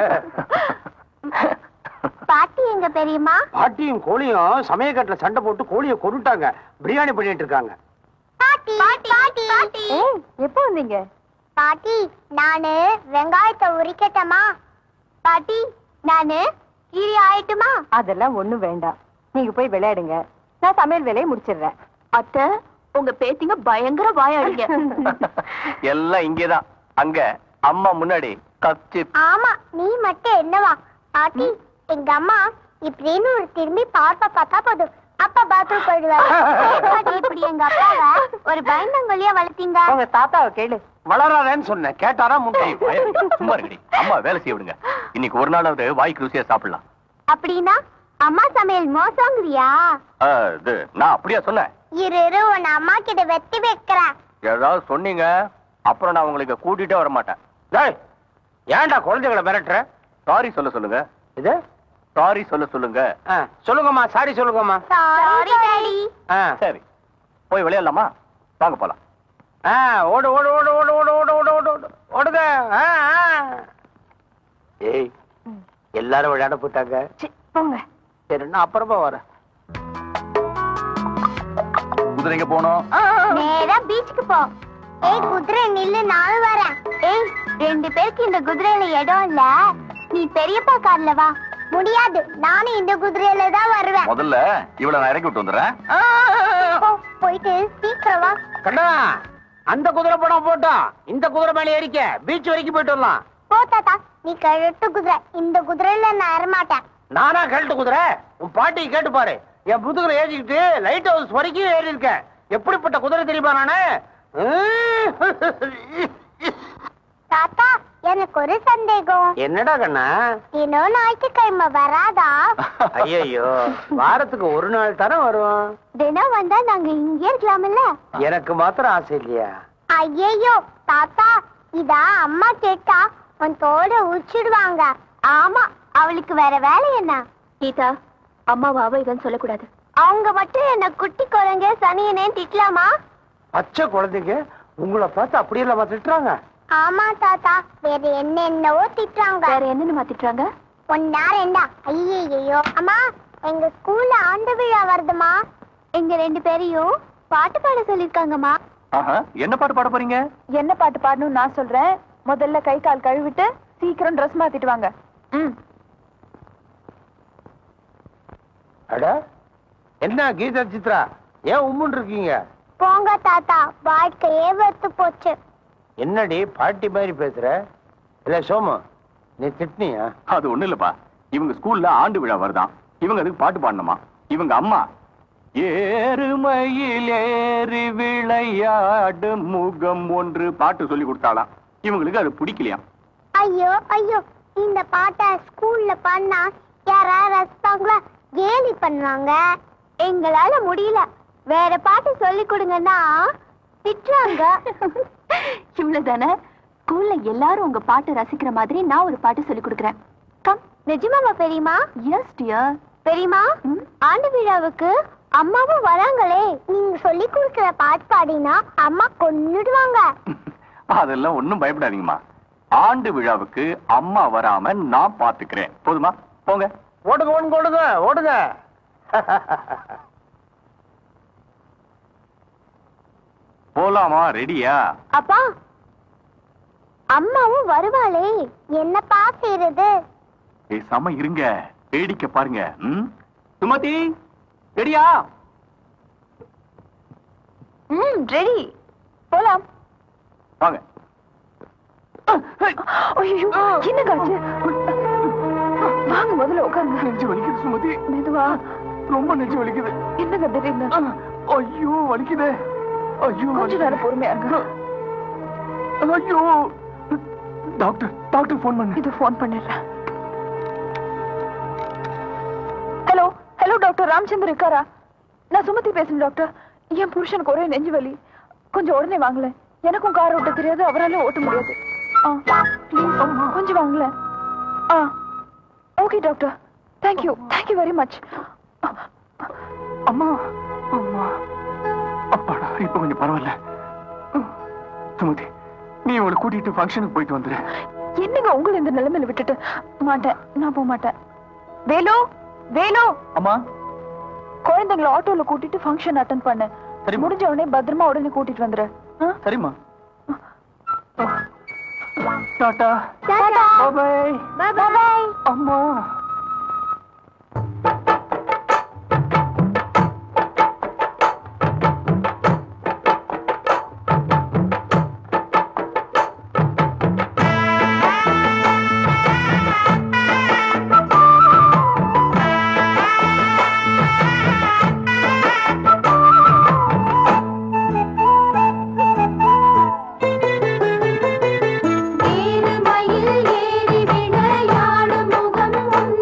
பாட்டி எங்க பெரியம்மா பாட்டியும் கோழியும் சமயக்கட்டுல சண்டை போட்டு கோழியை கொண்டுட்டாங்க பிரியாணி பண்ணிட்டு இருக்காங்க பாட்டி பாட்டி பாட்டி ஏய் எப்போ வந்தீங்க பாட்டி நானு வெங்காயத்தை உரிக்கட்டமா பாட்டி நானு கீரி ஆயிட்டுமா அதெல்லாம் ஒண்ணும் வேண்டாம் நீங்க போய் விளையாடுங்க நான் சமையல் வேலையை முடிச்சிடுறேன் அத்தை உங்க பேத்திங்க பயங்கர வாயாடுங்க எல்லாம் இங்கேதான் அங்க அம்மா முன்னாடி கச்சி ஆமா நீ மட்டும் என்னவா பாட்டி எங்க அம்மா இப்படின்னு ஒரு திரும்பி பார்ப்ப பார்த்தா போதும் அப்பா பாத்ரூம் போயிடுவாரு பாட்டி, இப்படி எங்க அப்பாவை ஒரு பயந்தங்கொல்லியா வளர்த்தீங்க உங்க தாத்தாவை கேளு வளராதேன்னு சொன்னேன் கேட்டாரா முட்டை ஏய், பய, சும்மா இருக்கடி அம்மா வேலை செய்ய விடுங்க இன்னைக்கு ஒரு நாளாவது வாய்க்கு ருசியா சாப்பிடலாம் அப்படின்னா அம்மா சமையல் மோசங்கிறியா ஆ, இது நான் அப்படியா சொன்னேன் இரு இரு உன் அம்மா கிட்ட வெட்டி வைக்கிறேன் ஏதாவது சொன்னீங்க அப்புறம் நான் உங்களுக்கு கூட்டிட்டே வர மாட்டேன் டேய் ஏன்டா குழந்தைகளை மிரட்டுற சாரி சொல்ல சொல்லுங்க இது சாரி சொல்ல சொல்லுங்க ஆ, சொல்லுங்கம்மா சாரி சொல்லுங்கம்மா சாரி டாடி ஆ சரி போய் விளையாடலாமா வாங்க போலாம் ஆ ஓடு ஓடு ஓடு ஓடு ஓடு ஓடு ஓடு ஓடு ஓடு ஓடுங்க ஆ, ஆ. ஏய் எல்லாரும் விளையாட போட்டாங்க சி, போங்க சரி நான் அப்புறமா வரேன் குதிரைங்க போனோம் நேரா பீச்சுக்கு போ ஏய் குதிரை நில்லு நானும் வரேன் ஏய் ரெண்டு பேருக்கு இந்த குதிரையில இடம் இல்ல நீ பெரியப்பா கார்ல வா முடியாது நானும் இந்த குதிரையில தான் வருவேன் முதல்ல இவளை நான் இறக்கி விட்டு வந்துடுறேன் போ, போயிட்டு சீக்கிரம் வா கண்ணா அந்த குதிரை படம் போட்டோம் இந்த குதிரை மேலே ஏறிக்க பீச் வரைக்கும் போயிட்டு வரலாம் போ தாத்தா நீ கழுட்டு குதிரை இந்த குதிரையில நான் ஏறமாட்டேன் நானா கழட்டு குதிரை உன் பாட்டி கேட்டு பாரு என் புதுகுல ஏறிக்கிட்டு லைட் ஹவுஸ் வரைக்கும் ஏறி இருக்கேன் எப்படிப்பட்ட குதிரை தெரியுமா நானு தாத்தா எனக்கு ஒரு சந்தேகம் என்னடா கண்ணா இன்னும் ஞாயிற்றுக்கிழமை வராதா ஐயோ வாரத்துக்கு ஒரு நாள் தானே வரும் தினம் வந்தா நாங்க இங்கே இருக்கலாம்ல எனக்கு மாத்திரம் ஆசை இல்லையா ஐயையோ தாத்தா இதா அம்மா கேட்டா உன் தோட உச்சிடுவாங்க ஆமா அவளுக்கு வேற வேலை என்ன கீதா அம்மாவை அவ இதன்னு சொல்லக்கூடாது அவங்க மட்டும் என்ன குட்டி குரங்க சனியனே திட்டலாமா பச்சை குழந்தைங்க உங்களை பார்த்து அப்படியெல்லாம் திட்டுறாங்க ஆமா தாத்தா வேற என்னென்னவோ திட்டுறாங்க வேற என்னென்ன திட்டுறாங்க ஒன்னா ரெண்டா ஐயையோ அம்மா எங்க ஸ்கூல்ல ஆண்டு விழா வருதுமா எங்க ரெண்டு பேரையும் பாட்டு பாட சொல்லிருக்காங்கம்மா ஆஹா, என்ன பாட்டு பாட போறீங்க என்ன பாட்டு பாடணும்னு நான் சொல்றேன் முதல்ல கை கால் கழுவிட்டு சீக்கிரம் ட்ரெஸ் மாத்திட்டு வாங்க ம் அட என்ன கீதா சித்ரா ஏன் உம்முன்னு இருக்கீங்க போங்க தாத்தா வாழ்க்கையே வெத்து போச்சு என்னடி பாட்டி மாதிரி பேசுற இல்ல சோமு நீ திட்டினியா அது ஒண்ணு இல்லப்பா இவங்க ஸ்கூல்ல ஆண்டு விழா வருதாம் இவங்க அதுக்கு பாட்டு பாடணுமா இவங்க அம்மா ஏறுமையில் ஏறி விளையாடு முகம் ஒன்று பாட்டு சொல்லி கொடுத்தாளாம் இவங்களுக்கு அது பிடிக்கலையாம் ஐயோ ஐயோ இந்த பாட்டை ஸ்கூல்ல பண்ணா யாராவது ரசிப்பாங்களா கேலி பண்ணுவாங்க எங்களால முடியல வேற பாட்டு சொல்லி கொடுங்கன்னா திட்டுறாங்க இவ்வளவுதானே ஸ்கூல்ல எல்லாரும் உங்க பாட்டு ரசிக்கிற மாதிரி நான் ஒரு பாட்டு சொல்லி கொடுக்குறேன் கம் நிஜமாவா பெரியமா எஸ் டியர் பெரியமா ஆண்டு விழாவுக்கு அம்மாவும் வராங்களே நீங்க சொல்லி கொடுக்கிற பாட்டு பாடினா அம்மா கொன்னுடுவாங்க அதெல்லாம் ஒண்ணும் பயப்படாதீங்கம்மா ஆண்டு விழாவுக்கு அம்மா வராம நான் பாத்துக்கிறேன் போதுமா போங்க ஓடுங்க ஓடுங்க ஓடுங்க ஓடுங்க போலாமா ரெடியா அப்பா அம்மாவும் வருவாளே என்னப்பா செய்யறது பேசாம இருங்க வேடிக்கை பாருங்க ம்? சுமதி ரெடியா ம் ரெடி போலாம் வாங்க ஐயோ என்னங்க ஆச்சு வாங்க முதல்ல உட்காருங்க நெஞ்சு வலிக்குது சுமதி மெதுவா ரொம்ப நெஞ்சு வலிக்குது என்னங்க திடீர்னு ஐயோ வலிக்குதே ஐயோ கொஞ்ச நேரம் பொறுமையா இருங்க ஐயோ டாக்டர் டாக்டர் ஃபோன் பண்ணு இது ஃபோன் பண்ணிடுறேன் ஹலோ ஹலோ டாக்டர் ராமச்சந்திரன் இருக்காரா நான் சுமதி பேசுறேன் டாக்டர் என் புருஷனுக்கு ஒரே நெஞ்சு வலி கொஞ்சம் உடனே வாங்களேன் எனக்கும் கார் ஓட்ட தெரியாது அவரால ஓட்ட முடியாது ஆ ப்ளீஸ் கொஞ்சம் வாங்களேன் ஆ okay doctor thank you thank you very much அம்மா அம்மா அப்பாடா இப்ப கொஞ்சம் பரவாயில்ல சுமதி நீ இவளை கூட்டிட்டு ஃபங்க்ஷனுக்கு போயிட்டு வந்துரு என்னங்க உங்களை இந்த நிலைமையில விட்டுட்டு மாட்டேன் நான் போக மாட்டேன் வேலு வேலு அம்மா குழந்தைங்களை ஆட்டோல கூட்டிட்டு ஃபங்க்ஷன் அட்டன் பண்ணு சரிம்மா. முடிஞ்ச உடனே பத்திரமா உடனே கூட்டிட்டு வந்துரு ஆ? சரிம்மா டாடா பாய் பாய் அம்மா ஏறுமயில் ஏறி விளையாடும் முகம்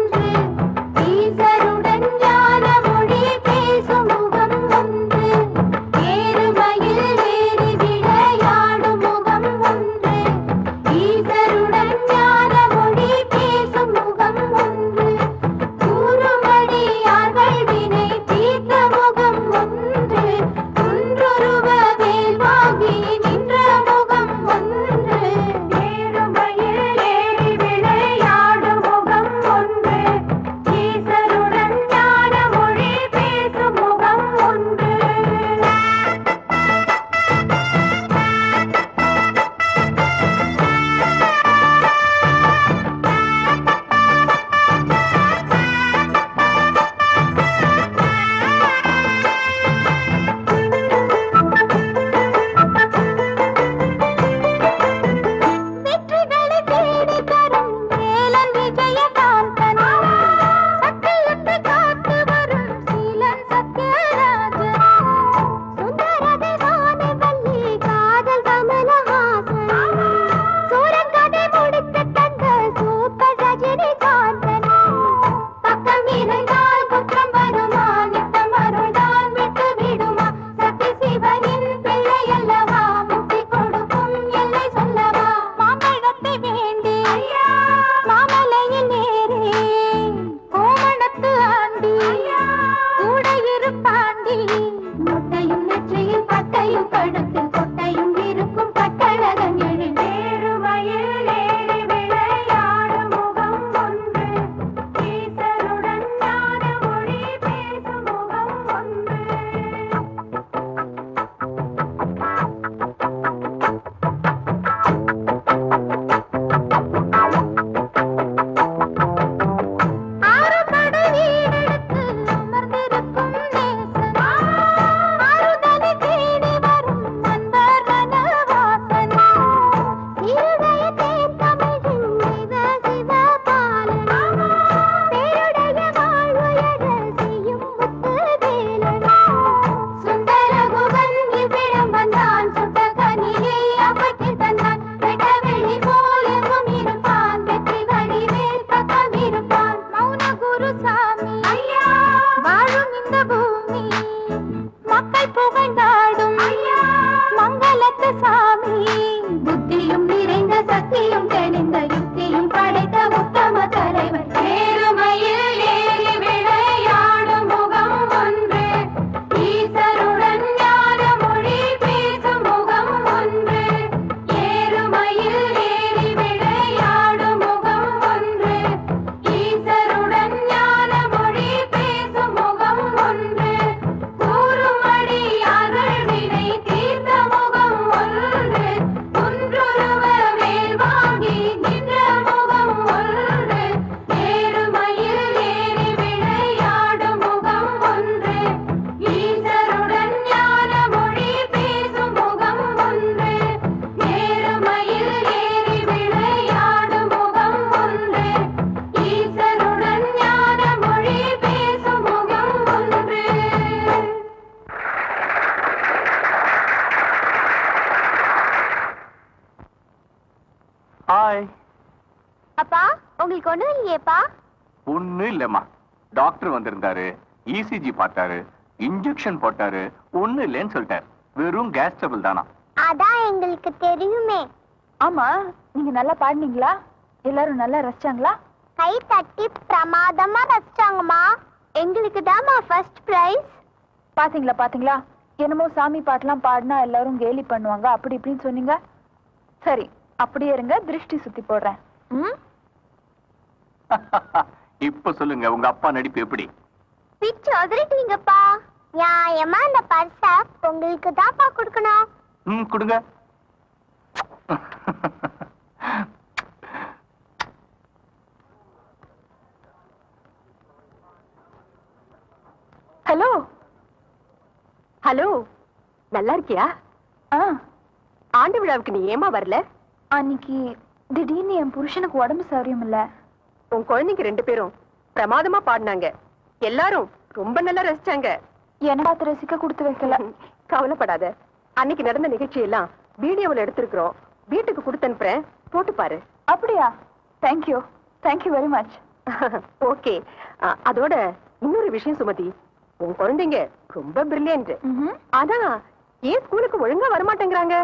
அப்பா உங்களுக்கு ஒண்ணும் இல்லையேப்பா ஒண்ணும் இல்லம்மா டாக்டர் வந்திருந்தாரு இசிஜி பார்த்தாரு இன்ஜெக்ஷன் போட்டாரு ஒண்ணும் இல்லைன்னு சொல்லிட்டாரு வெறும் கேஸ் ட்ரபிள் தானா அதான் எங்களுக்கு தெரியுமே ஆமா நீங்க நல்லா பாடுனீங்களா எல்லாரும் நல்லா ரசிச்சாங்களா கை தட்டி பிரமாதமா ரசிச்சாங்கம்மா எங்களுக்கு தாம்மா ஃபர்ஸ்ட் பிரைஸ் பாத்தீங்களா பாத்தீங்களா என்னமோ சாமி பாட்டெல்லாம் பாடினா எல்லாரும் கேலி பண்ணுவாங்க அப்படி இப்படின்னு சொன்னீங்க சரி அப்படியே இருங்க திருஷ்டி சுத்தி போடுறேன் ம் இப்ப சொல்லுங்க உங்க அப்பா நடிப்பு எப்படி பிச்சு உதறிட்டீங்கப்பா நியாயமா இந்த பர்ஸ உங்களுக்கு தான்ப்பா கொடுக்கணும் ம் கொடுங்க ஹலோ ஹலோ நல்லா இருக்கியா ஆ ஆண்டு விழாவுக்கு நீ ஏமா வரல அன்னைக்கு திடீர்னு என் புருஷனுக்கு உடம்பு சௌரியம் இல்ல உன் குழந்தைங்க ரெண்டு பேரும் பிரமாதமா பாடினாங்க எல்லாரும் ரொம்ப நல்லா ரசிச்சாங்க எனக்கு பார்த்து ரசிக்க கொடுத்து வைக்கல கவலைப்படாத அன்னைக்கு நடந்த நிகழ்ச்சி எல்லாம் வீடியோவில் எடுத்திருக்கிறோம் வீட்டுக்கு கொடுத்து அனுப்புறேன் போட்டு பாரு அப்படியா thank you thank you very much okay அதோட இன்னொரு விஷயம் சுமதி உன் குழந்தைங்க ரொம்ப பிரில்லியன்ட் ஆனா ஏன் ஸ்கூலுக்கு ஒழுங்கா வரமாட்டேங்கிறாங்க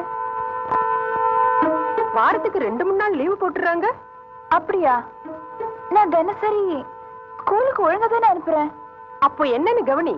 வாரத்துக்கு ரெண்டு மூணு நாள் லீவு போட்டுறாங்க அப்படியா நான் தினசரி ஸ்கூலுக்கு ஒழுங்கா தானே அனுப்புறேன் அப்போ என்னன்னு கவனி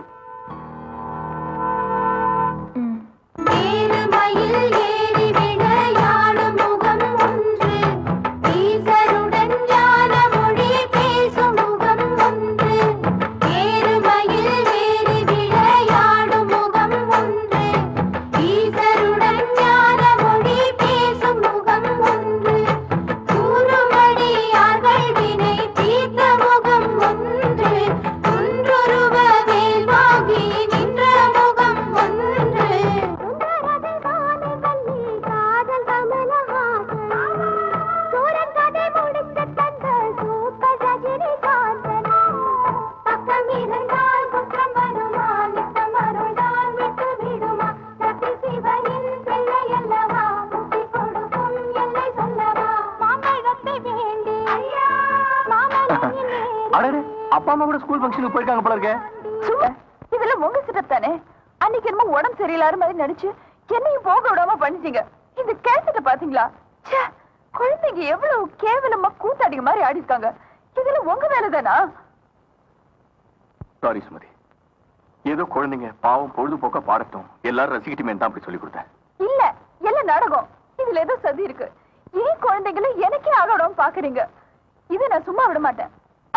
ம் ஏறுமயில் ஏறி விளையாடும் முகம் ஒன்று ஈசருடன் ஞான மொழி பேசும் முகம் ஒன்று ஏறுமயில் ஏறி விளையாடும் முகம் ஒன்று ஈசருடன் ஞான மொழி பேசும் முகம் ஒன்று கூறுமடியார்கள் வினை தீர்த்த முகம் ஒன்று குன்றுருவ வேல்வாகி நின்ற முகம் ஒன்று காதல் கமலஹாசன் சூரன் கதை முடித்து தந்த சூப்பர் ரஜினிகாந்தன் பக்கம் இருந்தால் குற்றம் வருமா நித்தம் அருள்தான் விட்டு விடுமா சக்தி சிவனின் பிள்ளை அல்லவா முக்தி கொடுக்கும் எல்லை சொல்லவா மாம்பழத்தை வேண்டி ஐயா மாமலையின் அடடே அப்பா அம்மா கூட ஸ்கூல் ஃபங்க்ஷனுக்கு போயிருக்காங்க போல இருக்கே சும்மா இதெல்லாம் உங்க செட்டப் தானே அன்னைக்கு என்னமோ உடம்பு சரியில்லாத மாதிரி நடிச்சு என்னையும் போக விடாம பண்ணிட்டீங்க இந்த கேசட்ட பாத்தீங்களா ச்சே, குழந்தைங்க எவ்வளவு கேவலமா கூத்தாடிங்க மாதிரி ஆடி இருக்காங்க இதெல்லாம் உங்க வேலை தானா சாரி சுமதி ஏதோ குழந்தைங்க பாவம் பொழுதுபோக்கா பாடட்டும் எல்லாரும் ரசிக்கட்டுமே தான் அப்படி சொல்லி கொடுத்தேன் இல்ல எல்லாம் நாடகம் இதுல ஏதோ சதி இருக்கு ஏன் குழந்தைகளை எனக்கே ஆக விடாம பாக்குறீங்க இதை நான் சும்மா விட மாட்டேன்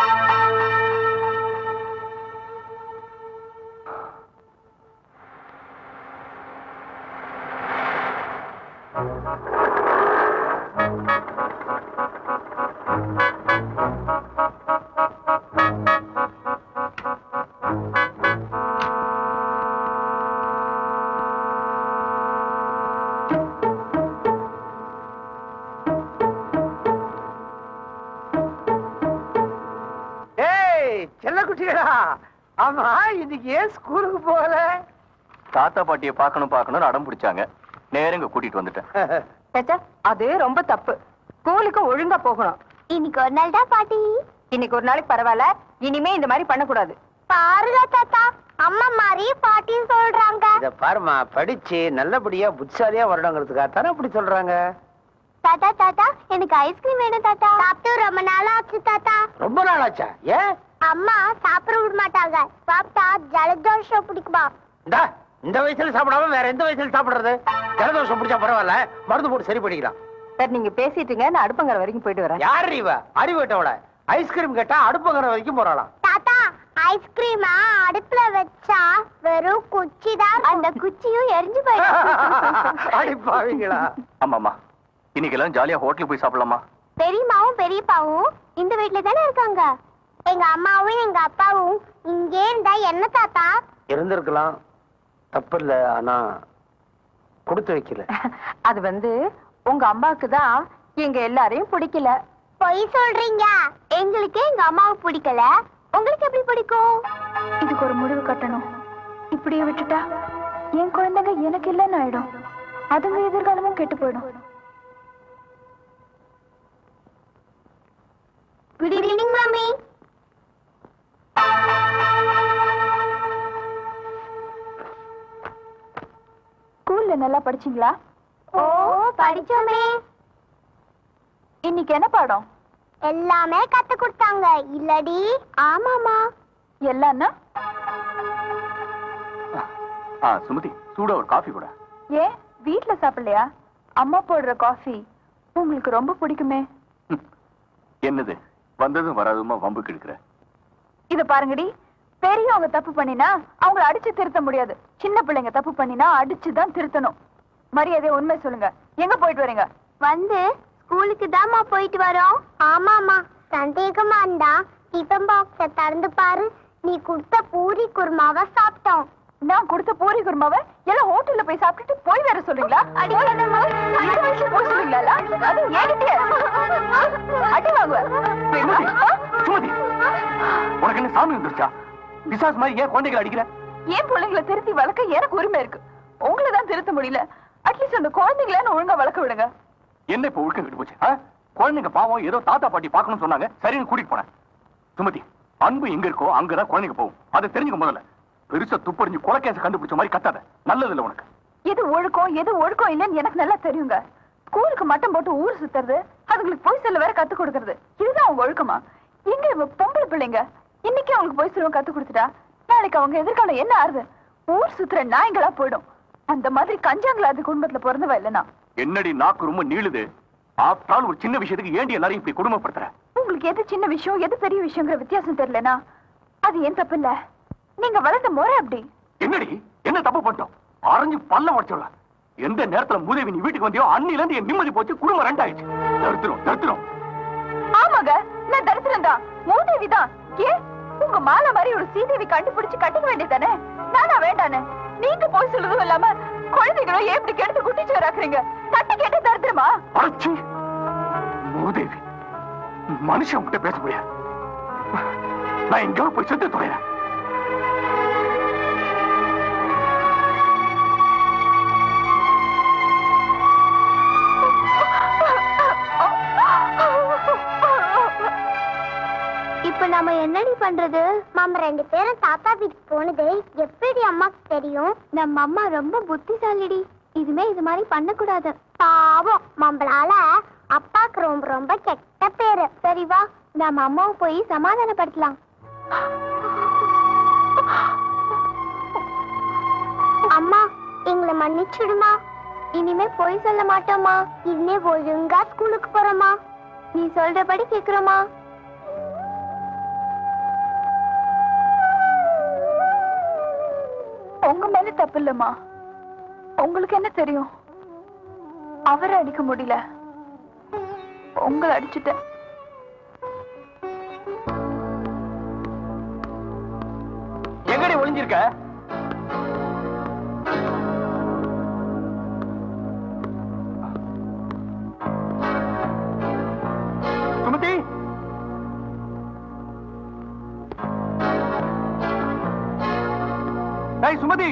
ஏய் செல்ல குட்டிகளா ஆமா இன்னைக்கு ஏன் ஸ்கூலுக்கு போகல தாத்தா பாட்டியை பார்க்கணும் பார்க்கணும்னு அடம் பிடிச்சாங்க நேரங்க கூட்டிட்டு வந்துட்டேன் அது ரொம்ப தப்பு ஸ்கூலுக்கு ஒழுங்கா போகணும் இன்னைக்கு ஒரு நாள் தான் பாட்டி இன்னைக்கு ஒரு நாளைக்கு பரவாயில்ல இனிமே இந்த மாதிரி பண்ணக்கூடாது பாருங்க தாத்தா அம்மா மாதிரி பாட்டி சொல்றாங்க இத பாருமா படிச்சு நல்லபடியா புத்திசாலியா வரணுங்கிறதுக்காக தானே அப்படி சொல்றாங்க தாத்தா தாத்தா எனக்கு ஐஸ்கிரீம் வேணும் தாத்தா சாப்பிட்டு ரொம்ப நாள் ஆச்சு தாத்தா ரொம்ப நாள் ஆச்சா ஏன் அம்மா சாப்பிட விட மாட்டாங்க சாப்பிட்டா ஜலதோஷம் பிடிக்குமா இந்தா இந்த வயசுல சாப்பிடாம வேற எந்த வயசுல சாப்பிடுறது ஜலதோஷம் பிடிச்சா பரவாயில்ல மருந்து போட்டு சரி பண்ணிக்கலாம் சார் நீங்க பேசிட்டுங்க நான் அடுப்பங்கரை வரைக்கும் போயிட்டு வரேன் யார் இவ அறிவு விட்டவள ஐஸ்கிரீம் கேட்டா அடுப்பங்கிற வரைக்கும் போறாளாம் தாத்தா ஐஸ்கிரீமா அடுப்புல வச்சா வெறும் குச்சி தான் அந்த குச்சியும் எரிஞ்சு போயிடும் அடிப்பாவீங்களா ஆமாமா இன்னைக்கு எல்லாம் ஜாலியா ஹோட்டலுக்கு போய் சாப்பிடலாமா பெரியம்மாவும் பெரியப்பாவும் இந்த வீட்ல தானே இருக்காங்க எங்க அம்மாவும் எங்க அப்பாவும் இங்கே இருந்தா என்ன தாத்தா இருந்திருக்கலாம் தப்பு இல்ல ஆனா கொடுத்து வைக்கல அது வந்து உங்க அம்மாவுக்கு தான் எங்க எல்லாரையும் பிடிக்கல பொய் சொல்றீங்க எங்களுக்கு எங்க அம்மாவை பிடிக்கல உங்களுக்கு எப்படி பிடிக்கும் இதுக்கு ஒரு முடிவு கட்டணும் இப்படியே விட்டுட்டா என் குழந்தைங்க எனக்கு இல்லைன்னு ஆயிடும் அதுங்க எதிர்காலமும் கெட்டு போயிடும் குட் ஈவினிங் மம்மி ஸ்கூல்ல நல்லா படிச்சீங்களா ஓ படிச்சோமே இன்னைக்கு என்ன பாடம் எல்லாமே கத்து கொடுத்தாங்க இல்லடி ஆமாமா எல்லாம்னா ஆ சுமதி சூடா ஒரு காஃபி கூட ஏன் வீட்ல சாப்பிடலையா அம்மா போடுற காஃபி உங்களுக்கு ரொம்ப பிடிக்குமே என்னது வந்ததும் வராதுமா வம்புக்கு எடுக்கிற இத பாருங்கடி பெரியவங்க தப்பு பண்ணினா அவங்கள அடிச்சு திருத்த முடியாது சின்ன பிள்ளைங்க தப்பு பண்ணினா அடிச்சு தான் திருத்தணும் மரியாதை உண்மை சொல்லுங்க எங்க போயிட்டு வரீங்க வந்து ஸ்கூலுக்கு தாம்மா போயிட்டு வரோம் ஆமாமா சந்தேகமா இருந்தா டிஃபன் பாக்ஸ திறந்து பாரு நீ கொடுத்த பூரி குருமாவை சாப்பிட்டோம் நான் கொடுத்த பூரி குருமாவை எல்லாம் ஹோட்டல்ல போய் சாப்பிட்டுட்டு போய் வேற சொல்றீங்களா அடி போய் சொல்றீங்களா அது ஏகிட்டே அடி வாங்குவ சுமதி சுமதி உனக்கு என்ன சாமி வந்துருச்சா பிசாஸ் மாதிரி ஏன் குழந்தைகளை அடிக்கிற ஏன் பிள்ளைங்களை திருத்தி வளர்க்க எனக்கு உரிமை இருக்கு உங்களை தான் திருத்த முடியல அட்லீஸ்ட் அந்த குழந்தைங்கள ஒழுங்கா வளர்க்க விடுங்க என்ன இப்ப ஒழுக்கம் கெட்டு போச்சு ஆ? குழந்தைங்க பாவம் ஏதோ தாத்தா பாட்டி பார்க்கணும்னு சொன்னாங்க சரின்னு கூட்டிட்டு போனேன் சுமதி அன்பு எங்க இருக்கோ அங்கதான் குழந்தைங்க போகும் அதை தெரிஞ்சுக்க முதல்ல பெருசா துப்பறிஞ்சு கொலைக்கேச கண்டுபிடிச்ச மாதிரி கத்தாத நல்லது இல்ல உனக்கு எது ஒழுக்கம் எது ஒழுக்கம் இல்லைன்னு எனக்கு நல்லா தெரியுங்க ஸ்கூலுக்கு மட்டம் போட்டு ஊர் சுத்துறது அதுங்களுக்கு பொய் சொல்ல வேற கத்து கொடுக்கறது இதுதான் அவங்க ஒழுக்கமா எங்க இவ பொம்பளை பிள்ளைங்க இன்னைக்கு அவங்களுக்கு பொய் சொல்ல கத்து கொடுத்துட்டா நாளைக்கு அவங்க எதிர்காலம் என்ன ஆறுது ஊர் சுத்துற நாய்களா போயிடும் அந்த மாதிரி கஞ்சாங்களாது குடும்பத்துல பிறந்தவ இல்லனா என்னடி நாக்கு ரொம்ப நீளுது ஆஃப்டர் ஒரு சின்ன விஷயத்துக்கு ஏண்டி எல்லாரையும் இப்படி குடும்பப்படுத்துற உங்களுக்கு எது சின்ன விஷயம் எது பெரிய விஷயங்கிற வித்தியாசம் தெரியலனா அது ஏன் தப்பு இல்ல நீங்க வளர்ந்த முறை அப்படி என்னடி என்ன தப்பு பண்ணிட்டோம் அரைஞ்சு பல்ல உடச்சுடலாம் எந்த நேரத்துல மூதேவி நீ வீட்டுக்கு வந்தியோ அன்னில இருந்து என் நிம்மதி போச்சு குடும்பம் ரெண்டாயிடுச்சு தடுத்துரும் தடுத்துரும் ஆமாங்க நான் தரித்திரம் தான் மூதேவி தான் ஏன் உங்க மாலை மாதிரி ஒரு சீதேவி கண்டுபிடிச்சு கட்டிக்க வேண்டியதானே நானா வேண்டானே நீங்க போய் சொல்றதும் இல்லாம குழந்தைகளும் ஏன் இப்படி கெடுத்து குட்டிச்சு வராக்குறீங்க தட்டி கேட்டு தரித்திரமா அரைச்சி மூதேவி மனுஷன் கிட்ட பேச முடியாது நான் எங்கேயோ போய் செத்து தொலைறேன் இப்ப நம்ம என்னடி பண்றது மாமா ரெண்டு பேரும் தாத்தா வீட்டுக்கு போனது எப்படி அம்மாக்கு தெரியும் நம்ம அம்மா ரொம்ப புத்திசாலிடி இதுமே இது மாதிரி பண்ணக்கூடாது பாவம் நம்மளால அப்பாக்கு ரொம்ப ரொம்ப கெட்ட பேரு சரி வா நம்ம அம்மாவை போய் சமாதானப்படுத்தலாம் அம்மா எங்களை மன்னிச்சிடுமா இனிமே போய் சொல்ல மாட்டோமா இனிமே ஒழுங்கா ஸ்கூலுக்கு போறோமா நீ சொல்றபடி கேக்குறோமா உங்க மேல தப்பு இல்லம்மா உங்களுக்கு என்ன தெரியும் அவரை அடிக்க முடியல உங்களை அடிச்சுட்டேன் எங்கடி ஒளிஞ்சிருக்க சுமதி டேய் சுமதி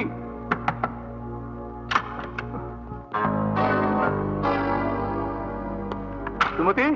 சுமதி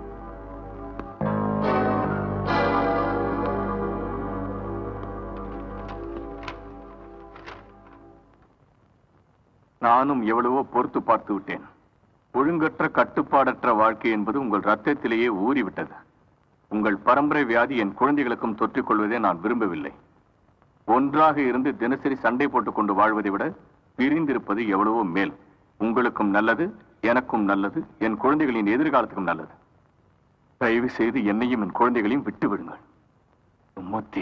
நானும் எவ்வளவோ பொறுத்து பார்த்து விட்டேன் ஒழுங்கற்ற கட்டுப்பாடற்ற வாழ்க்கை என்பது உங்கள் ரத்தத்திலேயே ஊறிவிட்டது உங்கள் பரம்பரை வியாதி என் குழந்தைகளுக்கும் தொற்றிக் கொள்வதை நான் விரும்பவில்லை ஒன்றாக இருந்து தினசரி சண்டை போட்டுக் கொண்டு வாழ்வதை விட பிரிந்திருப்பது எவ்வளவோ மேல் உங்களுக்கும் நல்லது எனக்கும் நல்லது என் குழந்தைகளின் எதிர்காலத்துக்கும் நல்லது தயவு செய்து என்னையும் என் குழந்தைகளையும் விட்டு விடுங்கள் சுமதி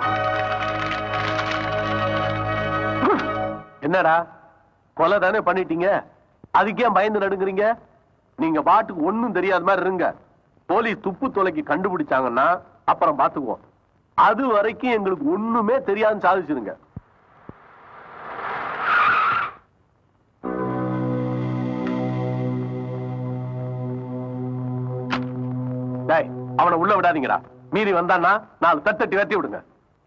என்னடா கொலை தானே பண்ணிட்டீங்க அதுக்கே பயந்து நடுங்குறீங்க நீங்க பாட்டுக்கு ஒண்ணும் தெரியாத மாதிரி இருங்க போலீஸ் துப்பு தொலைக்கு கண்டுபிடிச்சாங்கன்னா அப்புறம் பாத்துக்குவோம் அது வரைக்கும் எங்களுக்கு ஒண்ணுமே தெரியாதுன்னு சாதிச்சிருங்க டேய் அவனை உள்ள விடாதீங்கடா மீறி வந்தான்னா நாலு தட்டட்டி வெட்டி விடுங்க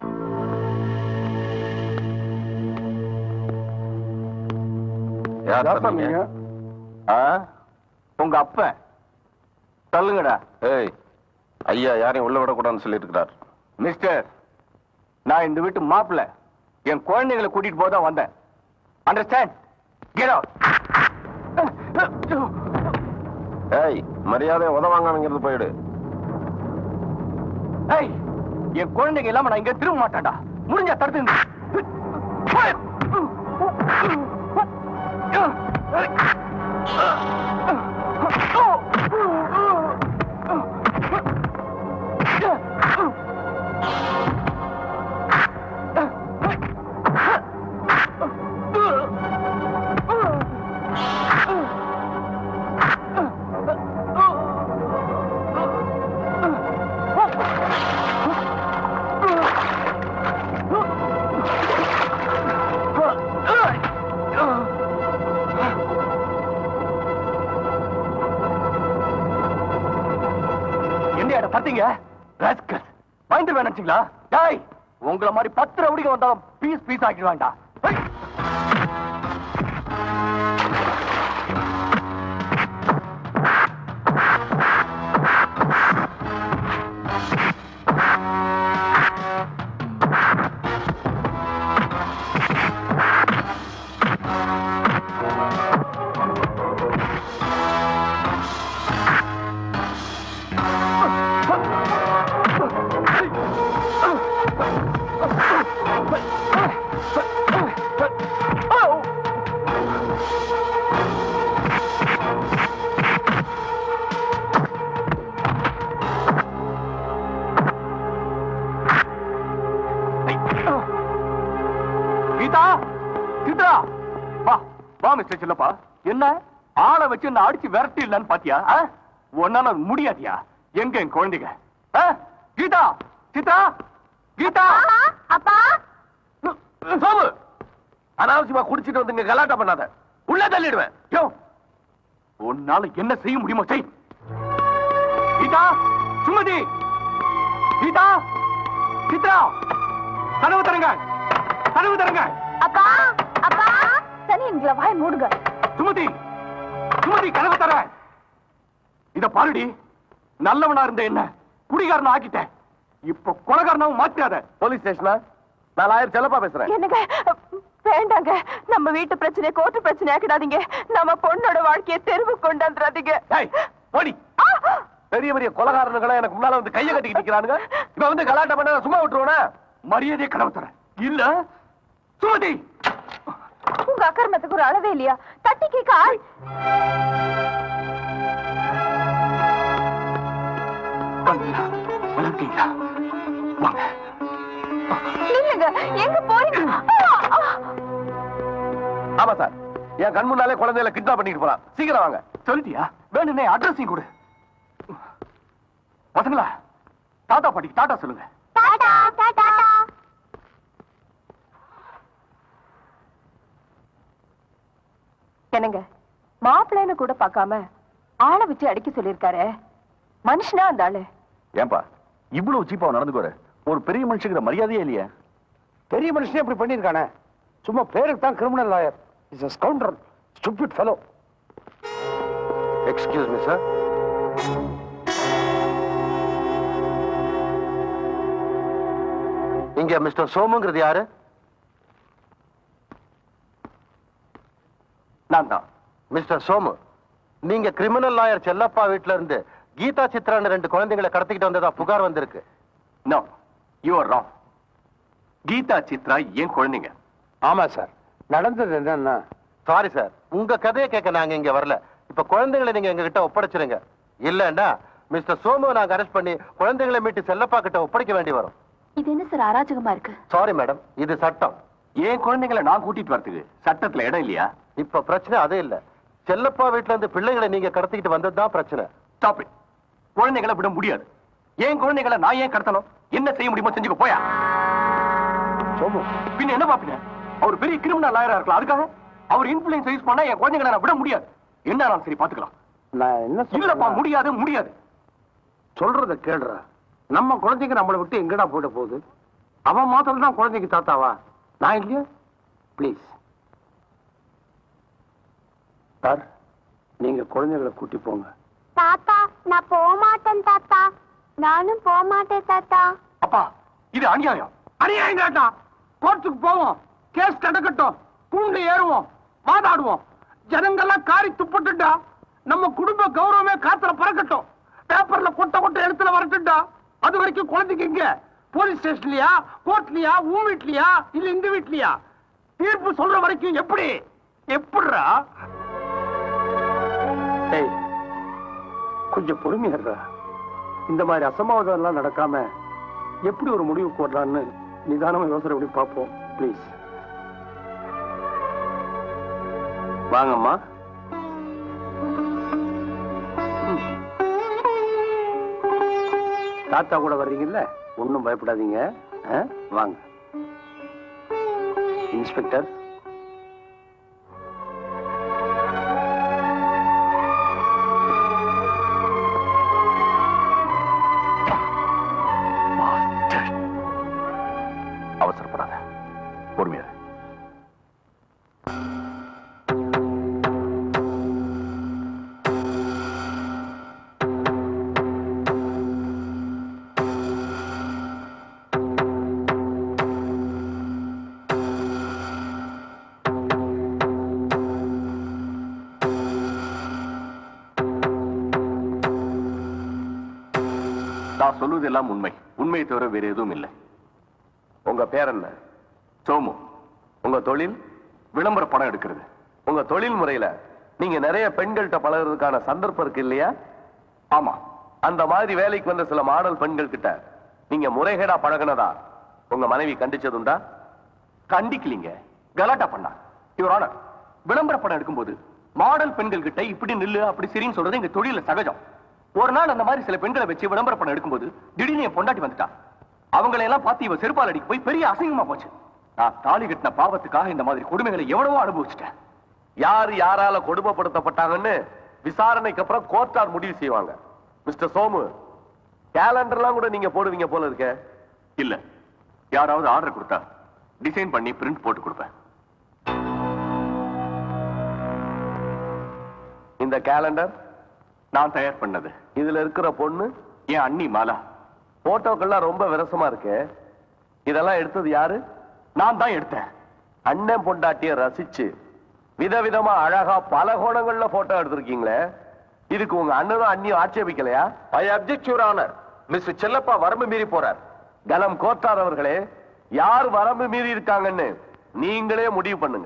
யார் சொன்னீங்க? ஆ? உங்க அப்ப சொல்லுங்கடா ஏய் ஐயா யாரையும் உள்ள விடக்கூடாதுன்னு சொல்லியிருக்கிறார் மிஸ்டர் நான் இந்த வீட்டு மாப்பிள்ள என் குழந்தைகளை கூட்டிட்டு போதான் வந்தேன் அண்டர்ஸ்டாண்ட் கெட் அவுட் ஏய் மரியாதை உதவாங்கிறது போயிடு ஏய் என் குழந்தைங்க இல்லாம நான் இங்க திரும்ப மாட்டேன்டா முடிஞ்சா தடுத்து என்ன பாத்தீங்க ராஸ்கல் பயந்து நினைச்சீங்களா டேய் உங்களை மாதிரி பத்து ரவுடிங்க வந்தாலும் பீஸ் பீஸ் ஆக்கிடுவாண்டா ஹை! கீதா கீதா வா வா மிஸ்டர் சில்லப்பா என்ன ஆளை வச்சு என்ன அடிச்சு விரட்டி இல்லன்னு பாத்தியா ஆ? உன்னால அது முடியாதியா எங்க என் குழந்தைங்க ஆ? கீதா சித்தா கீதா அப்பா சோமு அனாவசியமா குடிச்சிட்டு வந்து இங்க கலாட்டா பண்ணாத உள்ள தள்ளிடுவேன் யோ உன்னால என்ன செய்ய முடியுமோ செய் கீதா சுமதி கீதா சித்ரா கதவு தருங்க கதவு தருங்க அப்பா அப்பா சனி எங்களை வாய் மூடுங்க சுமதி சுமதி கதவு தர இத பாருடி நல்லவனா இருந்த என்ன குடிகாரன ஆக்கிட்டேன் இப்ப கொலகாரனாவும் மாற்றாத போலீஸ் ஸ்டேஷனா நாலாயிரம் செலப்பா பேசுறேன் என்னங்க வேண்டாங்க நம்ம வீட்டு பிரச்சனை கோர்ட்டு பிரச்சனை ஆக்கிடாதீங்க நம்ம பொண்ணோட வாழ்க்கையை தெருவு கொண்டாந்துறாதீங்க ஏய், போடி பெரிய பெரிய கொலகாரனுங்களா எனக்கு முன்னால வந்து கையை கட்டிக்கிட்டு நிக்கிறானுங்க இவன் வந்து கலாட்டம் பண்ண நான் சும்மா விட்டுருவானா மரியாதையை கதவு தர இல்ல சுமதி உங்க அக்கிரமத்துக்கு ஒரு அளவே இல்லையா தட்டி கேட்க ஆள் வந்தீங்களா வளர்க்கீங்களா வாங்க இல்லங்க எங்க போறீங்க ஆ, ஆ. ஆமா சார் என் கண் முன்னாலே குழந்தைகளை கிட்னாப் பண்ணிட்டு போறான் சீக்கிரம் வாங்க சொல்லிட்டியா வேணும்னே அட்ரஸையும் கொடு பசங்களா தாத்தா பாட்டிக்கு டாட்டா சொல்லுங்க டாடா டாடா என்னங்க மாப்பிள்ளைன்னு கூட பார்க்காம ஆளை வச்சு அடிக்க சொல்லிருக்காரு மனுஷனா அந்த ஆளு ஏன்பா இவ்வளவு சீப்பா நடந்துக்கோரு ஒரு பெரிய மனுஷங்கிற மரியாதையே இல்லையா பெரிய மனுஷனே இப்படி பண்ணியிருக்கானே சும்மா பேருக்கு தான் criminal lawyer is a scoundrel stupid fellow excuse me sir இங்க மிஸ்டர் சோமுங்கிறது யாரு நான் தான் மிஸ்டர் சோமு நீங்க கிரிமினல் லாயர் செல்லப்பா வீட்ல இருந்து கீதா சித்ரான்னு ரெண்டு குழந்தைகளை கடத்திக்கிட்டு வந்ததா புகார் வந்திருக்கு no you are wrong Geetha Chitra ஏன் குழந்தைங்க ஆமா சார் நடந்தது என்னன்னா சாரி சார் உங்க கதையை கேட்க நாங்க இங்க வரல இப்ப குழந்தைகளை நீங்க எங்க கிட்ட ஒப்படைச்சிருங்க இல்லன்னா மிஸ்டர் சோமுவை நாங்க அரெஸ்ட் பண்ணி குழந்தைகளை மீட்டு செல்லப்பா கிட்ட ஒப்படைக்க வேண்டி வரும் இது என்ன சார் அராஜகமா இருக்கு சாரி மேடம் இது சட்டம் ஏன் குழந்தைங்களை நான் கூட்டிட்டு வரதுக்கு சட்டத்துல இடம் இல்லையா இப்ப பிரச்சனை அதே இல்ல செல்லப்பா வீட்ல இருந்து பிள்ளைகளை நீங்க கடத்திக்கிட்டு வந்ததுதான் பிரச்சனை ஸ்டாப் இட் குழந்தைகளை விட முடியாது ஏன் குழந்தைகளை நான் ஏன் கடத்தணும் என்ன செய்ய முடியுமோ செஞ்சுக்க போயா சோமு பின்ன என்ன பாப்பீங்க அவர் பெரிய கிரிமினல் லாயரா இருக்கலாம் அதுக்காக அவர் இன்ஃபுளுன்ஸ் யூஸ் பண்ணா என் குழந்தைகளை நான் விட முடியாது என்ன ஆனாலும் சரி பாத்துக்கலாம் நான் என்ன இல்லப்பா சொல்றேன் முடியாது முடியாது சொல்றத கேளுடா நம்ம குழந்தைங்க நம்மளை விட்டு எங்கடா போயிட போகுது அவன் மாத்திரம் தான் குழந்தைக்கு தாத்தாவா நான் இல்லையா ப்ளீஸ் சார் நீங்க குழந்தைகளை கூட்டி போங்க தாத்தா நான் போக மாட்டேன் தாத்தா நானும் போக மாட்டேன் தாத்தா அப்பா இது அநியாயம் அநியாயம் கேட்டா கோர்ட்டுக்கு போவோம் கேஸ் கிடக்கட்டும் கூண்டு ஏறுவோம் வாதாடுவோம் ஜனங்கெல்லாம் காரி துப்பட்டுட்டா நம்ம குடும்ப கௌரவமே காத்துல பறக்கட்டும் பேப்பர்ல கொட்ட கொட்ட எழுத்துல வரட்டுட்டா அது வரைக்கும் குழந்தைக்கு இங்க போலீஸ் ஸ்டேஷன்லயா கோர்ட்லயா உன் வீட்லயா இல்ல இந்த வீட்லயா தீர்ப்பு சொல்ற வரைக்கும் எப்படி எப்படிடா ஏய் கொஞ்சம் பொறுமையா இருடா. இந்த மாதிரி அசம்பாவிதம் எல்லாம் நடக்காம எப்படி ஒரு முடிவுக்கு வரலான்னு நிதானமா யோசனை பண்ணி பார்ப்போம் ப்ளீஸ் வாங்கம்மா ம். தாத்தா கூட வர்றீங்கல்ல ஒன்றும் பயப்படாதீங்க ஆ? வாங்க இன்ஸ்பெக்டர் அவசரப்படாத பொறுமையா இரு. நான் சொல்வது எல்லாம் உண்மை உண்மையை தவிர வேற எதுவும் இல்லை உங்க பேர் என்ன சோமு உங்க தொழில் விளம்பர படம் எடுக்கிறது உங்க தொழில் முறையில நீங்க நிறைய பெண்கள்கிட்ட பழகுறதுக்கான சந்தர்ப்பம் இருக்கு இல்லையா ஆமா அந்த மாதிரி வேலைக்கு வந்த சில மாடல் பெண்கள் கிட்ட நீங்க முறைகேடா பழகுனதா உங்க மனைவி கண்டிச்சதுண்டா கண்டிக்கலீங்க கலாட்டா பண்ணா யுவர் ஆனர் விளம்பர படம் எடுக்கும்போது மாடல் பெண்கள் கிட்ட இப்படி நில்லு அப்படி சரின்னு சொல்றது எங்க தொழில சகஜம் ஒரு நாள் அந்த மாதிரி சில பெண்களை வச்சு விளம்பர படம் எடுக்கும்போது திடீர்னு என் பொண்டாட்டி வந்துட்டா அவங்களை எல்லாம் பார்த்து இவ செருப்பால் அடிக்க போய் பெரிய அசிங்கமா போச்சு நான் தாலி கட்டின பாவத்துக்காக இந்த மாதிரி கொடுமைகளை எவ்வளவோ அனுபவிச்சிட்டேன் யார் யாரால கொடுமைப்படுத்தப்பட்டாங்கன்னு விசாரணைக்கு அப்புறம் கோர்ட்டார் முடிவு செய்வாங்க மிஸ்டர் சோமு கேலண்டர்லாம் கூட நீங்க போடுவீங்க போல இருக்க இல்ல யாராவது ஆர்டர் கொடுத்தா டிசைன் பண்ணி பிரிண்ட் போட்டு கொடுப்பேன் இந்த கேலண்டர் நான் தயார் பண்ணது இதுல இருக்கிற பொண்ணு என் அண்ணி மாலா போட்டோக்கெல்லாம் ரொம்ப விரசமா இருக்கு இதெல்லாம் எடுத்தது யாரு நான் தான் எடுத்தேன் அண்ணன் பொண்டாட்டிய ரசிச்சு விதவிதமா அழகா பல கோணங்கள்ல போட்டோ எடுத்திருக்கீங்களே இதுக்கு உங்க அண்ணனும் அண்ணியும் ஆட்சேபிக்கலையா I object your honour mister Chellappa வரம்பு மீறி போறார் கலம் கோத்தார் அவர்களே யார் வரம்பு மீறி இருக்காங்கன்னு நீங்களே முடிவு பண்ணுங்க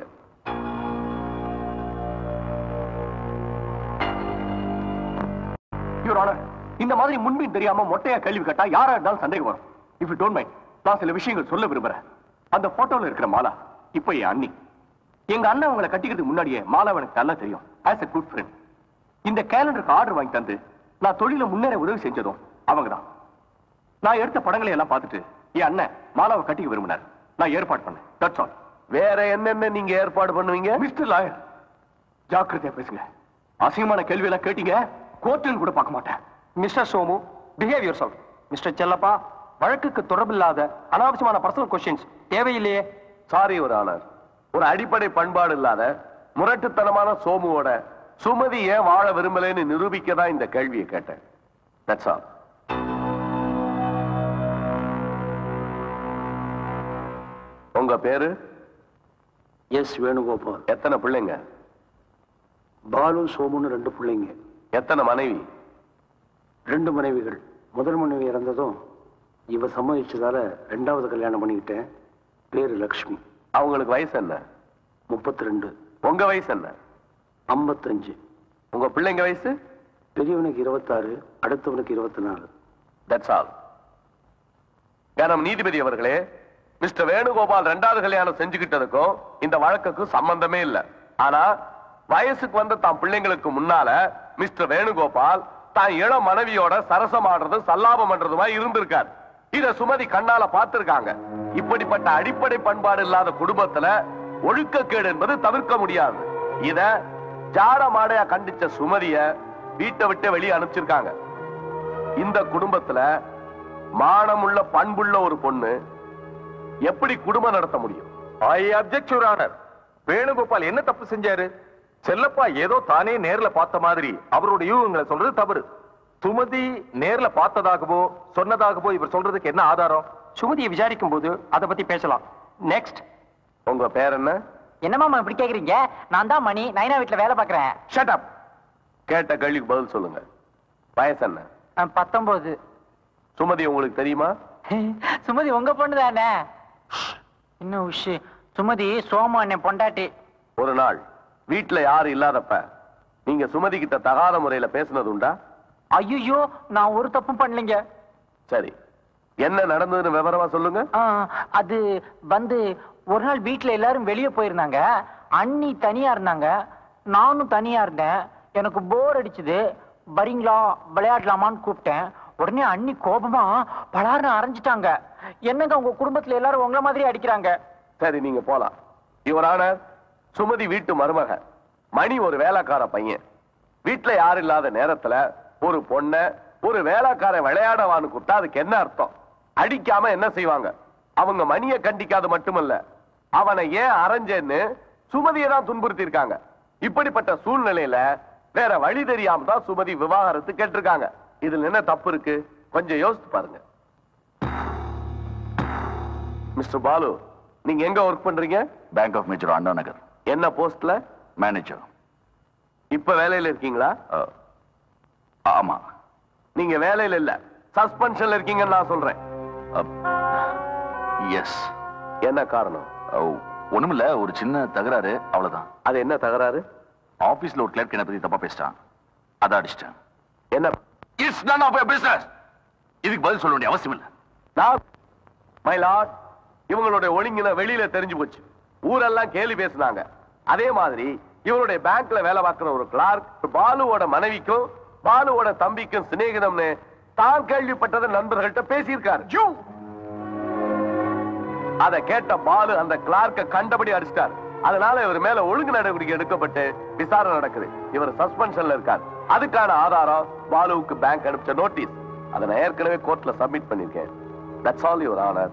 யுவர் ஆனர் இந்த மாதிரி முன்பின் தெரியாம மொட்டையா கேள்வி கேட்டா யாரா இருந்தாலும் சந்தேகம் வரும் இஃப் யூ டோன்ட் மைண்ட் நான் சில விஷயங்கள் சொல்ல விரும்புறேன் அந்த போட்டோல இருக்கிற மாலா இப்ப என் அண்ணி எங்க அண்ணன் அவங்களை கட்டிக்கிறதுக்கு முன்னாடியே மாலா எனக்கு நல்லா தெரியும் ஆஸ் a குட் ஃப்ரெண்ட் இந்த கேலண்டருக்கு ஆர்டர் வாங்கி தந்து நான் தொழில முன்னேற உதவி செஞ்சதும் அவங்க தான் நான் எடுத்த படங்களை எல்லாம் பார்த்துட்டு என் அண்ணன் மாலாவை கட்டிக்க விரும்பினார் நான் ஏற்பாடு பண்ணேன் தட்ஸ் ஆல் வேற என்னென்ன நீங்க ஏற்பாடு பண்ணுவீங்க மிஸ்டர் லாயர் ஜாக்கிரதையா பேசுங்க அசிங்கமான கேள்வி எல்லாம் கேட்டீங்க கோர்ட்டுன்னு கூட பார்க்க மாட்டேன் mister Somu behave yourself mister Chellappa வழக்குக்கு தொடர்பில்லாத அனாவசியமான பர்சனல் கொஸ்டின்ஸ் தேவையில்லையே சாரி ஒரு ஆனர் ஒரு அடிப்படை பண்பாடு இல்லாத முரட்டுத்தனமான சோமுவோட சுமதி ஏன் வாழ விரும்பலைன்னு நிரூபிக்க தான் இந்த கேள்வியை கேட்டேன் தட்ஸ் ஆல் உங்க பேரு எஸ் வேணுகோபால் எத்தனை பிள்ளைங்க பாலு சோமுன்னு ரெண்டு பிள்ளைங்க எத்தனை மனைவி ரெண்டு மனைவிகள் முதல் மனைவி இறந்ததும் இவ சம்மதிச்சதால ரெண்டாவது கல்யாணம் பண்ணிக்கிட்டேன் பேரு லக்ஷ்மி அவங்களுக்கு வயசு என்ன முப்பத்தி ரெண்டு உங்க வயசு என்ன ஐம்பத்தஞ்சு உங்க பிள்ளைங்க வயசு பெரியவனுக்கு இருபத்தாறு அடுத்தவனுக்கு இருபத்தி நாலு தட்ஸ் ஆல் கனம் நீதிபதி அவர்களே மிஸ்டர் வேணுகோபால் ரெண்டாவது கல்யாணம் செஞ்சுக்கிட்டதுக்கும் இந்த வழக்குக்கும் சம்பந்தமே இல்ல ஆனா வயசுக்கு வந்த தாம் பிள்ளைங்களுக்கு முன்னால மிஸ்டர் வேணுகோபால் தான் இளம் மனைவியோட சரசம் ஆடுறது சல்லாபம் பண்றதுமா இருந்திருக்கார் இத சுமதி கண்ணால பார்த்திருக்காங்க இப்படிப்பட்ட அடிப்படை பண்பாடு இல்லாத குடும்பத்துல ஒழுக்கக்கேடு என்பது தவிர்க்க முடியாது இத ஜாட மாடையா கண்டிச்ச சுமதிய வீட்டை விட்டு வெளியே அனுப்பிச்சிருக்காங்க இந்த குடும்பத்துல மானமுள்ள பண்புள்ள ஒரு பொண்ணு எப்படி குடும்பம் நடத்த முடியும் I object your honour Venugopal என்ன தப்பு செஞ்சாரு செல்லப்பா ஏதோ தானே நேர்ல பார்த்த மாதிரி அவருடைய யூகங்களை சொல்றது தவறு சுமதி நேர்ல பார்த்ததாகவோ சொன்னதாகவோ இவர் சொல்றதுக்கு என்ன ஆதாரம் சுமதியை விசாரிக்கும் போது அதை பத்தி பேசலாம் நெக்ஸ்ட் உங்க பேர் என்ன என்னமாமா இப்படி கேக்குறீங்க நான் தான் மணி நைனா வீட்டுல வேலை பாக்குறேன் ஷட் அப் கேட்ட கேள்விக்கு பதில் சொல்லுங்க வயசு என்ன பத்தொன்பது சுமதி உங்களுக்கு தெரியுமா சுமதி உங்க பொண்ணு தானே இன்னும் விஷயம் சுமதி சோமு அண்ணன் பொண்டாட்டி ஒரு நாள் வீட்டுல யாரும் இல்லாதப்ப நீங்க சுமதி கிட்ட தகாத முறையில பேசுனது உண்டா ஐயோ நான் ஒரு தப்பும் பண்ணலைங்க சரி என்ன நடந்ததுன்னு விவரமா சொல்லுங்க ஆ, அது வந்து ஒரு நாள் வீட்ல எல்லாரும் வெளியே போயிருந்தாங்க அண்ணி தனியா இருந்தாங்க நானும் தனியா இருந்தேன் எனக்கு போர் அடிச்சுது வரீங்களா விளையாடலாமான்னு கூப்பிட்டேன் உடனே அண்ணி கோபமா பலார்னு அரைஞ்சிட்டாங்க என்னங்க உங்க குடும்பத்துல எல்லாரும் உங்கள மாதிரி அடிக்கிறாங்க சரி நீங்க போலாம் இவரான சுமதி வீட்டு மருமக மணி ஒரு வேலைக்கார பையன் வீட்டுல யாரும் இல்லாத நேரத்துல ஒரு பொண்ண ஒரு வேலைக்காரன் விளையாடவான்னு கூப்பிட்டா அதுக்கு என்ன அர்த்தம் அடிக்காம என்ன செய்வாங்க அவங்க மணியை கண்டிக்காது மட்டுமல்ல அவனை ஏன் அரைஞ்சேன்னு சுமதியை தான் துன்புறுத்தி இருக்காங்க இப்படிப்பட்ட சூழ்நிலையில வேற வழி தெரியாம தான் சுமதி விவாகரத்து கேட்டிருக்காங்க இதுல என்ன தப்பு இருக்கு கொஞ்சம் யோசித்து பாருங்க மிஸ்டர் பாலு நீங்க எங்க ஒர்க் பண்றீங்க bank of major Anna Nagar என்ன போஸ்ட்ல மேனேஜர் இப்ப வேலையில இருக்கீங்களா ஆமா நீங்க வேலையில இல்ல சஸ்பென்ஷன்ல இருக்கீங்கன்னு நான் சொல்றேன் எஸ் என்ன காரணம் ஒண்ணுமில்ல ஒரு சின்ன தகராறு அவ்வளவுதான் அது என்ன தகராறு ஆபீஸ்ல ஒரு கிளர்க் என்ன பத்தி தப்பா பேசிட்டான் அதை அடிச்சிட்டேன் என்ன it's none of your business இதுக்கு பதில் சொல்ல வேண்டிய அவசியம் இல்ல நான் மை லார்ட் இவங்களுடைய ஒழுங்கின வெளியில தெரிஞ்சு போச்சு ஊரெல்லாம் கேலி பேசுனாங்க அதே மாதிரி இவருடைய பேங்க்ல வேலை பார்க்கிற ஒரு கிளார்க் பாலுவோட மனைவிக்கும் பாலுவோட தம்பிக்கும் சிநேகிதம்னு தான் கேள்விப்பட்டதை நண்பர்கள்ட்ட பேசியிருக்காரு அதை கேட்ட பாலு அந்த கிளார்க்க கண்டபடி அடிச்சிட்டார் அதனால இவர் மேல ஒழுங்கு நடவடிக்கை எடுக்கப்பட்டு விசாரணை நடக்குது இவர் சஸ்பென்ஷன்ல இருக்கார் அதுக்கான ஆதாரம் பாலுவுக்கு பேங்க் அனுப்பிச்ச நோட்டீஸ் அதை நான் ஏற்கனவே கோர்ட்ல சப்மிட் பண்ணிருக்கேன் that's all your honour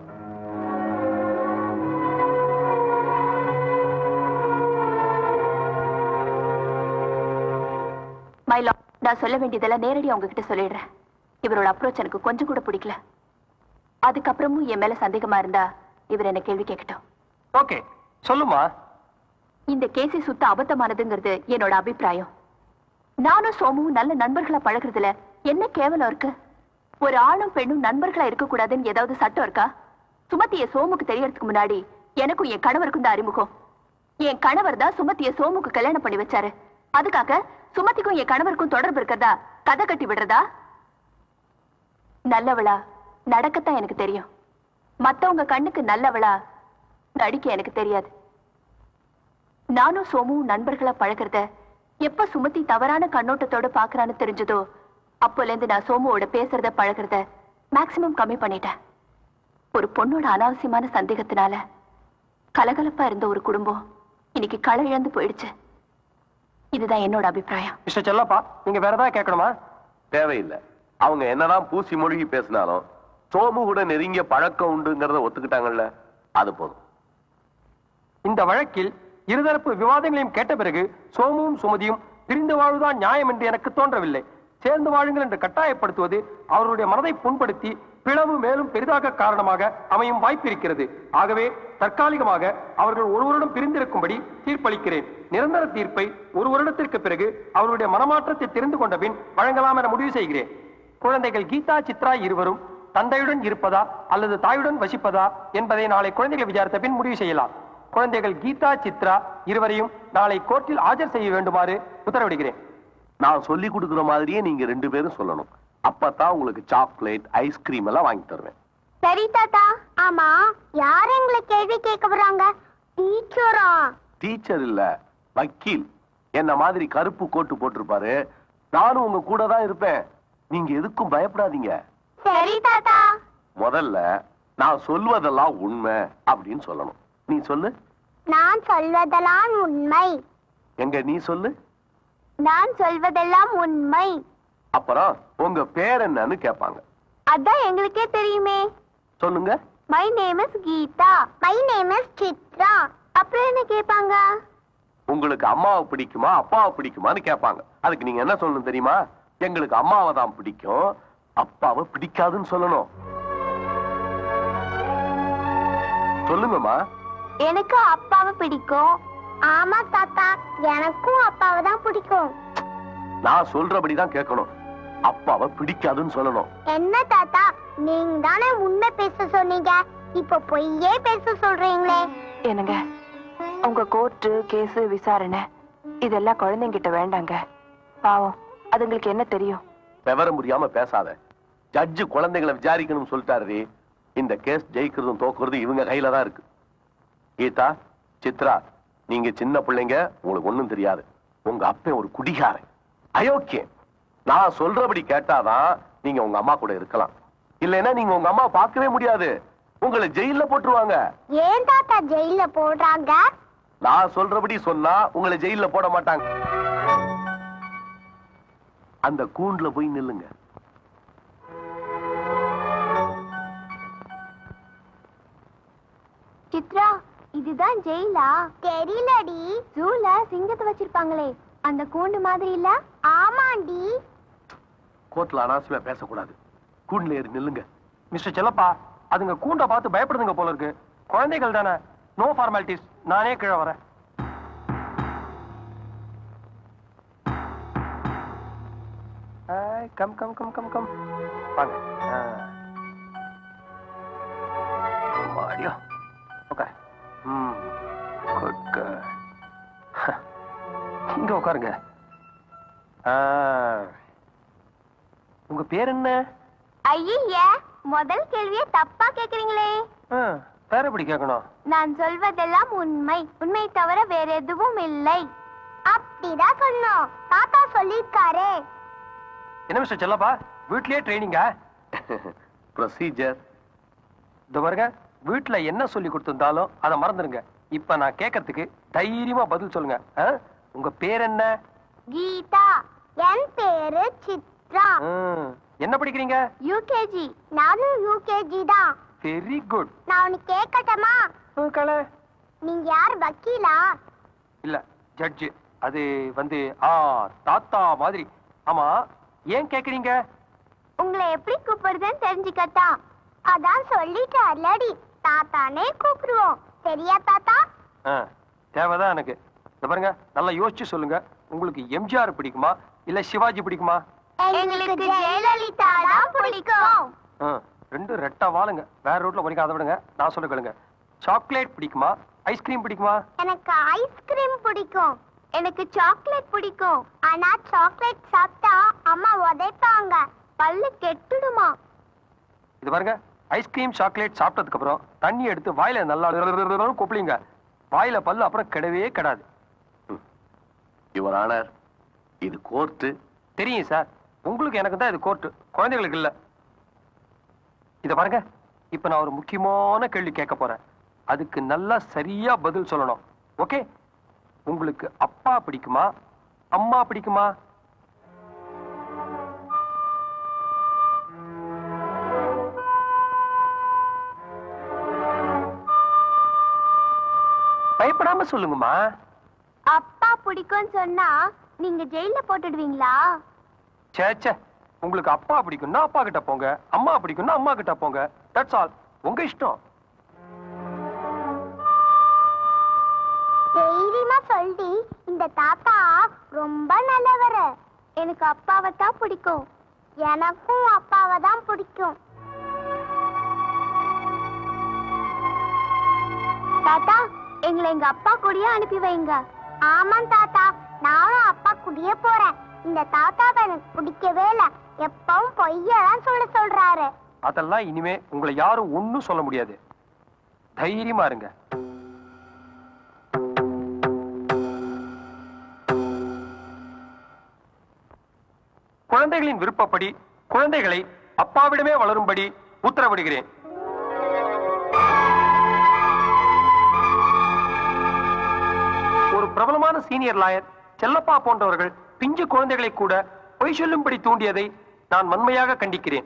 my lord நான் சொல்ல வேண்டியதெல்லாம் நேரடியா உங்ககிட்ட சொல்லிடுறேன் இவரோட அப்ரோச் எனக்கு கொஞ்சம் கூட பிடிக்கல அதுக்கப்புறமும் என் மேல சந்தேகமா இருந்தா இவர் என்ன கேள்வி கேட்கட்டும் ஓகே சொல்லுமா இந்த கேஸை சுத்த அபத்தமானதுங்கிறது என்னோட அபிப்பிராயம் நானும் சோமுவும் நல்ல நண்பர்களா பழகுறதுல என்ன கேவலம் இருக்கு ஒரு ஆணும் பெண்ணும் நண்பர்களா இருக்க கூடாதுன்னு ஏதாவது சட்டம் இருக்கா சுமத்திய சோமுக்கு தெரியறதுக்கு முன்னாடி எனக்கும் என் கணவருக்கும் தான் அறிமுகம் என் கணவர் தான் சுமத்திய சோமுக்கு கல்யாணம் பண்ணி வச்சாரு அதுக்காக சுமதிக்கும் என் கணவருக்கும் தொடர்பு இருக்கிறதா கதை கட்டி விடுறதா நல்லவளா நடக்கத்தான் எனக்கு தெரியும் மத்தவங்க கண்ணுக்கு நல்லவளா நடிக்க எனக்கு தெரியாது நானும் சோமுவும் நண்பர்களா பழகுறத எப்ப சுமதி தவறான கண்ணோட்டத்தோட பாக்குறான்னு தெரிஞ்சதோ அப்போல இருந்து நான் சோமுவோட பேசுறத பழகுறத மேக்சிமம் கம்மி பண்ணிட்டேன் ஒரு பொண்ணோட அனாவசியமான சந்தேகத்தினால கலகலப்பா இருந்த ஒரு குடும்பம் இன்னைக்கு களை இழந்து போயிடுச்சு இதுதான் என்னோட அபிப்பிராயம் மிஸ்டர் செல்லப்பா நீங்க வேற ஏதாவது கேட்கணுமா தேவையில்லை அவங்க என்னதான் பூசி மொழிகி பேசினாலும் சோமு கூட நெருங்கிய பழக்கம் உண்டுங்கிறத ஒத்துக்கிட்டாங்கல்ல அது போதும் இந்த வழக்கில் இருதரப்பு விவாதங்களையும் கேட்ட பிறகு சோமுவும் சுமதியும் பிரிந்து வாழ்வதுதான் நியாயம் என்று எனக்கு தோன்றவில்லை சேர்ந்து வாழுங்கள் என்று கட்டாயப்படுத்துவது அவர்களுடைய மனதை புண்படுத்தி பிளவு மேலும் பெரிதாக காரணமாக அமையும் வாய்ப்பிருக்கிறது ஆகவே தற்காலிகமாக அவர்கள் ஒருவரிடம் பிரிந்திருக்கும்படி தீர்ப்பளிக்கிறேன் நிரந்தர தீர்ப்பை ஒரு வருடத்திற்கு பிறகு அவருடைய மனமாற்றத்தை தெரிந்து கொண்ட பின் வழங்கலாம் என முடிவு செய்கிறேன் குழந்தைகள் கீதா சித்ரா இருவரும் தந்தையுடன் இருப்பதா அல்லது தாயுடன் வசிப்பதா என்பதை நாளை குழந்தைகள் விசாரித்த பின் முடிவு செய்யலாம் குழந்தைகள் கீதா சித்ரா இருவரையும் நாளை கோர்ட்டில் ஆஜர் செய்ய வேண்டுமாறு உத்தரவிடுகிறேன் நான் சொல்லி கொடுக்குற மாதிரியே நீங்க ரெண்டு பேரும் சொல்லணும் அப்பதான் உங்களுக்கு சாக்லேட் ஐஸ்கிரீம் எல்லாம் வாங்கி தருவேன் சரி தாத்தா ஆமா யார் எங்களை கேள்வி கேட்க போறாங்க டீச்சரா டீச்சர் இல்ல வக்கீல் என்ன மாதிரி கருப்பு கோட்டு போட்டிருப்பாரு நானும் உங்க கூட தான் இருப்பேன் நீங்க எதுக்கும் பயப்படாதீங்க சரி தாத்தா முதல்ல நான் சொல்வதெல்லாம் உண்மை அப்படின்னு சொல்லணும் நீ சொல்லு நான் சொல்வதெல்லாம் உண்மை எங்க நீ சொல்லு நான் சொல்வதெல்லாம் உண்மை அப்புறம் உங்க பேர் என்னன்னு கேட்பாங்க அதான் எங்களுக்கே தெரியுமே சொல்லுங்க my name is Geetha my name is Chitra அப்புறம் என்ன கேட்பாங்க உங்களுக்கு அம்மாவை பிடிக்குமா அப்பாவை பிடிக்குமான்னு கேட்பாங்க அதுக்கு நீங்க என்ன சொல்லணும் தெரியுமா எங்களுக்கு அம்மாவை தான் பிடிக்கும் அப்பாவை பிடிக்காதுன்னு சொல்லணும் சொல்லுங்கம்மா எனக்கு அப்பாவை பிடிக்கும் ஆமா தாத்தா எனக்கும் அப்பாவை தான் பிடிக்கும் நான் சொல்றபடி தான் கேட்கணும் அப்பாவை பிடிக்காதுன்னு சொல்லணும் என்ன தாத்தா நீங்க தானே உண்மை பேச சொன்னீங்க இப்ப பொய்யே பேச சொல்றீங்களே என்னங்க உங்க கோர்ட்டு கேஸ் விசாரணை இதெல்லாம் குழந்தைங்கிட்ட வேண்டாங்க பாவம் அதுங்களுக்கு என்ன தெரியும் விவரம் புரியாம பேசாத ஜட்ஜு குழந்தைகளை விசாரிக்கணும்னு சொல்லிட்டாரு இந்த கேஸ் ஜெயிக்கிறதும் தோக்குறதும் இவங்க கையில தான் இருக்கு கீதா சித்ரா நீங்க சின்ன பிள்ளைங்க உங்களுக்கு ஒண்ணும் தெரியாது உங்க அப்பன் ஒரு குடிகாரன் அயோக்கியம் நான் சொல்றபடி கேட்டாதான் நீங்க உங்க அம்மா கூட இருக்கலாம் இல்லைன்னா நீங்க உங்க அம்மா பார்க்கவே முடியாது உங்களை ஜெயில்ல போட்டுருவாங்க ஏன் தாத்தா ஜெயில போடுறாங்க நான் சொல்றபடி சொன்னா உங்களை ஜெயில்ல போட மாட்டாங்க அந்த கூண்டுல போய் நில்லுங்க சித்ரா இதுதான் ஜெயிலா தெரியலடி ஜூல சிங்கத்தை வச்சிருப்பாங்களே அந்த கூண்டு மாதிரி இல்ல ஆமாண்டி கோர்ட்ல அனாவசியமா பேசக்கூடாது கூண்டுல ஏறி நில்லுங்க மிஸ்டர் செல்லப்பா அதுங்க கூண்ட பார்த்து பயப்படுதுங்க போல இருக்கு குழந்தைகள் தானே நோ ஃபார்மாலிட்டிஸ் நானே கீழே வரேன் hi come come come come come வாங்க ஆ. அம்மாடியோ ஓகே ம் குட் கேர்ள் இங்க உட்காருங்க ஆ. உங்க பேர் என்ன ஐய முதல் கேள்வியை தப்பா கேக்குறீங்களே ஆ, பேர் எப்படி கேட்கணும் நான் சொல்வதெல்லாம் உண்மை உண்மை தவிர வேற எதுவும் இல்லை அப்படிதான் சொன்னோம் தாத்தா சொல்லிருக்காரே என்ன மிஸ்டர் செல்லப்பா வீட்லயே ட்ரைனிங்கா ப்ரொசீஜர் இந்த பாருங்க வீட்ல என்ன சொல்லி கொடுத்திருந்தாலும் அதை மறந்துடுங்க இப்ப நான் கேட்கறதுக்கு தைரியமா பதில் சொல்லுங்க ஆ? உங்க பேர் என்ன கீதா என் பேரு சித்ரா ம், என்ன படிக்கிறீங்க யூகேஜி நானும் யூகேஜி தான் வெரி குட் நான் உனக்கு கேட்கட்டமா கலை நீங்க யார் வக்கீலா இல்ல ஜட்ஜ் அது வந்து ஆ தாத்தா மாதிரி ஆமா ஏன் கேக்குறீங்க உங்களை எப்படி கூப்பிடுறதுன்னு தெரிஞ்சுக்கத்தான் அதான் சொல்லிட்டார்லடி தாத்தானே கூப்பிடுவோம் சரியா தாத்தா ஆ, தேவைதான் எனக்கு இந்த பாருங்க நல்லா யோசிச்சு சொல்லுங்க உங்களுக்கு எம்ஜிஆர் பிடிக்குமா இல்ல சிவாஜி பிடிக்குமா எங்களுக்கு ஜெயலலிதா தான் பிடிக்கும் ஆ, ரெண்டு ரெட்டா வாழுங்க வேற ரூட்ல போனீங்க அதை விடுங்க நான் சொல்ல கேளுங்க சாக்லேட் பிடிக்குமா ஐஸ்கிரீம் பிடிக்குமா எனக்கு ஐஸ்கிரீம் பிடிக்கும் எனக்கு சாக்லேட் பிடிக்கும் ஆனா சாக்லேட் சாப்பிட்டா அம்மா உதைப்பாங்க பல்லு கெட்டுடுமா இது பாருங்க ஐஸ்கிரீம் சாக்லேட் சாப்பிட்டதுக்கு அப்புறம் தண்ணி எடுத்து வாயில நல்லா கொப்பளிங்க வாயில பல்லு அப்புறம் கெடவே கெடாது யுவர் ஆனர் இது கோர்ட்டு தெரியும் சார் உங்களுக்கு எனக்கு தான் இது கோர்ட்டு குழந்தைகளுக்கு இல்ல இத பாருங்க இப்ப நான் ஒரு முக்கியமான கேள்வி கேட்க போறேன் அதுக்கு நல்லா சரியா பதில் சொல்லணும் ஓகே உங்களுக்கு அப்பா பிடிக்குமா அம்மா பிடிக்குமா பயப்படாம சொல்லுங்கம்மா அப்பா பிடிக்கும்னு சொன்னா நீங்க ஜெயில போட்டுடுவீங்களா ச்சே ச்சே உங்களுக்கு அப்பா பிடிக்கும்னா அப்பா கிட்ட போங்க அம்மா பிடிக்கும்னா அம்மா கிட்ட போங்க தட்ஸ் ஆல் உங்க இஷ்டம் தைரியமா சொல்லி இந்த தாத்தா ரொம்ப நல்லவர் எனக்கு அப்பாவை தான் பிடிக்கும் எனக்கும் அப்பாவை தான் பிடிக்கும் தாத்தா எங்களை எங்க அப்பா கூடயே அனுப்பி வைங்க ஆமாம் தாத்தா நானும் அப்பா கூடயே போறேன் இந்த தாத்தாவை எனக்கு பிடிக்கவே இல்ல எப்பவும் பொய்யெல்லாம் சொல்ல சொல்றாரு அதெல்லாம் இனிமே உங்களை யாரும் ஒண்ணும் சொல்ல முடியாது தைரியமா இருங்க குழந்தைகளின் விருப்பப்படி குழந்தைகளை அப்பாவிடமே வளரும்படி உத்தரவிடுகிறேன் ஒரு பிரபலமான சீனியர் லாயர் செல்லப்பா போன்றவர்கள் பிஞ்சு குழந்தைகளை கூட பொய் சொல்லும்படி தூண்டியதை நான் வன்மையாக கண்டிக்கிறேன்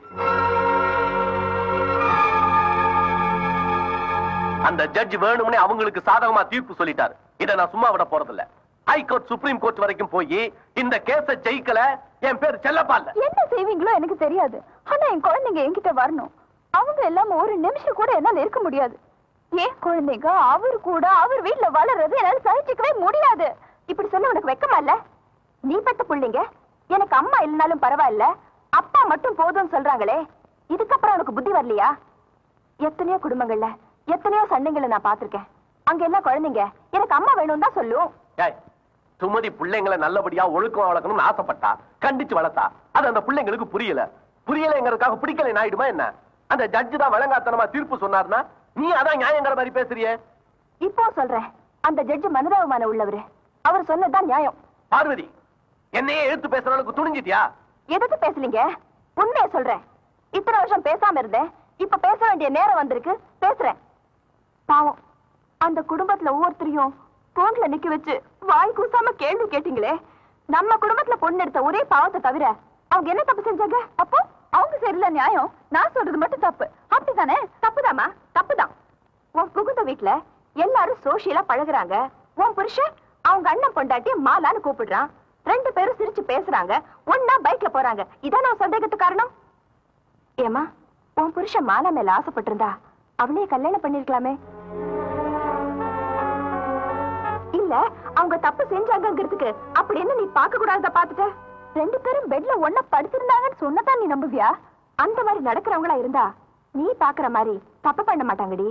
அந்த ஜட்ஜ் வேணும்னே அவங்களுக்கு சாதகமா தீர்ப்பு சொல்லிட்டாரு இதை நான் சும்மா விட போறதில்ல ஹைகோர்ட் சுப்ரீம் கோர்ட் வரைக்கும் போய் இந்த கேஸ ஜெயிக்கல என் பேர் செல்லப்பா இல்ல என்ன செய்வீங்களோ எனக்கு தெரியாது ஆனா என் குழந்தைங்க என்கிட்ட வரணும் அவங்க எல்லாம் ஒரு நிமிஷம் கூட என்னால இருக்க முடியாது ஏன் குழந்தைங்க அவர் கூட அவர் வீட்ல வளர்றது என்னால சகிச்சுக்கவே முடியாது இப்படி சொல்ல உனக்கு வெக்கமா இல்ல நீ பெத்த புள்ளைங்க எனக்கு அம்மா இல்லைனாலும் பரவாயில்ல அப்பா மட்டும் போதும்னு சொல்றாங்களே இதுக்கப்புறம் உனக்கு புத்தி வரலையா எத்தனையோ குடும்பங்கள்ல எத்தனையோ சண்டைங்களை நான் பார்த்திருக்கேன் அங்க எல்லாம் குழந்தைங்க எனக்கு அம்மா வேணும் தான் சொல்லும் ஏய், சுமதி பிள்ளைங்களை நல்லபடியா ஒழுக்கம் வளர்க்கணும்னு ஆசைப்பட்டா கண்டிச்சு வளர்த்தா அது அந்த பிள்ளைங்களுக்கு புரியல புரியலைங்கிறதுக்காக பிடிக்கலை ஆயிடுமா என்ன அந்த ஜட்ஜு தான் விளங்காத்தனமா தீர்ப்பு சொன்னார்னா நீ அதான் நியாயங்கிற மாதிரி பேசுறியே இப்போ சொல்றேன் அந்த ஜட்ஜ் மனிதாபிமானம் உள்ளவரு அவர் சொன்னதுதான் நியாயம் பார்வதி என்னையே எழுத்து பேசுற அளவுக்கு துணிஞ்சிட்டியா எதுக்கு பேசலீங்க உண்மையை சொல்றேன் இத்தனை வருஷம் பேசாம இருந்தேன் இப்ப பேச வேண்டிய நேரம் வந்திருக்கு பேசுறேன் பாவம் அந்த குடும்பத்துல ஒவ்வொருத்தரையும் போன்ல நிக்க வச்சு வாய் கூசாம கேள்வி கேட்டீங்களே நம்ம குடும்பத்துல பொண்ணு எடுத்த ஒரே பாவத்தை தவிர அவங்க என்ன தப்பு செஞ்சாங்க அப்போ அவங்க சரியில்ல நியாயம் நான் சொல்றது மட்டும் தப்பு அப்படிதானே தப்புதாம்மா தப்புதான் உன் புகுந்த வீட்ல எல்லாரும் சோஷியலா பழகுறாங்க உன் புருஷன் அவங்க அண்ணன் பொண்டாட்டி மாலான்னு கூப்பிடுறான் ரெண்டு பேரும் சிரிச்சு பேசுறாங்க ஒன்னா பைக்ல போறாங்க இதான உன் சந்தேகத்துக்கு காரணம் ஏமா உன் புருஷன் மாலா மேல ஆசைப்பட்டிருந்தா அவளையே கல்யாணம் பண்ணிருக்கலாமே இல்ல அவங்க தப்பு செஞ்சாங்கங்கிறதுக்கு அப்படி என்ன நீ பார்க்க கூடாதத பாத்துட்ட ரெண்டு பேரும் பெட்ல ஒண்ணா படுத்திருந்தாங்கன்னு சொன்னதான் நீ நம்புவியா அந்த மாதிரி நடக்கிறவங்களா இருந்தா நீ பாக்குற மாதிரி தப்பு பண்ண மாட்டாங்கடி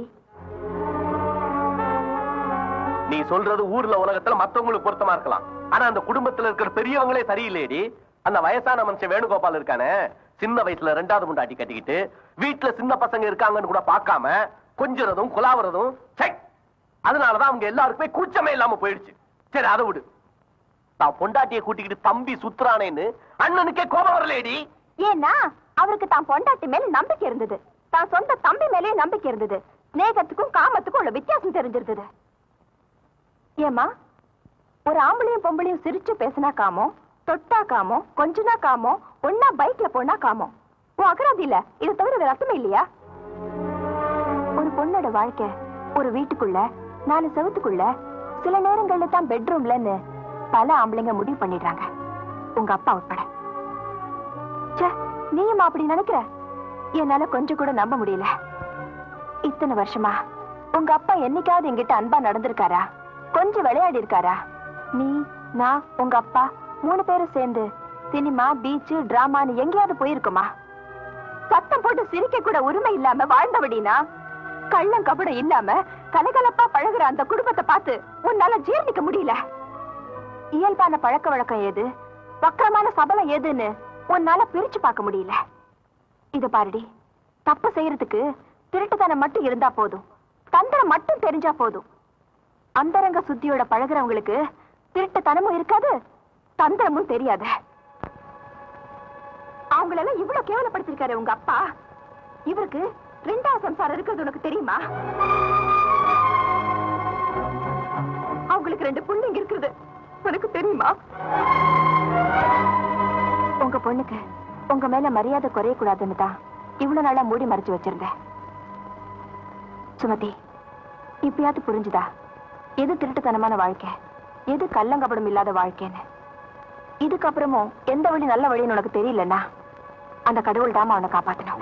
நீ சொல்றது ஊர்ல உலகத்துல மத்தவங்களுக்கு பொருத்தமா இருக்கலாம் ஆனா அந்த குடும்பத்துல இருக்கிற பெரியவங்களே சரியில்லையடி அந்த வயசான மனுஷன் வேணுகோபால் இருக்கானே சின்ன வயசுல ரெண்டாவது முண்டாட்டி கட்டிக்கிட்டு வீட்டுல சின்ன பசங்க இருக்காங்கன்னு கூட பார்க்காம கொஞ்சுறதும் குலாவுறதும் சை அதனாலதான் அவங்க எல்லாருக்குமே கூச்சமே இல்லாம போயிடுச்சு சரி அதை விடு நான் பொண்டாட்டியை கூட்டிக்கிட்டு தம்பி சுத்துறானேன்னு அண்ணனுக்கே கோபம் வரலேடி ஏன்னா அவருக்கு தான் பொண்டாட்டி மேல நம்பிக்கை இருந்தது தான் சொந்த தம்பி மேலயே நம்பிக்கை இருந்தது நேகத்துக்கும் காமத்துக்கும் உள்ள வித்தியாசம் தெரிஞ்சிருந்தது ஏமா ஒரு ஆம்பளையும் பொம்பளையும் சிரிச்சு பேசினா காமம் தொட்டா காமம் கொஞ்சனா காமம் ஒன்னா பைக்ல போனா காமம் உன் அகராதி இல்ல இதை தவிர வேற அர்த்தமே இல்லையா ஒரு பொண்ணோட வாழ்க்கை ஒரு வீட்டுக்குள்ள நாலு செவத்துக்குள்ள சில நேரங்கள்ல தான் பெட்ரூம்லன்னு பல ஆம்பளைங்க முடிவு பண்ணிடுறாங்க உங்க அப்பா உட்பட ச்சே நீயும் அப்படி நினைக்கிற என்னால கொஞ்சம் கூட நம்ப முடியல இத்தனை வருஷமா உங்க அப்பா என்னைக்காவது என்கிட்ட அன்பா நடந்திருக்காரா கொஞ்சம் விளையாடி இருக்காரா நீ நான் உங்க அப்பா மூணு பேரும் சேர்ந்து சினிமா பீச் டிராமான்னு எங்கேயாவது போயிருக்குமா சத்தம் போட்டு சிரிக்க கூட உரிமை இல்லாம வாழ்ந்தபடினா கள்ளம் கபடம் இல்லாம கலகலப்பா பழகுற அந்த குடும்பத்தை பார்த்து உன்னால ஜீர்ணிக்க முடியல இயல்பான பழக்க வழக்கம் ஏது வக்கரமான சபலம் ஏதுன்னு உன்னால பிரிச்சு பார்க்க முடியல இது பாருடி தப்பு செய்யறதுக்கு திருட்டுத்தனம் மட்டும் இருந்தா போதும் தந்திரம் மட்டும் தெரிஞ்சா போதும் அந்தரங்க சுத்தியோட பழகுறவங்களுக்கு திருட்டுத்தனமும் இருக்காது தந்திரமும் தெரியாது அவங்களெல்லாம் இவ்வளவு கேவலப்படுத்திருக்காரு உங்க அப்பா இவருக்கு ரெண்டாவது சம்சாரம் இருக்கிறது உனக்கு தெரியுமா அவங்களுக்கு ரெண்டு பிள்ளைங்க இருக்குது உனக்கு தெரியுமா உங்க பொண்ணுக்கு உங்க மேல மரியாதை குறைய கூடாதுன்னு தான் இவ்வளவு நாளா மூடி மறைச்சு வச்சிருந்தேன் சுமதி இப்பயாவது புரிஞ்சுதா எது திருட்டுத்தனமான வாழ்க்கை எது கள்ளங்கபடம் இல்லாத வாழ்க்கைன்னு இதுக்கப்புறமும் எந்த வழி நல்ல வழின்னு உனக்கு தெரியலன்னா அந்த கடவுள் தாமா அவனை காப்பாத்தணும்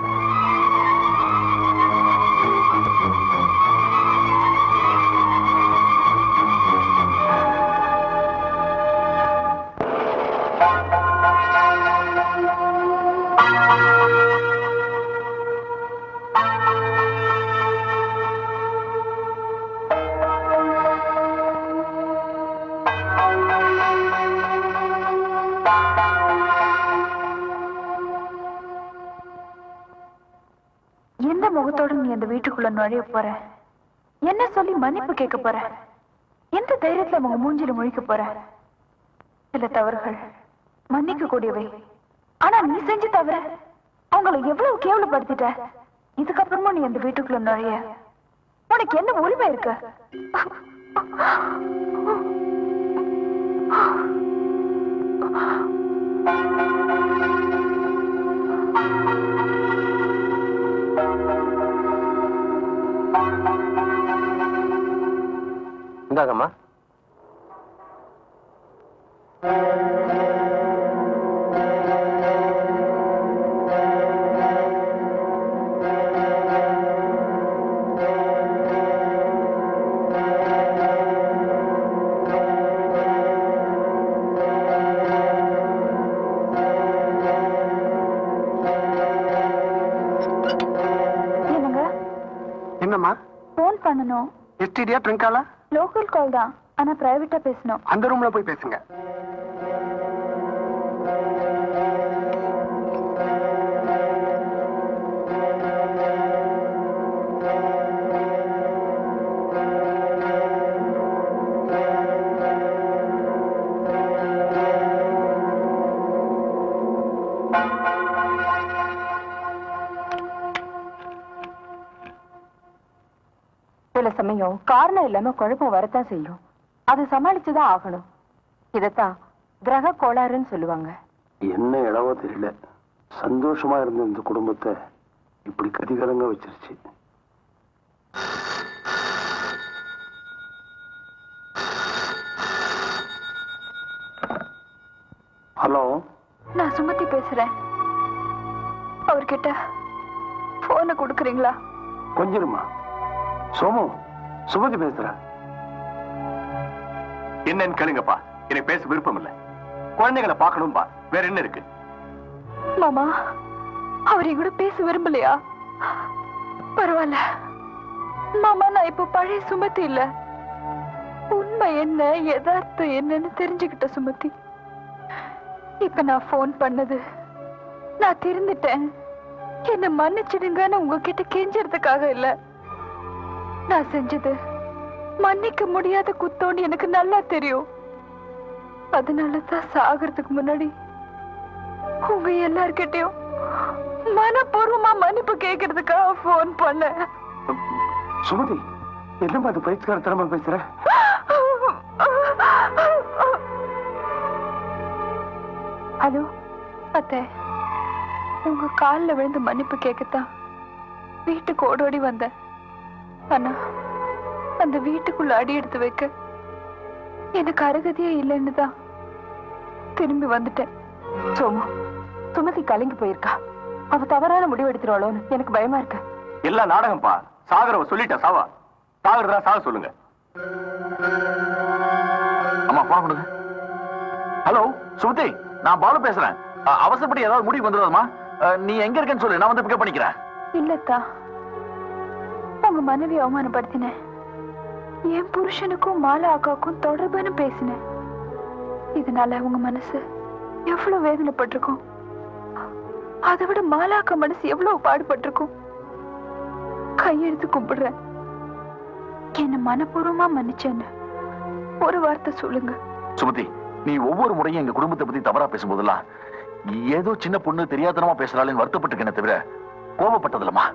எந்த முகத்தோட நீ அந்த வீட்டுக்குள்ள நுழைய போற என்ன சொல்லி மன்னிப்பு கேட்க போற எந்த தைரியத்துல அவங்க மூஞ்சில முழிக்க போற சில தவறுகள் மன்னிக்க கூடியவை ஆனா நீ செஞ்ச தவிர அவங்களை எவ்வளவு கேவலப்படுத்திட்ட இதுக்கப்புறமா நீ அந்த வீட்டுக்குள்ள நுழைய உனக்கு என்ன உரிமை இருக்கு இந்தாங்கம்மா என்னம்மா ஃபோன் பண்ணணும் எஸ்டிடியா ட்ரிங்காலா லோக்கல் கால் தான் ஆனா பிரைவேட்டா பேசணும் அந்த ரூம்ல போய் பேசுங்க சில சமயம் காரணம் இல்லாம குழப்பம் வரத்தான் செய்யும் அது சமாளிச்சுதான் ஆகணும் இதத்தான் கிரக கோளாறுன்னு சொல்லுவாங்க என்ன இடமோ தெரியல சந்தோஷமா இருந்த இந்த குடும்பத்தை இப்படி கதிகலங்க வச்சிருச்சு ஹலோ நான் சுமதி பேசுறேன் அவர்கிட்ட போனை கொடுக்குறீங்களா கொஞ்சிருமா சோமு சுமதி பேசுற என்னன்னு கேளுங்கப்பா எனக்கு பேச விருப்பம் இல்ல குழந்தைகளை பார்க்கணும்பா வேற என்ன இருக்கு மாமா அவர் என் கூட பேச விரும்பலையா பரவாயில்ல மாமா நான் இப்ப பழைய சுமதி இல்ல உண்மை என்ன யதார்த்தம் என்னன்னு தெரிஞ்சுக்கிட்ட சுமதி இப்ப நான் ஃபோன் பண்ணது நான் திருந்துட்டேன் என்ன மன்னிச்சிடுங்கன்னு உங்ககிட்ட கெஞ்சறதுக்காக இல்ல நான் செஞ்சது மன்னிக்க முடியாத குத்தோன்னு எனக்கு நல்லா தெரியும் அதனால தான் சாகிறதுக்கு முன்னாடி உங்க எல்லார்கிட்டயும் மனப்பூர்வமா மன்னிப்பு கேட்கறதுக்காக ஃபோன் பண்ணேன் சுமதி என்னம்மா அது பயிற்சிக்கார திறமை பேசுற ஹலோ அத்தை உங்க கால்ல விழுந்து மன்னிப்பு கேட்கத்தான் வீட்டுக்கு ஓடோடி வந்தேன் ஆனா அந்த வீட்டுக்குள்ள அடி எடுத்து வைக்க எனக்கு அருகதையே இல்லைன்னு தான் திரும்பி வந்துட்டேன் சோமு சுமதி கலங்கி போயிருக்கா அவ தவறான முடிவு எடுத்துருவாளோன்னு எனக்கு பயமா இருக்கு எல்லாம் நாடகம்ப்பா சாகரவ சொல்லிட்டா சாவா சாகரதா சாக சொல்லுங்க அம்மா போன கொடுங்க ஹலோ சுமதி நான் பாலு பேசுறேன் அ- அவசரப்படி ஏதாவது முடிவு வந்துடாதம்மா அ, நீ எங்க இருக்கேன்னு சொல்லு நான் வந்து பிக்கப் பண்ணிக்கிறேன் இல்லத்தா உங்க மனைவி அவமானப்படுத்தினேன் என் புருஷனுக்கும் மாலா அக்காவுக்கும் தொடர்புன்னு பேசினேன் இதனால உங்க மனசு எவ்வளவு வேதனைப்பட்டிருக்கும் அதை விட மாலா அக்கா மனசு எவ்வளவு பாடுபட்டிருக்கும் கையெழுத்து கும்பிடுறேன் என்ன மனப்பூர்வமா மன்னிச்சேன்னு ஒரு வார்த்தை சொல்லுங்க சுமதி நீ ஒவ்வொரு முறையும் எங்க குடும்பத்தை பத்தி தவறா பேசும்போதெல்லாம் ஏதோ சின்ன பொண்ணு தெரியாதனமா பேசுறாளேன்னு வருத்தப்பட்டிருக்கேனே தவிர கோபப்பட்டதில்லம்மா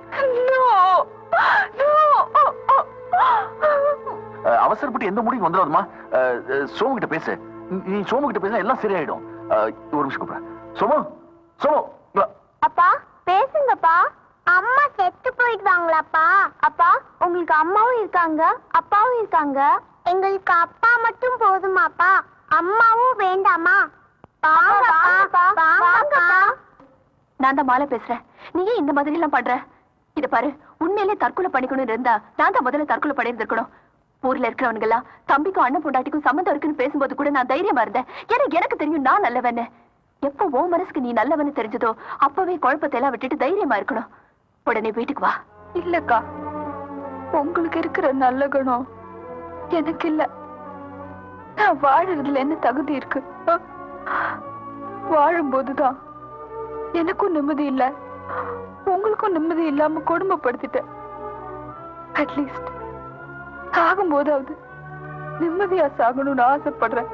அ, அவசரப்பட்டு எந்த முடிவு வந்துடாதுமா சோமு கிட்ட பேசு நீ- நீ சோமு கிட்ட பேசினா எல்லாம் சரியாயிடும் அ, ஒரு நிமிஷம் கூப்பிடுறேன் சோமு சோமு இங்க வா. அப்பா பேசுங்கப்பா அம்மா செத்து போயிடுவாங்களாப்பா அப்பா உங்களுக்கு அம்மாவும் இருக்காங்க அப்பாவும் இருக்காங்க எங்களுக்கு அப்பா மட்டும் போதுமாப்பா அம்மாவும் வேண்டாமா வாங்கப்பா, வாங்கப்பா. நான் தான் மாலை பேசுறேன் நீ ஏன் இந்த மாதிரி எல்லாம் பண்ற இத பாரு உண்மையிலே தற்கொலை பண்ணிக்கணும்னு இருந்தா நான் தான் முதல்ல தற்கொலை பண்ணியிருந்திருக்கணும் ஊர்ல இருக்கிறவனுங்க எல்லாம் தம்பிக்கும் அண்ணன் பொண்டாட்டிக்கும் சம்மந்தம் இருக்குன்னு பேசும்போது கூட நான் தைரியமா இருந்தேன் ஏன்னா எனக்கு தெரியும் நான் நல்லவன்னு எப்போ உன் மனசுக்கு நீ நல்லவன்னு தெரிஞ்சதோ அப்பவே குழப்பத்தை எல்லாம் விட்டுட்டு தைரியமா இருக்கணும் உடனே வீட்டுக்கு வா இல்லக்கா உங்களுக்கு இருக்கிற நல்ல குணம் எனக்கு இல்ல நான் வாழறதுல என்ன தகுதி இருக்கு வாழும்போதுதான் எனக்கும் நிம்மதி இல்ல உங்களுக்கும் நிம்மதி இல்லாம கொடுமைப்படுத்திட்டேன் அட்லீஸ்ட் சாகும்போதாவது நிம்மதியா சாகணும்னு ஆசைப்படுறேன்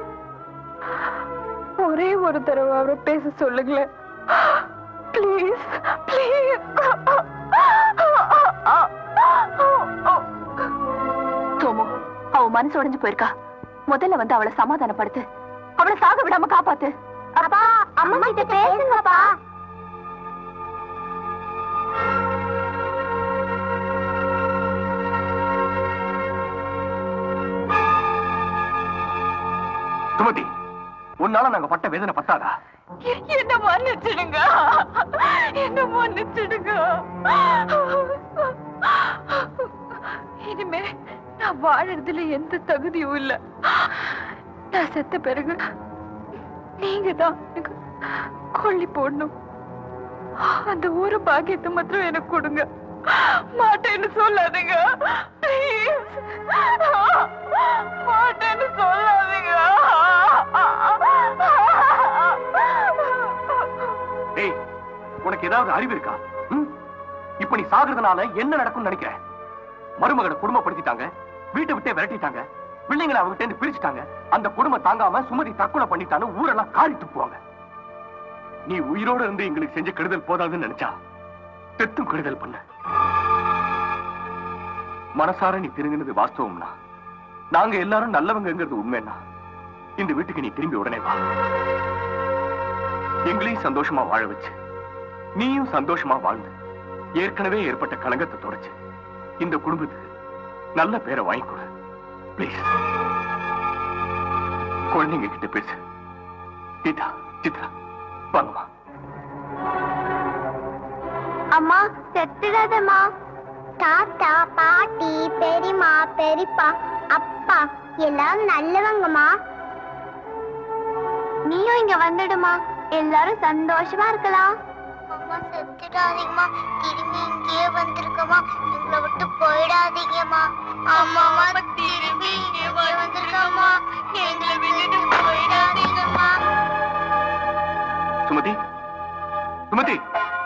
ஒரே ஒரு தடவை அவரை பேச சொல்லுங்களேன் ப்ளீஸ் ப்ளீஸ் சோமு அவ மனசு உடைஞ்சு போயிருக்கா முதல்ல வந்து அவளை சமாதானப்படுத்து அவளை சாக விடாம காப்பாத்து அப்பா அம்மா கிட்ட பேசுங்கப்பா சுமதி உன்னால நாங்க பட்ட வேதனை பத்தாதா என்ன மன்னிச்சிடுங்க என்ன மன்னிச்சிடுங்க இனிமே நான் வாழறதுல எந்த தகுதியும் இல்ல நான் செத்த பிறகு நீங்க தான் எனக்கு கொல்லி போடணும் அந்த ஒரு பாக்கியத்தை மாத்திரம் எனக்கு கொடுங்க மாட்டேன்னு சொல்லாதீங்க ப்ளீஸ் மாட்டேன்னு சொல்லாதீங்க டேய் உனக்கு ஏதாவது அறிவு இருக்கா ம்? இப்ப நீ சாகுறதுனால என்ன நடக்கும்னு நினைக்கிற மருமகளை குடும்பப்படுத்திட்டாங்க வீட்டை விட்டே விரட்டிட்டாங்க பிள்ளைங்களை அவகிட்ட இருந்து பிரிச்சுட்டாங்க அந்த குடும்பம் தாங்காம சுமதி தற்கொலை பண்ணிட்டான்னு ஊரெல்லாம் காரி துப்புவாங்க நீ உயிரோட இருந்து எங்களுக்கு செஞ்ச கெடுதல் போதாதுன்னு நினைச்சா தெத்தும் கெடுதல் பண்ண மனசார நீ திருங்கினது வாஸ்தவம்னா நாங்க எல்லாரும் நல்லவங்கங்கிறது உண்மைன்னா இந்த வீட்டுக்கு நீ திரும்பி உடனே வா எங்களையும் சந்தோஷமா வாழ வச்சு நீயும் சந்தோஷமா வாழ்ந்து ஏற்கனவே ஏற்பட்ட களங்கத்தை தொடச்சு இந்த குடும்பத்துக்கு நல்ல பேரை வாங்கி கொடு ப்ளீஸ் குழந்தைங்க கிட்ட பேசு கீதா சித்ரா வாங்கம்மா அம்மா செத்துடாதம்மா தாத்தா பாட்டி பெரியம்மா பெரியப்பா அப்பா எல்லாரும் நல்லவங்கம்மா நீயும் இங்க வந்துடுமா எல்லாரும் சந்தோஷமா இருக்கலாம் அம்மா செத்துடாதீங்கம்மா திரும்பி இங்கேயே வந்திருக்கமா எங்களை விட்டு போயிடாதீங்கம்மா அம்மாமா திரும்பி இங்கே வந்திருக்கமா எங்களை விட்டுட்டு போயிடாதீங்கம்மா Sumathi Sumathi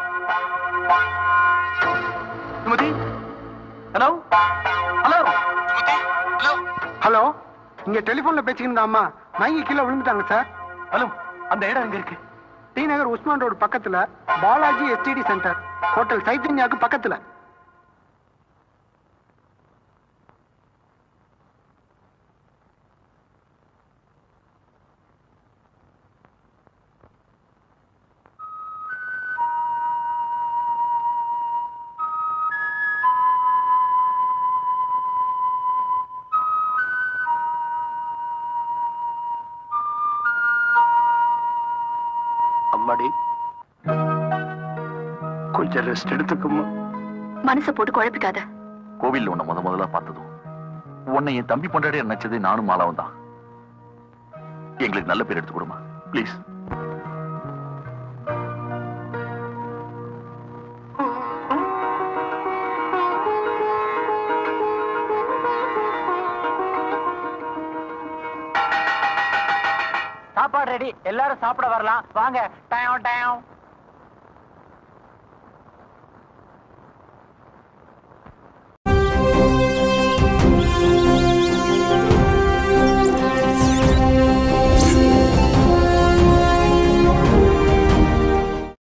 Sumathi hello hello hello இங்க டெலிபோன்ல பேசிக்கிட்டு அம்மா மயங்கி கீழே விழுந்துட்டாங்க சார் ஹலோ அந்த இடம் எங்க இருக்கு டி நகர் உஸ்மான் ரோடு பக்கத்துல பாலாஜி எஸ்டிடி சென்டர் ஹோட்டல் சைத்தன்யாக்கு பக்கத்துல அம்மாடி கொஞ்சம் ரெஸ்ட் எடுத்துக்கம்மா மனசை போட்டு குழப்பிக்காத கோவில்ல உன்னை முத முதல்ல பார்த்ததும் உன்னை என் தம்பி பொண்டாடி நினைச்சது நானும் மாலாவும் தான் எங்களுக்கு நல்ல பேர் எடுத்து கொடுமா ப்ளீஸ் சாப்பாடு ரெடி எல்லாரும் சாப்பிட வரலாம் வாங்க டயம் டயம்